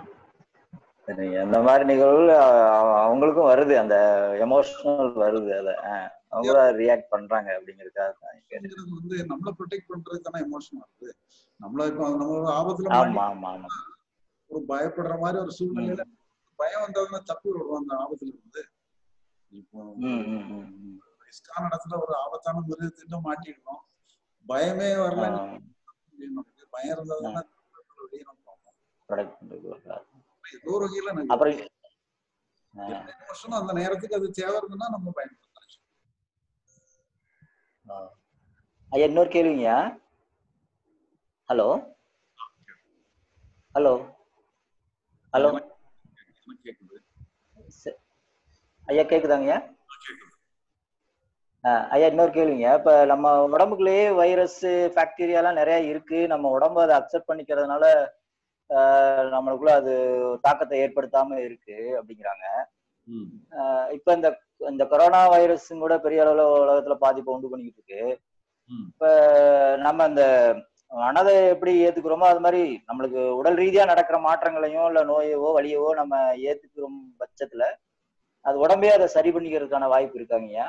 சரிங்க அந்த மாதிரி நிகழ்வு அ- அவங்களுக்கும் வருது அந்த எமோஷனல் வருது அத ஆ, அவங்க ரியாக்ட் பண்றாங்க அப்படிங்கறதுக்காக தான் கேட்டேன். அப்படிங்கிறது வந்து நம்மள ப்ரொடெக்ட் பண்றதுக்கு தானே எமோஷன் வருது நம்மள இப்போ நம்ம ஒரு ஆபத்துல ஆமா மாட்டி ஆமா ஆமா ஒரு பயப்படுற மாதிரி ஒரு சூழ்நிலையில பயம் வந்ததுன்னா தப்பி விடுவோம் அந்த ஆபத்துல இருந்து இப்போ ம், ம், ம், ம். ரிஸ்கான இடத்துல ஒரு ஆபத்தான மிருகத்திட்ட மாட்டிடுறோம் பயமே வரல ஆ. நமக்கு பயம் இருந்ததுன்னா வெளியே நம்ம போவோம். ப்ரொடக்ட் பண்றது ஒரு ஏதோ ஒரு வகையில எனக்கு அப்புறம் ஆ, எமோஷனும் அந்த நேரத்துக்கு அது தேவை இருந்ததுன்னா நம்ம பயன்படுத்தலாம் ஆ. ஐயா இன்னொரு கேள்விங்க ஹலோ ஹலோ ஹலோ எனக்கு கேக்குது ச- ஐயா கேக்குதாங்கய்யா ஆ, ஐயா இன்னொரு கேள்விங்க இப்ப நம்ம உடம்புக்குள்ளேயே வைரஸ் பாக்டீரியா எல்லாம் நிறைய இருக்கு நம்ம உடம்பு அதை அக்செப்ட் பண்ணிக்கிறதுனால ஆ, நம்மளுக்குள்ள அது தாக்கத்தை ஏற்படுத்தாம இருக்கு அப்படிங்கிறாங்க ஆ, இப்ப இந்த இந்த கொரோனா வைரஸ் கூட பெரிய அளவுல உலகத்துல பாதிப்பை உண்டு பண்ணிக்கிட்டு இருக்கு இப்ப நம்ம இந்த மனதை எப்படி ஏத்துக்கிறோமோ அது மாதிரி நம்மளுக்கு உடல் ரீதியா நடக்கிற மாற்றங்களையும் இல்ல நோயவோ வலியவோ நம்ம ஏத்துக்கிறோம் பட்சத்துல அது உடம்பே அதை சரி பண்ணிக்கிறதுக்கான வாய்ப்பு இருக்காங்கய்யா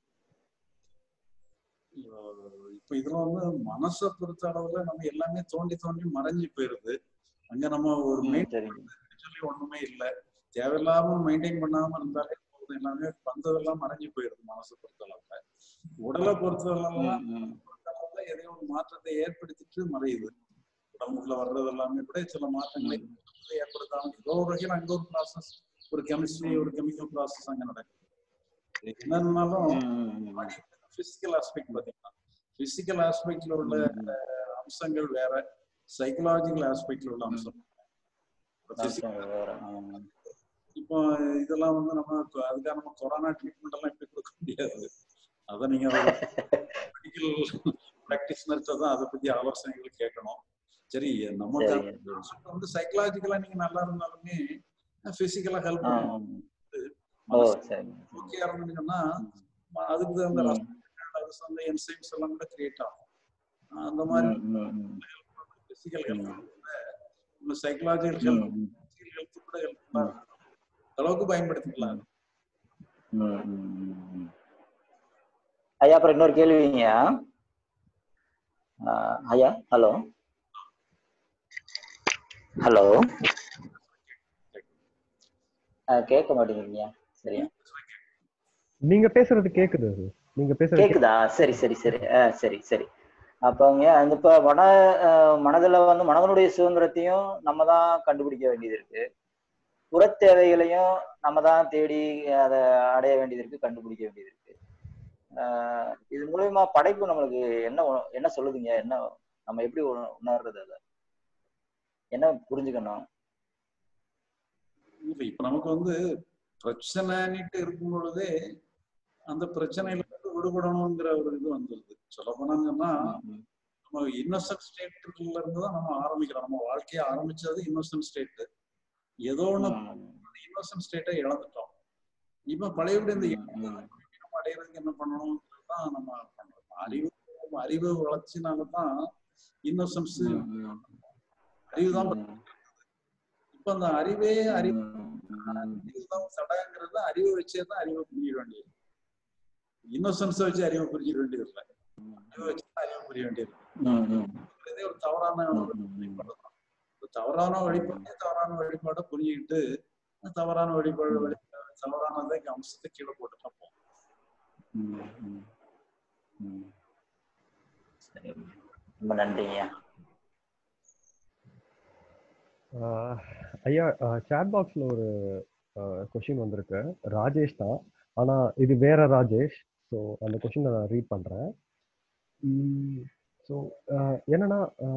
இப்ப இதுல வந்து மனசை பொறுத்த அளவுல நம்ம எல்லாமே தோண்டி தோண்டி மறைஞ்சு போயிருது அங்க நம்ம ஒரு மெயின் சொல்லி ஒண்ணுமே இல்ல தேவையில்லாம மெயின்டைன் பண்ணாம இருந்தாலே போதும் எல்லாமே வந்ததெல்லாம் மறைஞ்சு போயிருது மனசை பொறுத்த அளவுல உடலை பொறுத்த அளவுல பொறுத்தளவுல எதையோ ஒரு மாற்றத்தை ஏற்படுத்திட்டு மறையுது உடம்புக்குள்ள வர்றது எல்லாமே கூட சில மாற்றங்களை ஏற்படுத்தாம ஏதோ ஒரு வகையில் அங்க ஒரு ப்ராசஸ் ஒரு கெமிஸ்ட்ரி ஒரு கெமிக்கல் ப்ராசஸ் அங்க நடக்குது இது என்னன்னாலும் பிசிக்கல் ஆஸ்பெக்ட் பாத்தீங்கன்னா பிசிக்கல் ஆஸ்பெக்ட்ல உள்ள அஹ், அம்சங்கள் வேற சைக்கலாஜிக்கல் ஆஸ்பெக்ட்ல உள்ள அம்சம் physical- இப்போ இதெல்லாம் வந்து நம்ம கொ- அதுக்காக நம்ம கொரோனா ட்ரீட்மெண்ட் எல்லாம் இப்படி கொடுக்க முடியாது அதை நீங்க மெடிக்கல் ப்ராக்டிஷனர்கிட்ட தான் அதை பத்தி ஆலோசனைகள் கேட்கணும் சரி நமக்கு சரிங்க. அந்த வந்து சைக்கலாஜிக்கலா நீங்க நல்லா இருந்தாலுமே பிசிக்கலா ஹெல்ப் ஆ, பண்ணும் ஓ சரிங்க ஓகே இருந்தீங்கன்னா ம- அதுக்கு அந்த ரசாயனங்கள், அது சார்ந்த என்சைம்ஸ் எல்லாம் கூட கிரியேட் ஆகும் ஆஹ் அந்த மாதிரி ம், ம், ம். பிசிக்கல் ஹெல்த் உங்க சைக்கலாஜிக்கல் ஹெல்த் பிசிக்கல் ஹெல்த் கூட ஹெல்ப்ஃபுல்லா இருக்கும் அளவுக்கு பயன்படுத்திக்கலாம் ம், ம், ம், ம். ஐயா அப்புறம் இன்னொரு கேள்விங்க ஆ, ஐயா ஹலோ ஹலோ கேட்க மாட்டேங்கிறீங்க சரியா நீங்க பேசுறது கேக்குது அது. நீங்க பேசுறது கே- கேக்குதா சரி சரி சரி ஆ சரி சரி அப்போங்க அந்த இப்போ மன அஹ், மனதுல வந்து மனதனுடைய சுதந்திரத்தையும் நம்ம தான் கண்டுபிடிக்க வேண்டியது இருக்கு புறத் தேவைகளையும் நம்ம தான் தேடி அதை அடைய வேண்டியது இருக்கு கண்டுபிடிக்க வேண்டியது இருக்கு ஆஹ், இது மூலியமா படைப்பு நம்மளுக்கு என்ன உண- என்ன சொல்லுதுங்க என்ன நம்ம எப்படி உண- உணர்றது அதை என்ன புரிஞ்சுக்கணும் இல்ல இப்ப நமக்கு வந்து பிரச்சனைன்னுட்டு இருக்கும் பொழுதே அந்த பிரச்சனையில இருந்து விடுபடணுங்கிற ஒரு இது வந்துருது சொல்ல போனாங்கன்னா நம்ம இன்னோசன்ட் ஸ்டேட்ல இருந்து தான் நம்ம ஆரம்பிக்கிறோம் நம்ம வாழ்க்கையை ஆரம்பிச்சது இன்னோசன்ட் ஸ்டேட் ஏதோ ஒண்ணு இன்னோசன்ட் ஸ்டேட்டை இழந்துட்டோம் இப்ப பழையபடி இந்த நம்ம அடையிறதுக்கு என்ன பண்ணணும்ன்றது தான் நம்ம பண்றோம் அறிவு அறிவு வளர்ச்சினால தான் இன்னோசன்ஸ் அறிவு தான் இப்ப அந்த அறிவே அறிவு அறிவுதான் தடங்கிறது அறிவை வச்சே தான் அறிவை புரிய வேண்டியது இன்னோசன்ஸ் வச்சு அறிவை புரிஞ்சிட வேண்டியது இல்லை அறிவை வச்சு தான் அறிவை புரிய வேண்டியது இதே ஒரு தவறான வழிபாடு தான் ஒரு தவறான வழிபாடு தவறான வழிபாடை புரிஞ்சுக்கிட்டு தவறான வழிபாடு வழி தவறானதை அம்சத்தை கீழே போட்டுட்டா போதும் ரொம்ப நன்றிங்கய்யா ஆஹ் ஐயா சாட் பாக்ஸ்ல ஒரு கொஷின் வந்திருக்கு ராஜேஷ் தான் ஆனா இது வேற ராஜேஷ் ஸோ அந்த கொஷினை நான் ரீட் பண்றேன் ஸோ என்னன்னா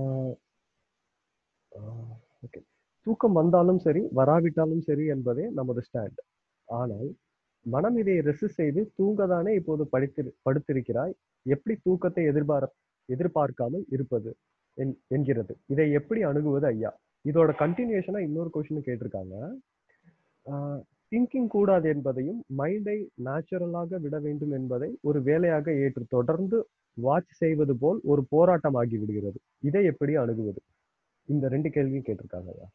ஓகே தூக்கம் வந்தாலும் சரி வராவிட்டாலும் சரி என்பதே நமது ஸ்டாண்ட் ஆனால் மனம் இதை ரெசிஸ்ட் செய்து தூங்கதானே இப்போது படித்திரு படுத்திருக்கிறாய் எப்படி தூக்கத்தை எதிர்பார எதிர்பார்க்காமல் இருப்பது என்- என்கிறது இதை எப்படி அணுகுவது ஐயா இதோட கண்டினியூஷனா இன்னொரு கொஸ்டின் கேட்டிருக்காங்க திங்கிங் கூடாது என்பதையும் மைண்டை நேச்சுரலாக விட வேண்டும் என்பதை ஒரு வேலையாக ஏற்று தொடர்ந்து வாட்ச் செய்வது போல் ஒரு போராட்டம் ஆகி விடுகிறது இதை எப்படி அணுகுவது இந்த ரெண்டு கேள்வியும் கேட்டிருக்காங்க ஐயா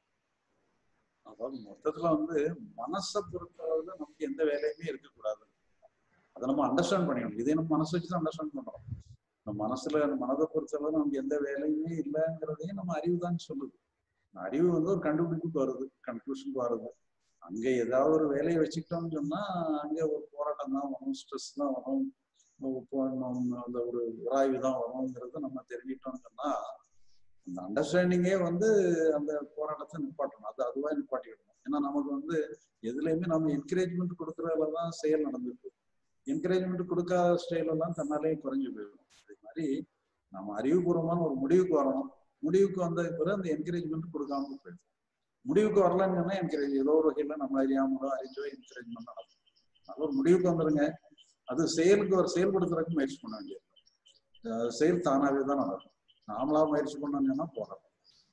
அதாவது மொத்தத்துல வந்து மனசை பொறுத்தளவுல நமக்கு எந்த வேலையுமே இருக்கக்கூடாது அதை நம்ம அண்டர்ஸ்டாண்ட் பண்ணிக்கணும் இதை நம்ம மனசு வச்சு தான் அண்டர்ஸ்டாண்ட் பண்றோம் நம்ம மனசுல மனதை பொறுத்தளவு நமக்கு எந்த வேலையுமே இல்லைங்கிறதையும் நம்ம அறிவு தான் சொல்லுது இந்த அறிவு வந்து ஒரு கண்டுபிடிப்புக்கு வருது கன்க்ளூஷனுக்கு வருது அங்க ஏதாவது ஒரு வேலையை வச்சுக்கிட்டோம்னு சொன்னா அங்க ஒரு போராட்டம் தான் வரும் ஸ்ட்ரெஸ் தான் வரும் இப்போ நம்ம அந்த ஒரு உராய்வு தான் வரும்ங்கிறத நம்ம தெரிஞ்சிட்டோம்னு சொன்னா அந்த அண்டர்ஸ்டாண்டிங்கே வந்து அந்த போராட்டத்தை நிப்பாட்டணும் அது அதுவா நிப்பாட்டிடணும் ஏன்னா நமக்கு வந்து எதுலையுமே நம்ம என்கரேஜ்மெண்ட் கொடுக்கறதுல தான் செயல் நடந்துருக்கு என்கரேஜ்மெண்ட் கொடுக்காத ஸ்டைல் எல்லாம் தன்னாலே குறைஞ்சு போயிடும் அது மாதிரி நம்ம அறிவுபூர்வமான ஒரு முடிவுக்கு வரணும் முடிவுக்கு வந்த பிறகு அந்த என்கரேஜ்மெண்ட் கொடுக்காம போயிடும் முடிவுக்கு வரலன்னு சொன்னா என்கரேஜ் ஏதோ ஒரு வகையில நம்ம அறியாமலோ அறிஞ்சோ என்கரேஜ்மெண்ட் நடக்கும் நல்ல ஒரு முடிவுக்கு வந்துருங்க அது செயலுக்கு ஒரு செயல்படுத்துறதுக்கு முயற்சி பண்ண வேண்டியது அது செயல் தானாவே தான் நடக்கும் நாமளா முயற்சி பண்ணோம்னா போகலாம்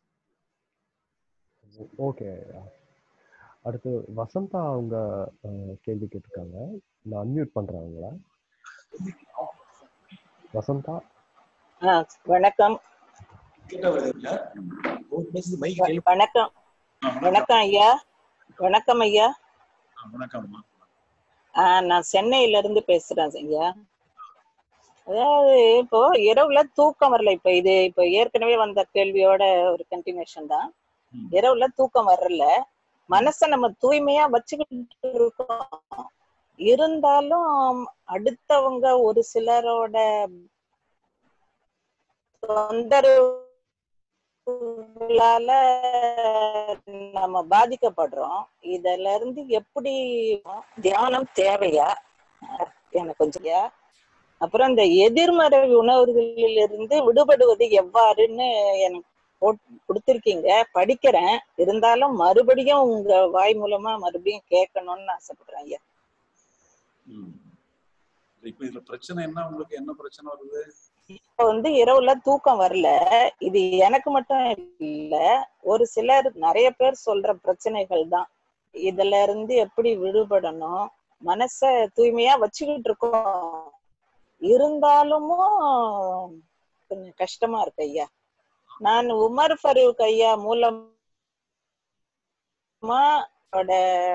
ஓகே அடுத்து வசந்தா அவங்க அஹ், கேள்வி கேட்டிருக்காங்க நான் அன்மியூட் பண்றேன் அவங்கள வசந்தா ஆ, வணக்கம் வ- வணக்கம் வணக்கம் ஐயா வணக்கம் ஐயா வணக்கம்மா ஆ, நான் சென்னையில இருந்து பேசுறேன் ஐயா அதாவது இப்போ இரவுல தூக்கம் வரல இப்ப இது இப்ப ஏற்கனவே வந்த கேள்வியோட ஒரு கண்டினியூஷன் தான் இரவுல தூக்கம் வரல மனச நம்ம தூய்மையா வச்சுக்கிட்டு இருக்கோம் இருந்தாலும் அடுத்தவங்க ஒரு சிலரோட தொந்தரவுகளால நம்ம பாதிக்கப்படுறோம் இதுல இருந்து எப்படி தியானம் தேவையா அஹ் எனக்கு கொஞ்சம் ஐயா. அப்புறம் இந்த எதிர்மறை உணர்வுகளில் இருந்து விடுபடுவது எவ்வாறுன்னு எனக்கு போட்- கொடுத்திருக்கீங்க படிக்கிறேன் இருந்தாலும் மறுபடியும் உங்க வாய் மூலமா மறுபடியும் கேட்கணும்னு ஆசைப்படுறேன் ஐயா ம். இப்ப இதுல பிரச்சனை என்ன உங்களுக்கு என்ன பிரச்சனை வருது இப்ப வந்து இரவுல தூக்கம் வரல இது எனக்கு மட்டும் இல்ல ஒரு சிலர் நிறைய பேர் சொல்ற பிரச்சனைகள் தான் இதுல இருந்து எப்படி விடுபடணும் மனச தூய்மையா வச்சுக்கிட்டு இருக்கோம் இருந்தாலும் கொஞ்சம் கஷ்டமா இருக்கு ஐயா நான் உமர் ஃபரூக் ஐயா மூலமா அவரோட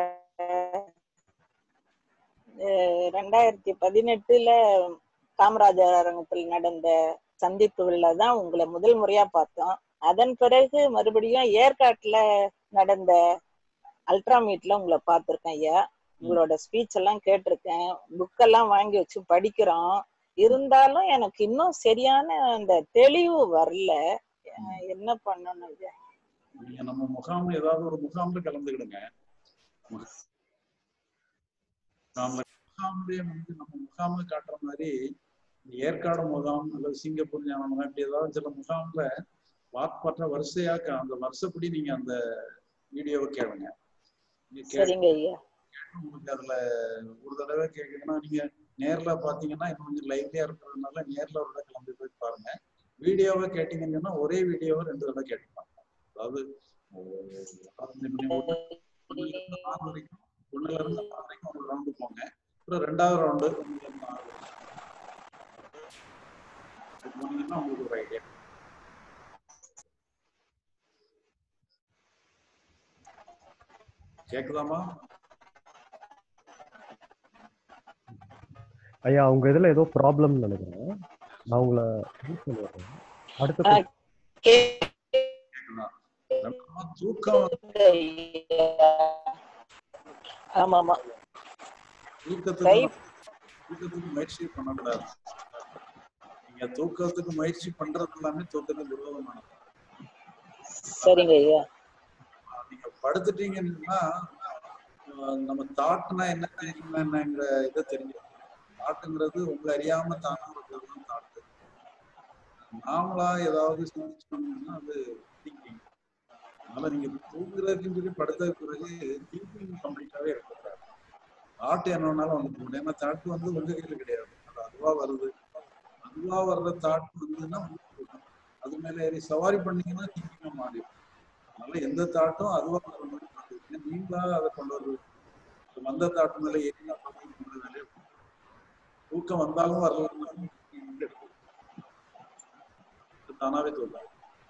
அஹ், ரெண்டாயிரத்தி பதினெட்டுல காமராஜர் அரங்கத்தில் நடந்த சந்திப்புகள்ல தான் உங்களை முதல் முறையா பார்த்தோம் அதன் பிறகு மறுபடியும் ஏற்காட்டுல நடந்த அல்ட்ரா மீட்ல உங்களை பார்த்திருக்கேன் ஐயா உங்களோட ஸ்பீச் எல்லாம் கேட்டிருக்கேன் புக்கெல்லாம் வாங்கி வச்சு படிக்கிறோம் இருந்தாலும் எனக்கு இன்னும் சரியான அந்த தெளிவு வரல அஹ் என்ன பண்ணணும் ஐயா நீங்க நம்ம முகாம் ஏதாவது ஒரு முகாம்ல கலந்துக்கிடுங்க முகாம்ல முகாம்லயே வந்து நம்ம முகாம்ல காட்டுற மாதிரி இந்த ஏற்காடு முகாம் அல்லது சிங்கப்பூர் ஞான முகாம் இப்படி ஏதாவது சில முகாம்ல வாக்பற்ற வரிசையா க- அந்த வருஷப்படி நீங்க அந்த வீடியோவை கேளுங்க நீங்க கேட்டு சரிங்க ஐயா உங்களுக்கு அதுல ஒரு தடவை கேட்கணும்னா நீங்க நேர்ல பாத்தீங்கன்னா இன்னும் கொஞ்சம் லைவ்லியா இருக்கிறதுனால நேர்ல ஒரு தடவை கிளம்பி போய் பாருங்க வீடியோவை கேட்டீங்கன்னு சொன்னா ஒரே வீடியோவை ரெண்டு தடவை கேட்டுப்பாங்க அதாவது ஒரு- அதாவது இப்ப நீங்க ஒண்ணு- ஒண்ணுல இருந்து ஆறு வரைக்கும் ஒண்ணுல இருந்து ஆறு வரைக்கும் ஒரு ரவுண்டு போங்க அப்புறம் ரெண்டாவது ரவுண்டு ஒண்ணுல இருந்து ஆறு வரைக்கும் இப்படி போனீங்கன்னா உங்களுக்கு ஒரு ஐடியா கேக்குதாமா ஐயா அவங்க இதுல ஏதோ ப்ராப்ளம் நினைக்கிறேன் நான் உங்களை help பண்ணிடுறேன். அடுத்த ஆ, question. கேக்குதா? நம்ம தூக்கம் ஆமா ஆமா தூக்கத்துக்கு கை தூக்கத்துக்கு முயற்சி பண்ணக்கூடாது நீங்க தூக்கத்துக்கு முயற்சி பண்றது எல்லாமே தூக்கத்துக்கு விரோதமானது சரிங்க ஐயா நீங்க படுத்துட்டீங்கன்னா அஹ், நம்ம தாட்னா என்ன தெரியுமா என்னங்கிற இதை தெரிஞ்சிடும் தாட்டுங்கிறது உங்களை அறியாம தானா இருக்கிறது தான் தாட்டு நாமளா ஏதாவது சிந்திச்சோம்னா அது திங்கிங் அதனால நீங்க தூங்குறதுக்குன்னு சொல்லி படுத்த பிறகு திங்கிங் கம்ப்ளீட்டாவே இருக்கக்கூடாது தாட் என்ன வேணாலும் வந்து போகணும் ஏன்னா தாட் வந்து உங்க கையில கிடையாது அது அதுவா வருது அதுவா வர்ற தாட் வந்துன்னா அது மேல ஏறி சவாரி பண்ணீங்கன்னா திங்கிங்கா மாறிடும் அதனால எந்த தாட்டும் அதுவா வர மாதிரி மாறிடுங்க நீங்களா அதை கொண்டு வருது இப்ப வந்த தாட்டு மேல ஏறினா கொண்டு வேலையை தூக்கம் வந்தாலும் வரலாம் தானாவே தூக்கம்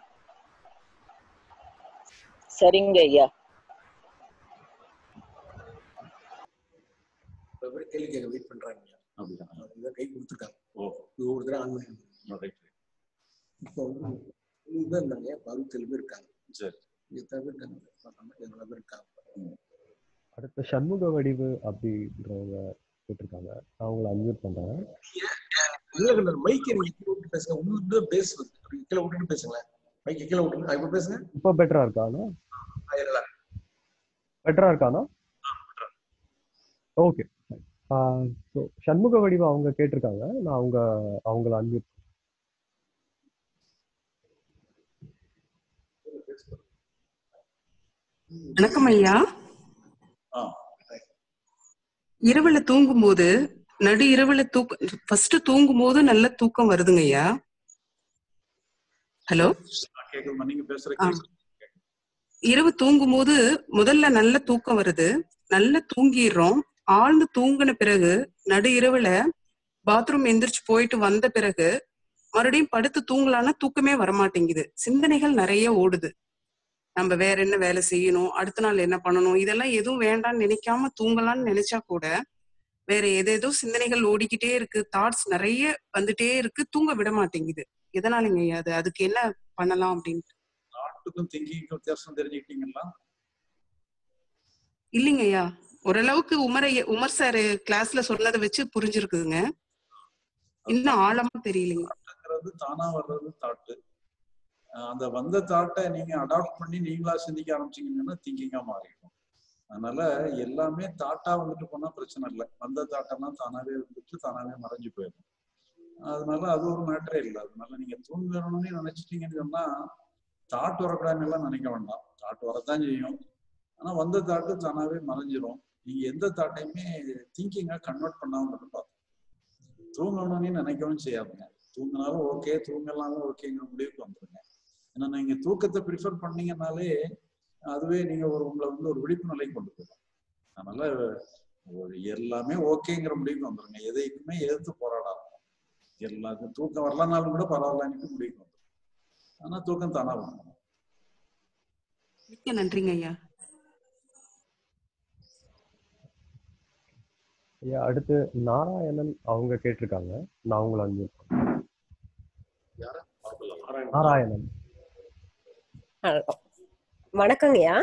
சரிங்க ஐயா கேள்வி கேட்க வெயிட் பண்றாங்க அப்படிதான் இதான் கை கொடுத்துருக்காங்க ஓ ஒவ்வொருத்தரும் ஆன் பண்ணி ரைட் இப்போ வந்து இதுதான் இருந்தாங்க இப்போ அறுபத்தேழு பேர் இருக்காங்க சரி எத்தனை பேர் இருக்காங்க பார்க்காம எவ்வளோ பேர் இருக்காங்க அடுத்து சண்முக வடிவு அப்படின்றவங்க கேட்டிருக்காங்க அவங்கள அன்மியூட் பண்றேன் இல்ல மைக்கை நீங்க கீழே விட்டு பேசுங்க உங்களுக்கு பேசுறது கீழே விட்டுட்டு பேசுங்களேன் மைக்கை கீழே விட்டுருங்க இப்போ பேசுங்க இப்போ பெட்டரா இருக்கானா ஆ, இல்ல, இல்ல. பெட்டரா இருக்கானா ஓகே ஸோ சண்முக வடிவு அவங்க கேட்டிருக்காங்க நான் அவங்க அவங்கள அன்மியூட் வணக்கம் ஐயா ஆ இரவுல தூங்கும்போது நடு இரவுல தூக்க ஃபர்ஸ்ட் தூங்கும்போது நல்ல தூக்கம் வருதுங்க ஐயா ஹலோ கேக்குதுமா நீங்க பேசுற ஆ. கேக்குது இரவு தூங்கும்போது முதல்ல நல்ல தூக்கம் வருது நல்லா தூங்கிடுறோம் ஆழ்ந்து தூங்கின பிறகு நடு இரவுல பாத்ரூம் எந்திரிச்சு போயிட்டு வந்த பிறகு மறுபடியும் படுத்து தூங்கலான்னா தூக்கமே வரமாட்டேங்குது சிந்தனைகள் நிறைய ஓடுது நம்ம வேற என்ன வேலை செய்யணும் அடுத்த நாள் என்ன பண்ணணும் இதெல்லாம் எதுவும் வேண்டாம்னு நினைக்காம தூங்கலாம்னு நினைச்சா கூட வேற ஏதேதோ சிந்தனைகள் ஓடிக்கிட்டே இருக்கு தாட்ஸ் நிறைய வந்துட்டே இருக்கு தூங்க விட மாட்டேங்குது எதனாலங்க ஐயா அது அதுக்கு என்ன பண்ணலாம் அப்படின்னு தாட்டுக்கும் திங்கிங்க்கும் வித்தியாசம் தெரிஞ்சுக்கிட்டீங்களா இல்லைங்க ஐயா ஓரளவுக்கு உமர் ஐயா- உமர் சார் கிளாஸ்ல சொன்னதை வச்சு புரிஞ்சிருக்குதுங்க இன்னும் ஆழமா தெரியலைங்க தாட்டுங்கிறது தானா வர்றது தாட்டு அந்த வந்த தாட்டை நீங்க அடாப்ட் பண்ணி நீங்களா சிந்திக்க ஆரம்பிச்சீங்கன்னா திங்கிங்கா மாறிடும் அதனால எல்லாமே தாட்டா வந்துட்டு போனா பிரச்சனை இல்லை வந்த தாட்டெல்லாம் தானாவே வந்துட்டு தானாவே மறைஞ்சு போயிடும் அதனால அது ஒரு மேட்டரே இல்லை அதனால நீங்க தூங்கணும்னு நினைச்சிட்டீங்கன்னு சொன்னா தாட் வரக்கூடாதுன்னு எல்லாம் நினைக்க வேண்டாம் தாட் வரத்தான் செய்யும் ஆனா வந்த தாட்டு தானாவே மறைஞ்சிரும் நீங்க எந்த தாட்டையுமே திங்கிங்கா கன்வெர்ட் பண்ணாம மட்டும் பார்த்து தூங்கணும்னு நினைக்கவும் செய்யாதுங்க தூங்கினாலும் ஓகே தூங்கலாலும் ஓகேங்கிற முடிவுக்கு வந்துருங்க ஏன்னா நீங்க தூக்கத்தை ப்ரிஃபர் பண்ணீங்கன்னாலே அதுவே நீங்க ஒரு உங்களை வந்து ஒரு விழிப்பு நிலைக்கு கொண்டு போயிடும் அதனால ஒரு எல்லாமே ஓகேங்கிற முடிவுக்கு வந்துருங்க எதைக்குமே எதிர்த்து போராடாது எல்லாத்துக்கும் தூக்கம் வரலனாலும் கூட பரவாயில்லன்னுட்டு முடிவுக்கு வந்துடும் ஆனா தூக்கம் தானா வரும் மிக்க நன்றிங்க ஐயா ஐயா அடுத்து நாராயணன் அவங்க கேட்டிருக்காங்க நான் அவங்கள அன்மியூட் நாராயணன் ஹலோ வணக்கங்கய்யா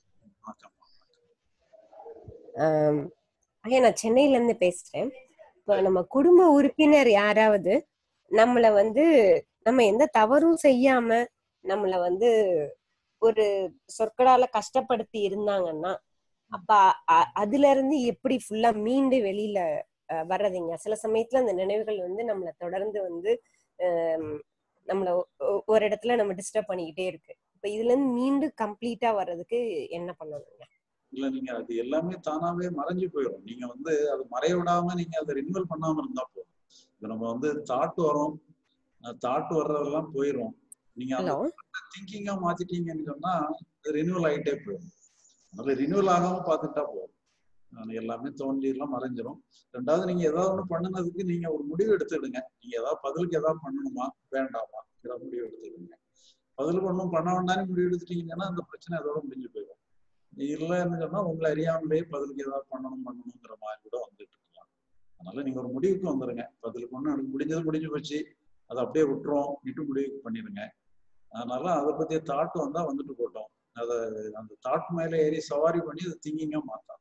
ஆம், ஐயா நான் சென்னையில இருந்து பேசுறேன் இப்போ நம்ம குடும்ப உறுப்பினர் யாராவது நம்மள வந்து நம்ம எந்த தவறும் செய்யாம நம்மள வந்து ஒரு சொற்களால கஷ்டப்படுத்தி இருந்தாங்கன்னா அப்ப அ- அதுல இருந்து எப்படி ஃபுல்லா மீண்டு வெளியில அஹ், வர்றதுங்க சில சமயத்துல அந்த நினைவுகள் வந்து நம்மள தொடர்ந்து வந்து ஆம், நம்மள ஒ- ஒ- ஒரு இடத்துல நம்ம டிஸ்டர்ப் பண்ணிக்கிட்டே இருக்கு இப்ப இதுல இருந்து மீண்டு கம்ப்ளீட்டா வர்றதுக்கு என்ன பண்ணணுங்க இல்ல நீங்க அது எல்லாமே தானாவே மறைஞ்சு போயிடும் நீங்க வந்து அது மறைய விடாம நீங்க அதை ரினிவல் பண்ணாம இருந்தா போதும் இப்ப நம்ம வந்து தாட் வரும் தாட் வர்றதெல்லாம் போயிடும் நீங்க அந்த ஹலோ திங்கிங்கா மாத்திட்டீங்கன்னு சொன்னா அது ரினிவல் ஆகிட்டே போயிடும் அதனால ரினிவல் ஆகாம பார்த்துட்டா போதும் அது எல்லாமே தோன்றி எல்லாம் மறைஞ்சிரும் ரெண்டாவது நீங்க ஏதாவது ஒண்ணு பண்ணுனதுக்கு நீங்க ஒரு முடிவு எடுத்துடுங்க நீங்க ஏதாவது பதிலுக்கு ஏதாவது பண்ணணுமா வேண்டாமா ஏதாவது முடிவு எடுத்துடுங்க பதிலுக்கு ஒன்றும் பண்ண வேண்டாம்னு முடிவு எடுத்துட்டீங்கன்னா அந்த பிரச்சனை அதோட முடிஞ்சு போயிடும் இல்லைன்னு சொன்னா உங்களை அறியாமலே பதிலுக்கு ஏதாவது பண்ணணும் பண்ணணுங்கிற மாதிரி கூட வந்துட்டு இருக்கலாம் அதனால நீங்க ஒரு முடிவுக்கு வந்துருங்க பதிலுக்கு ஒண்ணு முடிஞ்சது முடிஞ்சு போச்சு அதை அப்படியே விட்டுறோம் விட்டு முடிவுக்கு பண்ணிடுங்க அதனால அதை பத்திய தாட் வந்தா வந்துட்டு போட்டோம் அதை அந்த தாட் மேல ஏறி சவாரி பண்ணி அதை திங்கிங்கா மாத்தாம்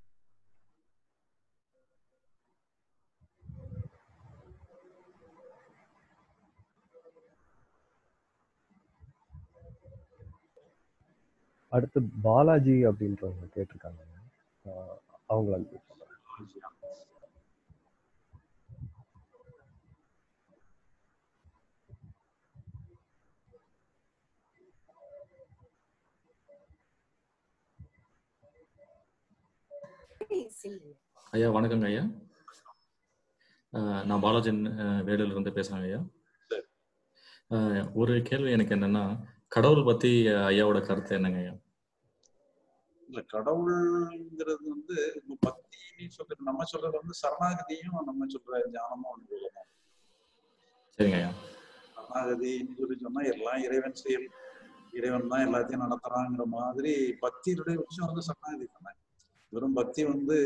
அடுத்து பாலாஜி அப்படின்றவங்க கேட்டிருக்காங்க ஆஹ் அவங்கள அனுப்பி ஐயா வணக்கங்க ஐயா அஹ் நான் பாலாஜன் அஹ் வேலூர்ல இருந்து பேசுறேங்க ஐயா அஹ் ஒரு கேள்வி எனக்கு என்னன்னா கடவுள் பத்தி அஹ் ஐயாவோட கருத்து என்னங்க ஐயா இல்ல கடவுள்ங்கிறது வந்து இப்ப பக்தின்னு சொல்றது நம்ம சொல்றது வந்து சரணாகதியும் நம்ம சொல்ற ஞானமும் ஒன்று சொல்லணும் சரிங்க ஐயா சரணாகதின்னு சொல்லி சொன்னா எல்லாம் இறைவன் செயல் இறைவன் தான் எல்லாத்தையும் நடத்துறாங்கிற மாதிரி பக்தியினுடைய விஷயம் வந்து சரணாகதி தானே வெறும் பக்தி வந்து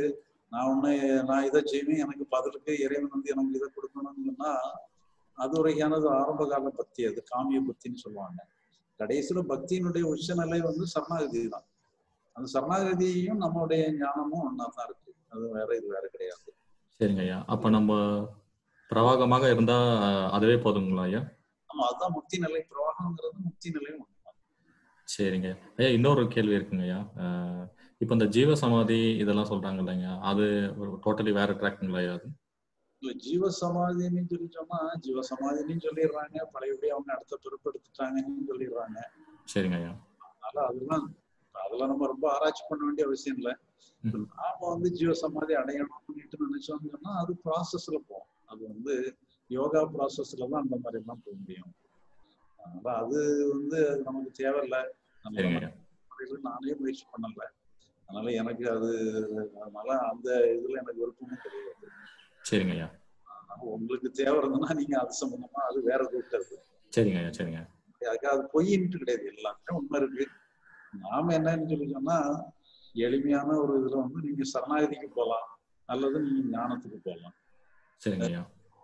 நான் ஒண்ணு நான் இதை செய்வேன் எனக்கு பதிலுக்கு இறைவன் வந்து எனக்கு இதை கொடுக்கணும்னு சொன்னா அது வரைக்கானது ஆரம்ப கால பக்தி அது காமிய பக்தின்னு சொல்லுவாங்க கடைசியில பக்தியினுடைய உச்சநிலை வந்து சரணாகதி தான் அந்த சரணாகதியும் நம்மளுடைய ஞானமும் ஒன்னா தான் இருக்கு அது வேற இது வேற கிடையாது சரிங்க ஐயா அப்ப நம்ம பிரவாகமாக இருந்தா அதுவே போதுங்களா ஐயா ஆமா அதுதான் முக்தி நிலை பிரவாகங்கிறது முக்தி நிலையும் ஒண்ணுதான். சரிங்க ஐயா இன்னொரு கேள்வி இருக்குங்க ஐயா அஹ் இப்போ இந்த ஜீவ சமாதி இதெல்லாம் சொல்றாங்க இல்லைங்க அது ஒரு டோட்டலி வேற ட்ராக்குங்களா ஐயா அது இல்ல ஜீவ சமாதின்னு சொல்லி சொன்னா ஜீவ சமாதின்னு சொல்லிடுறாங்க பழையபடி அவங்க அடுத்த பிறப்பு எடுத்துட்டாங்கன்னு சொல்லிடுறாங்க சரிங்க ஐயா அதனால அதெல்லாம் அதெல்லாம் நம்ம ரொம்ப ஆராய்ச்சி பண்ண வேண்டிய அவசியம் இல்லை நாம வந்து ஜீவ சமாதி அடையணும்னு நினைச்சோம்னு சொன்னா அது ப்ராசஸ்ல போகும் அது வந்து யோகா ப்ராசஸ்ல தான் அந்த மாதிரி எல்லாம் போக முடியும் அதனால அது வந்து அது நமக்கு தேவையில்லை நம்ம சரிங்க ஐயா முறையில நானே முயற்சி பண்ணல அதனால எனக்கு அது அதனால அந்த இதுல எனக்கு விருப்பமும் கிடையாது சரிங்க ஐயா அதனால உங்களுக்கு தேவை இருந்ததுன்னா நீங்க அது சம்பந்தமா அது வேற கூப்பிட்டது சரிங்க ஐயா சரிங்க அதுக்கு அது பொய்ன்ட்டு கிடையாது எல்லாமே உண்மை இருக்கு நாம என்னன்னு சொல்லி சொன்னா எளிமையான ஒரு இதுல வந்து நீங்க சரணாகதிக்கு போகலாம் அல்லது நீங்க ஞானத்துக்கு போகலாம் சரிங்க ஐயா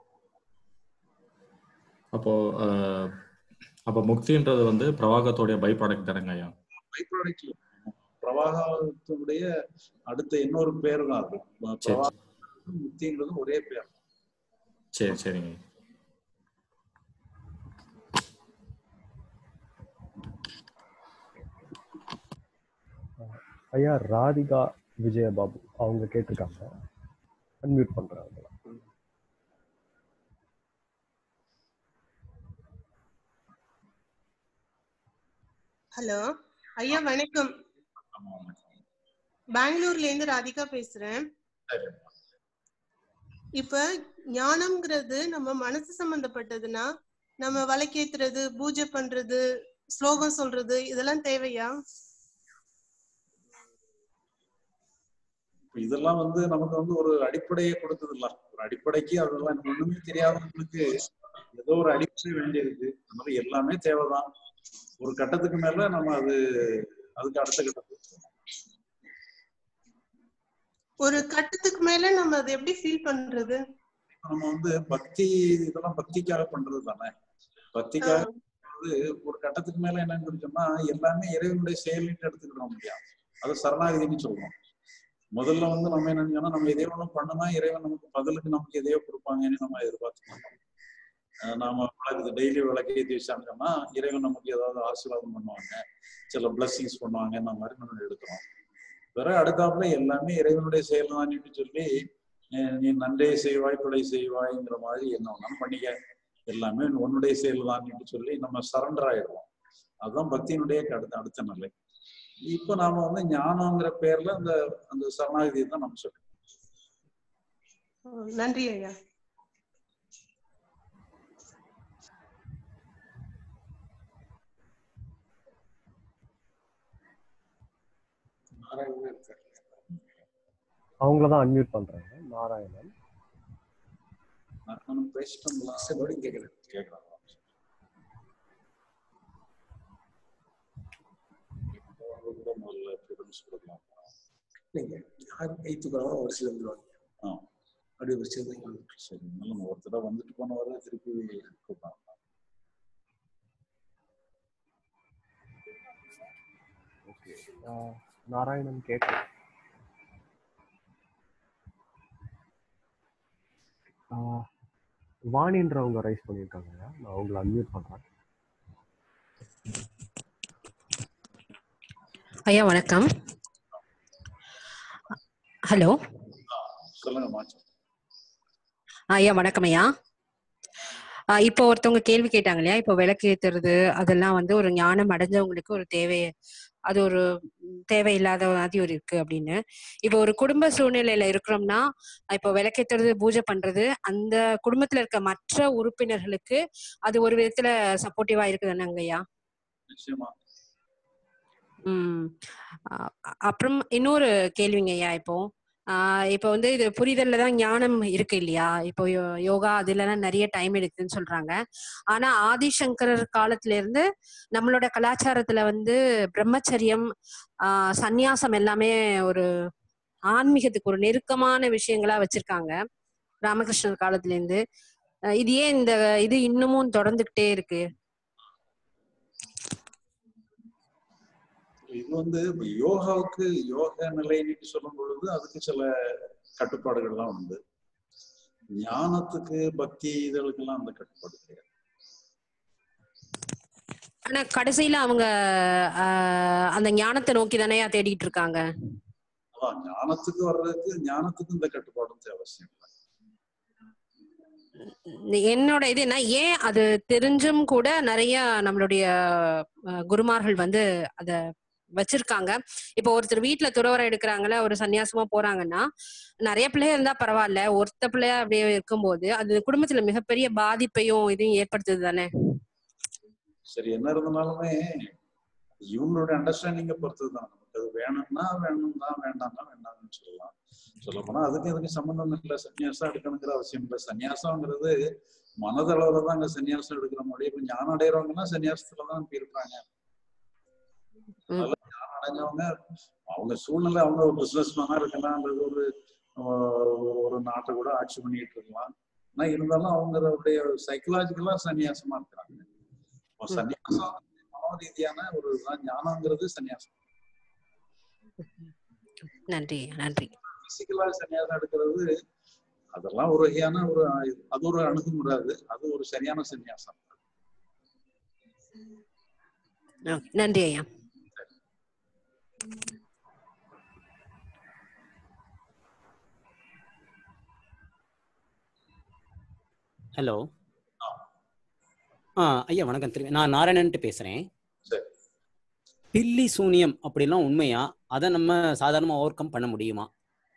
அப்போ அஹ், அப்போ முக்தின்றது வந்து பிரவாகத்தோடைய பை ப்ராடக்ட் தானேங்க ஐயா பை ப்ராடக்ட்ல பிரவாகத்தினுடைய அடுத்த இன்னொரு பேர் தான் அது சரி பிரவாகம் முக்திங்கிறது ஒரே பேர் சரி சரிங்க ஐயா. ஐயா ராதிகா விஜயபாபு அவங்க கேட்டிருக்காங்க அன்மியூட் பண்றேன் அவங்கள. ஹலோ ஐயா வணக்கம் பெங்களூர்ல இருந்து ராதிகா பேசுறேன் இப்ப ஞானம்ங்கிறது நம்ம மனசு சம்பந்தப்பட்டதுன்னா நம்ம வழக்கேத்துறது பூஜை பண்றது ஸ்லோகம் சொல்றது இதெல்லாம் தேவையா இப்ப இதெல்லாம் வந்து நமக்கு வந்து ஒரு அடிப்படையை கொடுத்தது இல்ல ஒரு அடிப்படைக்கு அதெல்லாம் எனக்கு ஒண்ணுமே தெரியாதவங்களுக்கு ஏதோ ஒரு அடிப்படை வேண்டியிருக்கு அந்த மாதிரி எல்லாமே தேவைதான் ஒரு கட்டத்துக்கு மேல நம்ம அது அதுக்கு அடுத்த கட்டத்துக்கு போகணும். ஒரு கட்டத்துக்கு மேல நம்ம அதை எப்படி ஃபீல் பண்றது இப்ப நம்ம வந்து பக்தி இதெல்லாம் பக்திக்காக பண்றது தானே பக்திக்காக வந்து ஒரு கட்டத்துக்கு மேல என்னன்னு சொல்லி சொன்னா எல்லாமே இறைவனுடைய செயலிட்டு எடுத்துக்கிட முடியாது அது சரணாகதின்னு சொல்றோம் முதல்ல வந்து நம்ம என்ன சொன்னா நம்ம எதையோ ஒண்ணு பண்ணுனா இறைவன் நமக்கு பதிலுக்கு நமக்கு எதையோ கொடுப்பாங்கன்னு நம்ம எதிர்பார்த்துக்கணும் அஹ் நாம விளக்கு டெய்லி விளக்கு ஏற்றி வச்சாங்கன்னா இறைவன் நமக்கு ஏதாவது ஆசீர்வாதம் பண்ணுவாங்க சில பிளஸ்ஸிங்ஸ் பண்ணுவாங்க இந்த மாதிரி நம்ம எடுக்கிறோம் வேற அடுத்தாப்புல எல்லாமே இறைவனுடைய செயல் தான் சொல்லி அஹ் நீ நன்றே செய்வாய் கொலை செய்வாய்ங்கிற மாதிரி என்ன வேணாலும் பண்ணிக்க எல்லாமே உன்னுடைய செயல் தான் சொல்லி நம்ம சரண்டர் ஆயிடுவோம் அதுதான் பக்தியினுடைய அடுத்த அடுத்த நிலை இப்ப நாம வந்து ஞானங்கிற பேர்ல அந்த அந்த சரணாகதியை தான் நம்ம சொல்றோம் அஹ் நன்றி ஐயா நாராயணன் இருக்காரு அவங்கள தான் அன்மியூட் பண்றாங்க நாராயணன் நான் பேசிட்டோம்ல சரி மறுபடியும் கேட்கிறேன் கேட்கலாம் கூட முதல்ல ப்ரிஃபரன்ஸ் கொடுக்கலாம் நீங்க யார் கை தூக்குறாங்களோ ஒரு சில வந்துருவாங்க ஆ அப்படி ஒரு சில தான் சரி நல்ல ஒரு தடவை வந்துட்டு போனவரை திருப்பி கூப்பிடலாம் ஆஹ் நாராயணன் கேட்க வாணின்றவங்க ரைஸ் பண்ணியிருக்காங்க நான் அவங்கள அன்மியூட் பண்றேன் ஐயா வணக்கம் ஹலோ சொல்லுங்க மாச்சம் ஐயா வணக்கம் ஐயா ஆ, இப்போ ஒருத்தவங்க கேள்வி கேட்டாங்க இல்லையா இப்போ விளக்கு ஏத்துறது அதெல்லாம் வந்து ஒரு ஞானம் அடைஞ்சவங்களுக்கு ஒரு தேவை அது ஒரு ம், தேவையில்லாத மாதிரி ஒரு இருக்கு அப்படின்னு இப்போ ஒரு குடும்ப சூழ்நிலையில இருக்கிறோம்னா இப்போ விளக்கேத்துறது பூஜை பண்றது அந்த குடும்பத்துல இருக்க மற்ற உறுப்பினர்களுக்கு அது ஒரு விதத்துல சப்போர்ட்டிவா இருக்குதானங்க ஐயா நிச்சயமா ம் அ- அப்புறம் இன்னொரு கேள்விங்க ஐயா இப்போ ஆஹ் இப்போ வந்து இது புரிதல்ல தான் ஞானம் இருக்கு இல்லையா இப்போ யோ- யோகா அதுலலாம் நிறைய டைம் எடுக்குதுன்னு சொல்றாங்க ஆனா ஆதிசங்கரர் காலத்துல இருந்து நம்மளோட கலாச்சாரத்துல வந்து பிரம்மச்சரியம் ஆஹ் சந்நியாசம் எல்லாமே ஒரு ஆன்மீகத்துக்கு ஒரு நெருக்கமான விஷயங்களா வச்சிருக்காங்க ராமகிருஷ்ணர் காலத்துல இருந்து அஹ் இது ஏன் இந்த இது இன்னமும் தொடர்ந்துகிட்டே இருக்கு இது வந்து இப்ப யோகாவுக்கு யோக நிலைன்னு சொல்லும் பொழுது அதுக்கு சில கட்டுப்பாடுகள்லாம் உண்டு ஞானத்துக்கு பக்தி இதழுக்கெல்லாம் அந்த கட்டுப்பாடு கிடையாது ஆனா கடைசியில அவங்க ஆஹ் அந்த ஞானத்தை நோக்கி தானே தேடிட்டு இருக்காங்க அதான் ஞானத்துக்கு வர்றதுக்கு ஞானத்துக்கு இந்த கட்டுப்பாடும் தேவை அவசியம் இல்லை இந்த என்னோட இது என்ன ஏன் அது தெரிஞ்சும் கூட நிறைய நம்மளுடைய அஹ், குருமார்கள் வந்து அத வச்சிருக்காங்க இப்போ ஒருத்தர் வீட்டுல துறவரம் எடுக்கிறாங்கல்ல ஒரு சன்னியாசமா போறாங்கன்னா நிறைய பிள்ளைங்க இருந்தா பரவாயில்ல ஒருத்த பிள்ளையா அப்படியே இருக்கும்போது அது குடும்பத்துல மிகப்பெரிய பாதிப்பையும் இதையும் ஏற்படுத்துது தானே சரி என்ன இருந்தாலுமே இவங்களுடைய அண்டர்ஸ்டாண்டிங்க பொறுத்தது தான் நமக்கு அது வேணும்னா வேணும் தான் வேண்டாம்னா வேண்டாம்னு சொல்லலாம் சொல்ல போனா அதுக்கு இதுக்கு சம்பந்தம் இல்லை சன்னியாசம் எடுக்கணுங்கிற அவசியம் இல்லை சன்னியாசம்ங்கிறது மனதளவுல தான் அங்க சன்னியாசம் எடுக்கிற மொழி இப்ப ஞானம் அடைகிறவங்கன்னா சன்னியாசத்துல தான் இப்ப இருப்பாங்க அதனால ஞானம் அடைஞ்சவங்க அவங்க சூழ்நிலை அவங்க ஒரு பிசினஸ் மேனா இருக்கலாம் அல்லது ஒரு ஆஹ், ஒரு- ஒரு நாட்டை கூட ஆட்சி பண்ணிட்டு இருக்கலாம் ஆனா இருந்தாலும் அவங்களுடைய சைக்கலாஜிக்கலா சன்னியாசமா இருக்கிறாங்க அப்ப சன்னியாசம் மனோ ரீதியான ஒரு இதுதான். ஞானங்கிறது சன்னியாசம் நன்றி நன்றி பிசிக்கலா சன்னியாசம் எடுக்கிறது அதெல்லாம் ஒரு வகையான ஒரு ஆயுதம். அது ஒரு அணுகுமுறை அது அது ஒரு சரியான சன்னியாசம் Okay, நன்றி ஐயா ஹலோ ஆ ஐயா வணக்கம் திரு நான் நாராயணன்ட்டு பேசுகிறேன் சரி பில்லி சூனியம் அப்படிலாம் உண்மையா அதை நம்ம சாதாரணமாக ஓவர் கம் பண்ண முடியுமா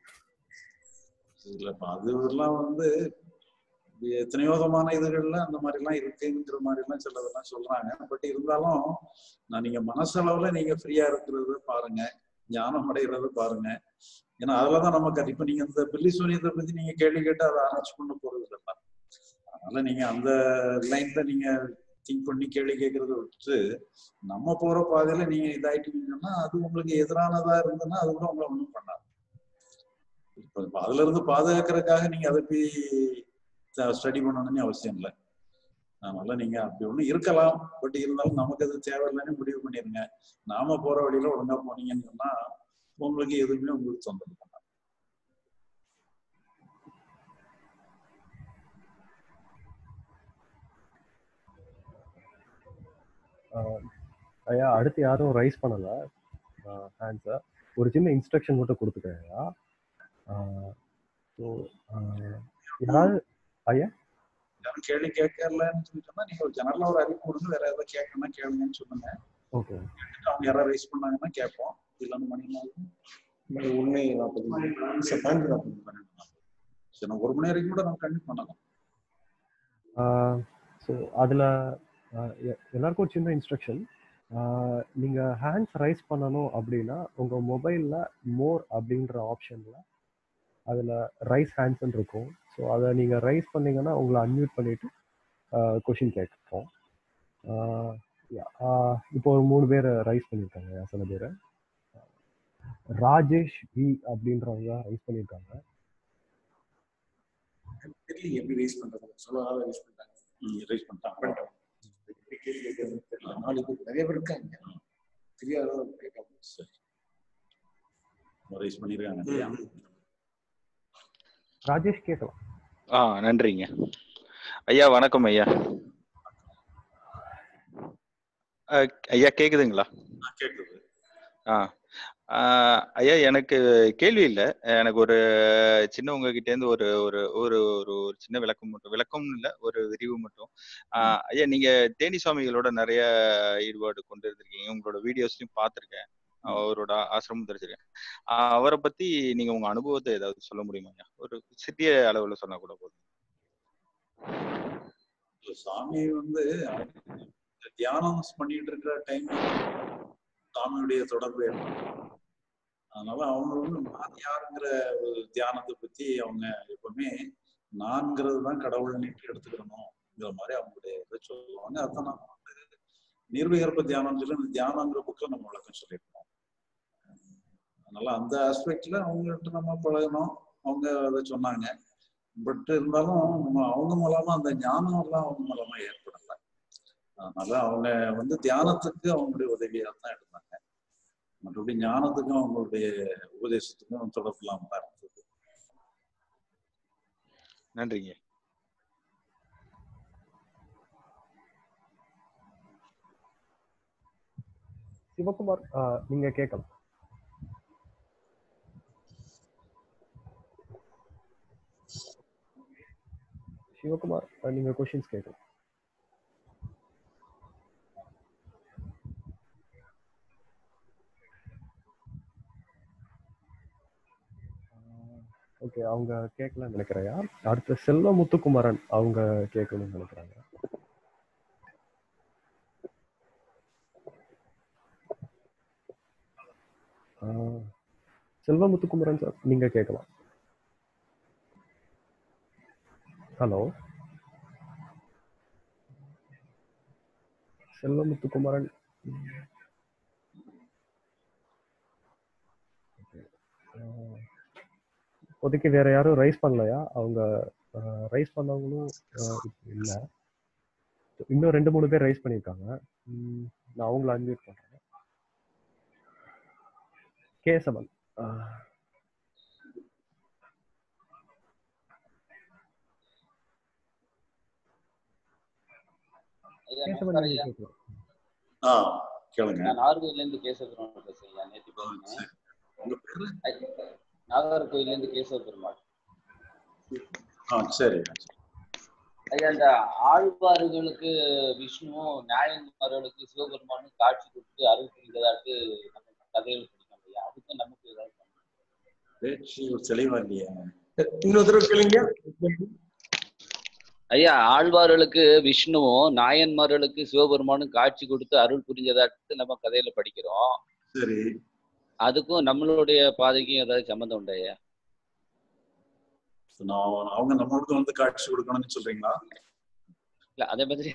இல்ல இப்ப அது எல்லாம் வந்து எத்தனையோ விதமான இதுகள்ல அந்த மாதிரி எல்லாம் இருக்குங்கிற மாதிரி எல்லாம் சிலதெல்லாம் சொல்றாங்க பட் இருந்தாலும் நான் நீங்க மனசளவுல நீங்க ஃப்ரீயா இருக்கிறத பாருங்க ஞானம் அடைகிறத பாருங்க ஏன்னா அதுலதான் நம்ம கற்று இப்ப நீங்க இந்த பில்லி சூனியத்தை பத்தி நீங்க கேள்வி கேட்டு அதை ஆராய்ச்சி பண்ண போறது இல்லைல்ல அதனால நீங்க அந்த லைன்ல நீங்க திங்க் பண்ணி கேள்வி கேட்கறத விட்டுட்டு நம்ம போற பாதையில நீங்க இதாயிட்டீங்கன்னா அது உங்களுக்கு எதிரானதா இருந்ததுன்னா அது கூட உங்களை ஒண்ணும் பண்ணாது இப்ப இப்ப அதுல இருந்து பாதுகாக்கிறதுக்காக நீங்க அதை போய் ஸ்டடி பண்ணணும்னு அவசியம் இல்லை அதனால நீங்க அப்படி ஒண்ணு இருக்கலாம் பட் இருந்தாலும் நமக்கு அது தேவையில்லைன்னு முடிவு பண்ணிருங்க நாம போற வழியில ஒழுங்கா போனீங்கன்னு சொன்னா உங்களுக்கு எதுவுமே உங்களுக்கு தொந்தரவு பண்ணாது ஆஹ் ஐயா அடுத்து யாரும் ரைஸ் பண்ணல ஹேண்ட்ஸை ஒரு சின்ன இன்ஸ்ட்ரக்ஷன் மட்டும் கொடுத்துட்டேன் ஐயா ஸோ யாராவது ஐயா யாரும் கேள்வி கேட்கலன்னு சொல்லி சொன்னா நீங்க ஒரு ஜெனரலா ஒரு அறிவு கொடுங்க வேற ஏதாவது கேட்கணும்னா கேளுங்கன்னு சொல்லுங்க ஓகே கேட்டுட்டு அவங்க யாராவது ரைஸ் பண்ணாங்கன்னா கேட்போம் இல்லைன்னு மணி நாள் ஒண்ணு நாற்பது சார் பன்னெண்டு நாற்பது சரி நான் ஒரு மணி வரைக்கும் கூட நம்ம கண்டிப்பா பண்ணலாம் ஸோ அதில் எல்லாருக்கும் ஒரு சின்ன இன்ஸ்ட்ரக்ஷன் நீங்கள் ஹேண்ட்ஸ் ரைஸ் பண்ணணும் அப்படின்னா உங்கள் மொபைலில் மோர் அப்படின்ற ஆப்ஷனில் அதில் ரைஸ் ஹேண்ட்ஸ்ன்னு இருக்கும் ஸோ அதை நீங்கள் ரைஸ் பண்ணீங்கன்னா உங்களை அன்மியூட் பண்ணிவிட்டு கொஷின் கேட்போம் ஆஹ் yeah, ஆஹ் இப்போ ஒரு மூணு பேர் ரைஸ் பண்ணியிருக்காங்க சில பேர் ராஜேஷ் வி அப்படின்றவங்க ரைஸ் பண்ணியிருக்காங்க தெரியல எப்படி ரைஸ் பண்றது சொல்லாத ரைஸ் பண்ணிட்டாங்க ரைஸ் பண்ணிட்டாங்க பண்ணிட்டோம் எப்படி கேள்வி கேட்கறதுன்னு தெரியல நாலு பேர் நிறைய பேர் இருக்காங்க தெரியாத கேட்காம ரைஸ் பண்ணிருக்காங்க இல்லையா ராஜேஷ் கேட்கலாம் ஆ நன்றிங்க ஐயா வணக்கம் ஐயா அஹ், ஐயா கேக்குதுங்களா கேக்குது ஆ ஆ, ஐயா எனக்கு கேள்வி இல்லை எனக்கு ஒரு சின்ன உங்ககிட்ட இருந்து ஒரு ஒரு ஒரு ஒரு ஒரு சின்ன விளக்கம் மட்டும் விளக்கம் இல்லை ஒரு விரிவு மட்டும் ஆ, ஐயா நீங்க தேனி சுவாமிகளோட நிறைய ஈடுபாடு கொண்டு இருந்திருக்கீங்க உங்களோட வீடியோஸ்லயும் பார்த்திருக்கேன் அவரோட ஆசிரமம் தெரிஞ்சிருக்கேன் ஆ, அவரை பத்தி நீங்க உங்க அனுபவத்தை ஏதாவது சொல்ல முடியுமா ஐயா ஒரு சிறிய அளவுல சொன்னா கூட போதும் இல்ல, சாமி வந்து இந்த தியானம் பண்ணிட்டு இருக்கிற டைம் சாமியுடைய தொடர்பு ஏற்படும் அதனால அவங்க வந்து நான் யாருங்கிற ஒரு தியானத்தை பத்தி அவங்க எப்பவுமே நான்கிறது தான் கடவுள்னு எடுத்துக்கணும்ங்கிற மாதிரி அவங்களுடைய இதை சொல்லுவாங்க அதான் நம்ம வந்து நிர்விகற்ப தியானம் சொல்லி அந்த தியானங்கிற புக்கில் நம்ம விளக்கம் சொல்லியிருக்கோம் அதனால அந்த ஆஸ்பெக்ட்ல அவங்ககிட்ட நம்ம பழகணும் அவங்க அதை சொன்னாங்க பட் இருந்தாலும் நம்ம அவங்க மூலமா அந்த ஞானம் எல்லாம் அவங்க மூலமா ஏற்படல அதனால அவங்க வந்து தியானத்துக்கு அவங்களுடைய உதவியா தான் இருந்தாங்க மற்றபடி ஞானத்துக்கும் அவங்களுடைய உபதேசத்துக்கும் தொடர்பு இல்லாம தான் இருந்தது நன்றிங்க சிவகுமார் ஆஹ் நீங்க கேட்கலாம் சிவகுமார் ஆஹ் நீங்க கொஸ்டின்ஸ் கேட்கலாம் ஓகே அவங்க கேட்கலன்னு நினைக்கிறேன் அடுத்து செல்வ முத்துக்குமரன் அவங்க கேட்கணும்னு நினைக்கிறாங்க ஆஹ் செல்வ முத்துக்குமரன் சார் நீங்க கேட்கலாம் ஹலோ செல்வ முத்துக்குமரன் ஆஹ் இப்போதைக்கு வேற யாரும் ரைஸ் பண்ணலையா அவங்க ரைஸ் பண்ணவங்களும் ஆஹ் இப்ப இல்ல இன்னும் ரெண்டு மூணு பேர் ரைஸ் பண்ணியிருக்காங்க ம், நான் அவங்கள அன்மியூட் பண்றேன் கேசவன் ஆஹ் ஐயா கேசவன் நமஸ்காரம் நீங்க ஐயா கேட்கலாம் ஆ கேளுங்க நான் நாகர்கோயில்ல இருந்து கேசவபெருமாள் பேசுறேன் ஐயா நேற்று பேசினேன் உங்க பேரு ஐ- நாகர்கோயில்ல இருந்து கேசவ பெருமாள் ஆ சரி ஐயா இந்த ஆழ்வார்களுக்கு விஷ்ணுவும் நாயன்மார்களுக்கு சிவபெருமானும் காட்சி கொடுத்து அருள் புரிந்ததாட்டு நம்ம கதைகள் படிக்கணும் ஐயா அதுக்கு நமக்கு ஏதாவது பேச்சு ஒரு தெளிவா இல்லையா இன்னொரு தடவை கேளுங்க ஐயா ஆழ்வார்களுக்கு விஷ்ணுவும் நாயன்மார்களுக்கு சிவபெருமானும் காட்சி கொடுத்து அருள் புரிஞ்சதாட்டு நம்ம கதையில படிக்கிறோம் சரி அதுக்கும் நம்மளுடைய பாதைக்கும் ஏதாவது சம்மந்தம் உண்டா ஐயா நான் அவங்க நம்மளுக்கு வந்து காட்சி கொடுக்கணும்னு சொல்றீங்களா இல்ல அதே மாதிரி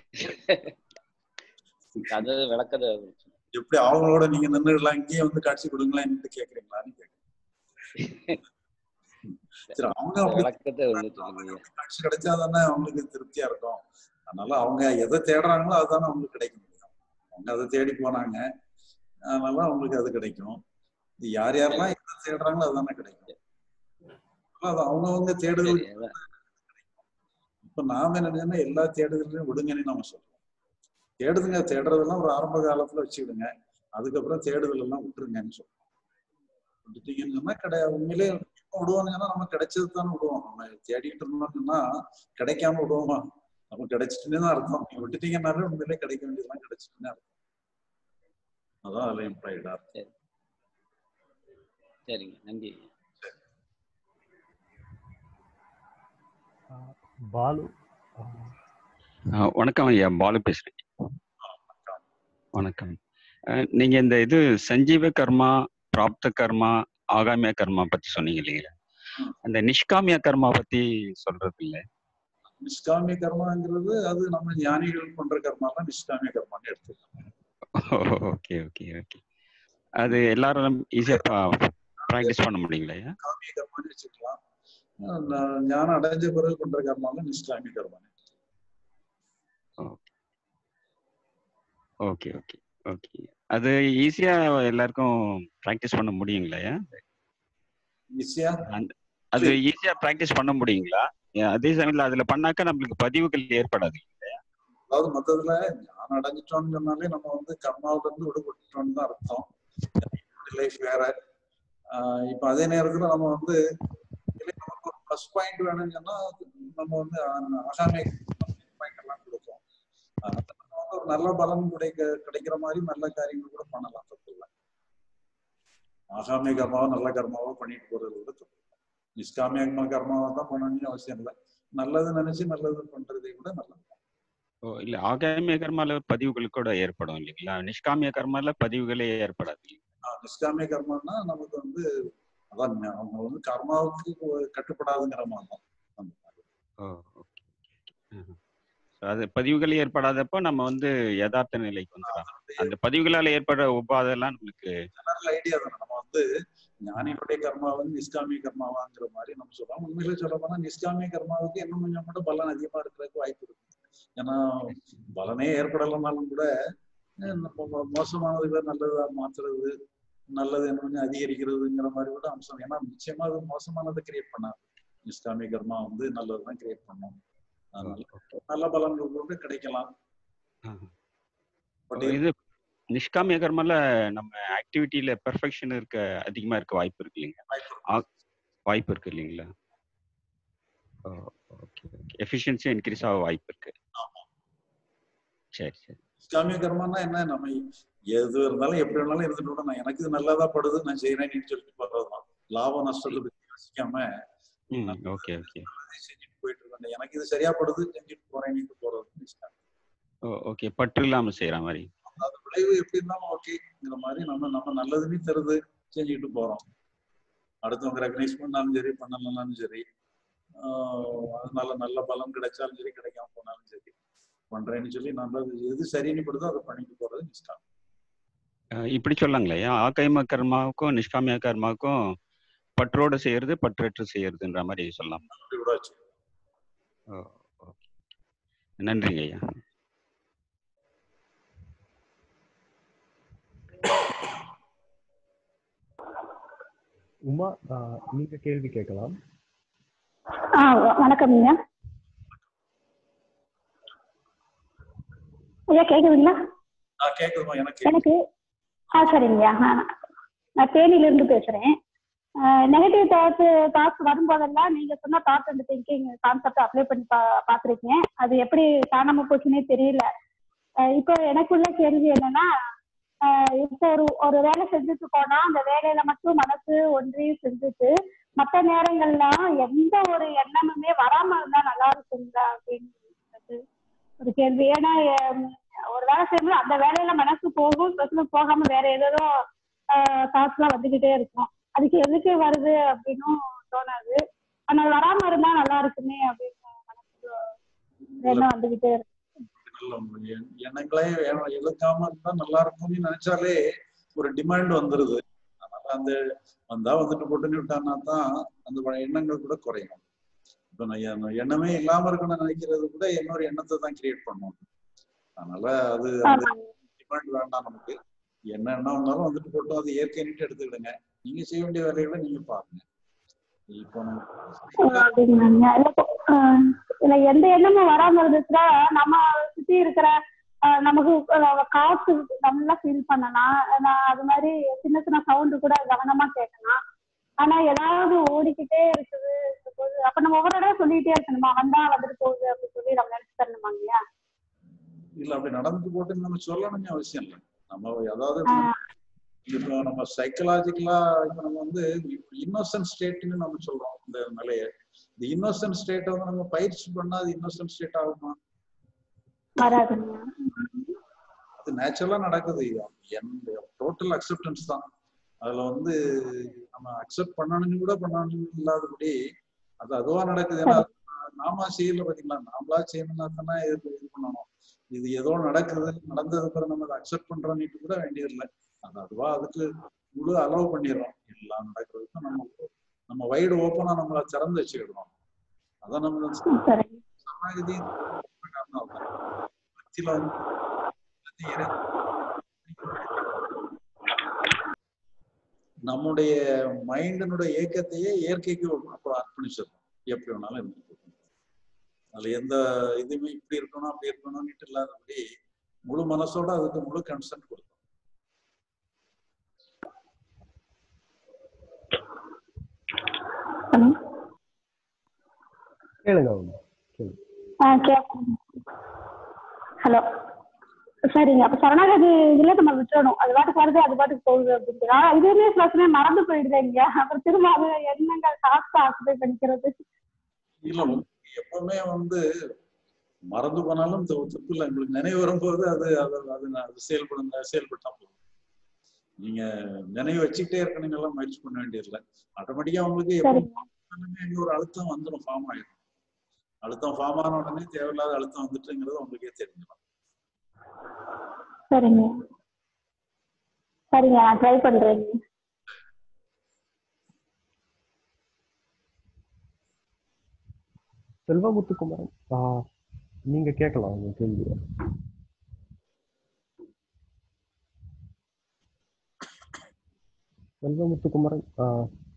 அது விளக்கத எப்படி அவங்களோட நீங்க நின்றுடலாம் இங்கேயே வந்து காட்சி கொடுங்களேன்னு கேக்குறீங்களான்னு கேக்குறேன் சரி அவங்க அப்படி விளக்கத்தை ஒண்ணு சொல்லுங்க ஐயா காட்சி கிடைச்சா தானே அவங்களுக்கு திருப்தியா இருக்கும் அதனால அவங்க எதை தேடுறாங்களோ அதுதானே அவங்களுக்கு கிடைக்க முடியும் அவங்க அதை தேடி போனாங்க அதனால அவங்களுக்கு அது கிடைக்கும் இது யார் யாரெல்லாம் எதை தேடுறாங்களோ அதுதானே கிடைக்கும் அதனால அது அவங்கவங்க தேடுதல் சரி அதான் இப்ப நாம என்ன நினைச்சோம்னா எல்லா தேடுதலையும் விடுங்கன்னு நம்ம சொல்றோம் தேடுதுங்க தேடுறதெல்லாம் ஒரு ஆரம்ப காலத்துல வச்சுக்கிடுங்க அதுக்கப்புறம் தேடுதல் எல்லாம் விட்டுருங்கன்னு சொல்றோம் விட்டுட்டீங்கன்னு சொன்னா கிடையாது உண்மையிலே எப்ப விடுவானுங்கன்னா நம்ம கிடைச்சது தானே விடுவோம் நம்ம தேடிட்டு இருந்தோம்னா கிடைக்காம விடுவோமா நம்ம கிடைச்சிட்டுன்னு தான் அர்த்தம் நீங்க விட்டுட்டீங்கன்னாலே உண்மையிலே கிடைக்க வேண்டியதெல்லாம் கிடைச்சிட்டுன்னு அர்த்தம் அதான் அதுல இம்ப்ளாய்டா சரி சரிங்க நன்றி ஐயா பாலு ஆ, வணக்கம் ஐயா பாலு பேசுறேன் வணக்கம் அஹ், நீங்க இந்த இது சஞ்சீவ கர்மா பிராப்த கர்மா ஆகாமிய கர்மா பத்தி சொன்னீங்க இல்லைங்களா அந்த நிஷ்காமிய கர்மா பத்தி சொல்றது இல்ல நிஷ்காமிய கர்மாங்கிறது அது நம்ம ஞானிகள் பண்ற கர்மாலாம் நிஷ்காமிய கர்மான்னு எடுத்துக்கலாம் ஓகே ஓகே ஓகே அது எல்லாரும் ஈஸியா ப்ராக்டிஸ் பண்ண முடியுங்களா ஐயா காமிய கர்மான்னு வச்சுக்கலாம் அஹ் ந- ஞானம் அடைஞ்ச பிறகு பண்ற கர்மாலாம் நிஷ்காமிய கர்மான்னு ஓகே ஓகே ஓகே அது ஈஸியா எல்லாருக்கும் ப்ராக்டிஸ் பண்ண முடியுங்களா ஐயா ஈஸியா அந்த- அது ஈஸியா ப்ராக்டிஸ் பண்ண முடியுங்களா ஏன் அதே சமயத்துல அதுல பண்ணாக்க நம்மளுக்கு பதிவுகள் ஏற்படாது அதாவது மொத்தத்துல ஞானம் அடைஞ்சிட்டோம்னு சொன்னாலே நம்ம வந்து கர்மாவில இருந்து விடுபட்டுட்டோம்னு தான் அர்த்தம் லைஃப் வேற ஆஹ் இப்ப அதே நேரத்துல நம்ம வந்து இதுல நமக்கு ஒரு ப்ளஸ் பாயிண்ட் வேணும்னு சொன்னா நம்ம வந்து ஆகாமே பாயிண்ட் எல்லாம் கொடுப்போம் ஆஹ் நம்ம வந்து ஒரு நல்ல பலன் கிடைக்க கிடைக்கிற மாதிரி நல்ல காரியங்கள் கூட பண்ணலாம் தப்பு இல்லை ஆகாமிய கர்மாவோ நல்ல கர்மாவோ பண்ணிட்டு போறது கூட தப்பு இல்லை நிஷ்காமிய கர்மாவோ தான் பண்ணணும்னு அவசியம் இல்லை நல்லது நினைச்சு நல்லது பண்றதை கூட நல்லது ஓ இல்ல ஆகாமிய கர்மால பதிவுகள் கூட ஏற்படும் இல்லைங்களா நிஷ்காமிய கர்மால பதிவுகளே ஏற்படாது ஆஹ் நிஷ்காமிய கர்மம்னா நமக்கு வந்து அதான் நம்ம வந்து கர்மாவுக்கு கட்டுப்படாதுங்கிற மாதிரி தான் அந்த மாதிரி. ஓ ஓகே அது பதிவுகள் ஏற்படாதப்போ நம்ம வந்து யதார்த்த நிலைக்கு வந்துடலாம் அந்த பதிவுகளால ஏற்படுற உபாதெல்லாம் நம்மளுக்கு ஜெனரல் ஐடியா தானே நம்ம வந்து ஞானிகளுடைய கர்மா வந்து நிஷ்காமிய கர்மாவாங்கிற மாதிரி நம்ம சொல்றோம் உண்மையில சொல்ல போனா நிஷ்காமிய கர்மாவுக்கு இன்னும் கொஞ்சம் கூட பலன் அதிகமா இருக்கிறதுக்கு வாய்ப்பு இருக்கு ஏன்னா பலனே ஏற்படலைனாலும் கூட அஹ் நம்ம மோ- மோசமானதுல நல்லதா மாத்துறது நல்லது இன்னும் கொஞ்சம் அதிகரிக்கிறதுங்கிற மாதிரி கூட அம்சம் ஏன்னா நிச்சயமா அது மோசமானதை கிரியேட் பண்ணாது நிஷ்காமிய கர்மா வந்து நல்லதுதான் கிரியேட் பண்ணும் அதனால நல்ல பலன்கள் கூட கிடைக்கலாம் பட் இது நிஷ்காமிய கர்மால நம்ம ஆக்டிவிட்டியில பெர்ஃபெக்ஷன் இருக்க அதிகமா இருக்க வாய்ப்பு இருக்கு இல்லைங்க ஆ- வாய்ப்பு இருக்கு இல்லைங்களா ஓகே ஓகே எஃபிஷியன்சி இன்க்ரீஸ் ஆக வாய்ப்பு இருக்கு சரி சரி நிஷ்காமிய கர்மம்னா என்ன நம்ம எது இருந்தாலும் எப்படி இருந்தாலும் இருந்துட்டு கூட நான் எனக்கு இது நல்லதா படுது நான் செய்யறேன்னு சொல்லிட்டு போறதுதான் லாபம் நஷ்டத்தை பத்தி யோசிக்காம ம் ஓகே ஓகே செஞ்சுட்டு போயிட்டு இருக்கேன் எனக்கு இது சரியா படுது செஞ்சுட்டு போறேன்னு போறது நிஷ்காமியம். ஓ ஓகே பற்று இல்லாம செய்யற மாதிரி அது விளைவு எப்படி இருந்தாலும் ஓகேங்கிற மாதிரி நம்ம நம்ம நல்லதுன்னு தருது செஞ்சுக்கிட்டு போறோம் அடுத்தவங்க ரெகனைஸ் பண்ணாலும் சரி பண்ணலனாலும் சரி ஆஹ் அதனால நல்ல பலன் கிடைச்சாலும் சரி கிடைக்காம போனாலும் சரி பண்றேன்னு சொல்லி நல்லது எது சரின்னு படுதோ அதை பண்ணிட்டு போறது நிஷ்காமம் அஹ் இப்படி சொல்லாங்களே ஆக்கைம கர்மாவுக்கும் நிஷ்காமிய கர்மாவுக்கும் பற்றோட செய்யறது பற்றற்று செய்யறதுன்ற மாதிரி சொல்லலாம் அப்படி கூட வச்சு ஓ ஓகே நன்றிங்க ஐயா உமா ஆஹ் நீங்க கேள்வி கேட்கலாம் ஆ வணக்கம் ஐயா ஐயா கேக்குதுங்களா ஆஹ் கேக்குதுமா எனக்கு எனக்கு ஆ சரிங்கய்யா ஆ, நான் தேனியில இருந்து பேசுறேன் நெகட்டிவ் தாட்ஸ் தாட்ஸ் வரும்போதெல்லாம் நீங்க சொன்ன thought and thinking concept apply பண்ணி பா பார்த்துருக்கேன் அது எப்படி காணாம போச்சுன்னே தெரியல அஹ் இப்போ எனக்குள்ள கேள்வி என்னன்னா அஹ் இப்போ ஒரு ஒரு வேலை செஞ்சுட்டு போனா அந்த வேலையில மட்டும் மனசு ஒன்றி செஞ்சுட்டு மற்ற நேரங்கள்லாம் எந்த ஒரு எண்ணமுமே வராம இருந்தா நல்லா இருக்குங்களா அப்படின்னு ஒரு கேள்வி ஏன்னா ஹம், ஒரு வேலை செய்யும்போது அந்த வேலையில மனசு போகும் பிரச்சனை போகாம வேற ஏதோ தாட்ஸ் எல்லாம் வந்துகிட்டே இருக்கும் அதுக்கு எதுக்கு வருது அப்படின்னும் தோணாது ஆனா அது வராம இருந்தா நல்லா இருக்குமே அப்படின்னு மனசுக்கு எண்ணம் வந்துகிட்டே இருக்கும் நல்ல எண்- எண்ணங்களே வேணும் எழுக்காம இருந்தா நல்லா இருக்கும்னு நினைச்சாலே ஒரு டிமாண்ட் வந்துருது அதனால அந்த வந்தா வந்துட்டு போட்டுன்னு விட்டான்னா தான் அந்த ப- எண்ணங்கள் கூட குறையும் இப்ப நான் எண்ண- எண்ணமே இல்லாம இருக்கணும்னு நினைக்கிறது கூட இன்னொரு எண்ணத்தை தான் கிரியேட் பண்ணும் அதனால அது அந்த டிமாண்ட் வேண்டாம் நமக்கு என்ன எண்ணம் வந்தாலும் வந்துட்டு போட்டோம் அது இயற்கைன்னுட்டு எடுத்துக்கிடுங்க நீங்க செய்ய வேண்டிய வேலைகளை நீங்க பாருங்க இப்போ நம்ம அப்படிங்களாங்க இல்ல இப்போ, ஆஹ் இல்ல எந்த எண்ணமும் வராம இருந்துச்சுன்னா நம்ம சுத்தி இருக்கிற ஆஹ் நமக்கு அஹ் காத்து நல்லா ஃபீல் பண்ணலாம் நான் அது மாதிரி சின்ன சின்ன சவுண்டு கூட கவனமா கேட்கலாம் ஆனா ஏதாவது ஓடிக்கிட்டே இருக்குது போது அப்ப நம்ம ஒவ்வொரு தடவை சொல்லிக்கிட்டே இருக்கணுமா வந்தா வந்துட்டு போகுது அப்படின்னு சொல்லி நம்ம நினைச்சு தரணுமா இல்லையா இல்ல அப்படி நடந்து போட்டு நம்ம சொல்லணும்னு அவசியம் இல்லை நம்ம அதாவது இப்போ நம்ம சைக்கலாஜிக்கலா இப்போ நம்ம வந்து இன்னோசன்ட் ஸ்டேட்னு நம்ம சொல்றோம் இந்த நிலையை இந்த இன்னோசன்ட் ஸ்டேட்டை வந்து நம்ம பயிற்சி பண்ணா அது இன்னோசன்ட் ஸ்டேட் ஆகுமா வராதுங்க அது நேச்சுரலா நடக்குது டோட்டல் அக்செப்டன்ஸ் தான் அதுல வந்து நம்ம அக்செப்ட் பண்ணணும்னு கூட பண்ணணும் இல்லாதபடி அது அதுவா நடக்குது ஏன்னா நாம செய்யல பாத்தீங்களா நாமளா செய்யணும்னா தானே இது இது பண்ணணும் இது ஏதோ நடக்குது நடந்தது பிறகு நம்ம அதை அக்செப்ட் பண்றோம்னு கூட வேண்டியதில்லை அது அதுவா அதுக்கு முழு அலோவ் பண்ணிடுறோம் எல்லாம் நடக்கிறதுக்கு நம்ம நம்ம வைடு ஓப்பனா நம்மள திறந்து வச்சுக்கிடுறோம் அதான் நம்ம சமாகதி காரணம் அதான். பக்தியில வந்து அது இறை- நம்முடைய மைண்டினுடைய இயக்கத்தையே இயற்கைக்கு அப்புறம் அர்ப்பணிச்சிடணும் எப்படி வேணாலும் இருந்துட்டு போகும். அதுல எந்த இதுவுமே இப்படி இருக்கணும் அப்படி இருக்கணும்னுட்டு இல்லாதபடி முழு மனசோட அதுக்கு முழு கன்சென்ட் கொடுக்கணும் கேளுங்க உமா கேளுங்க ஆ கேட்கும் ஹலோ சரிங்க அப்ப சரணாகதி இதுல நம்ம விட்டுறணும் அது பாட்டுக்கு வருது அது பாட்டுக்கு போகுது அப்படின்ட்டு ஆனா இதுவுமே சில சமயம் மறந்து போயிடுது இல்லையா அப்புறம் திரும்ப அது எண்ணங்கள் காசு ஆக்குபை பண்ணிக்கிறது இல்ல உங்களுக்கு எப்பவுமே வந்து மறந்து போனாலும் த- தப்பு இல்லை உங்களுக்கு நினைவு வரும்போது அது அது அது நான் அது செயல்படுங்க செயல்பட்டா போதும் நீங்க நினைவு வச்சுக்கிட்டே இருக்கணுங்கெல்லாம் முயற்சி பண்ண வேண்டியதில்லை ஆட்டோமேட்டிக்கா உங்களுக்கு எப்போ எங்க ஒரு அழுத்தம் வந்துடும் ஃபார்ம் ஆயிடும் அழுத்தம் ஃபார்ம் ஆன உடனே தேவையில்லாத அழுத்தம் வந்துட்டுங்கிறது உங்களுக்கே தெரிஞ்சிடும் சரிங்க சரிங்க நான் ட்ரை பண்றேங்க செல்வமுத்துக்குமரன் ஆ, நீங்க கேட்கலாம் உங்க கேள்வியை செல்வமுத்துக்குமரன் ஆ,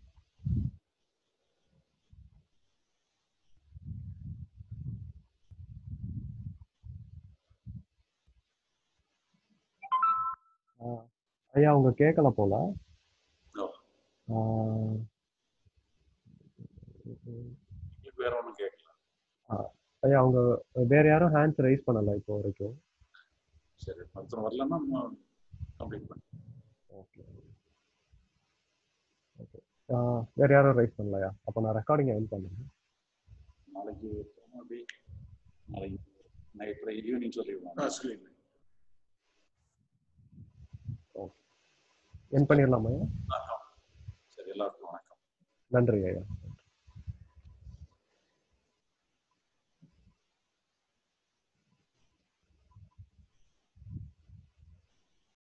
ஆ, ஐயா அவங்க கேட்கல போல ஆ, வேற ஒண்ணும் கேட்கல ஆ, ஐயா அவங்க வேற யாரும் ஹேண்ட்ஸ் ரைஸ் பண்ணல இப்போ வரைக்கும் சரி ஒருத்தர் வரலன்னா கம்ப்ளீட் பண்ணு ஓகே ஓகே வேற யாரும் ரைஸ் பண்ணலையா அப்போ நான் ரெக்கார்டிங் எண்ட் பண்ணுறேன் நாளைக்கு அப்படி நாளைக்கு நைட் ஈவினிங் சொல்லிடுவோம் ஆ சொல்லிடுங்க என் பண்ணிடலாமா ஐயா சரி எல்லாருக்கும் வணக்கம் நன்றி ஐயா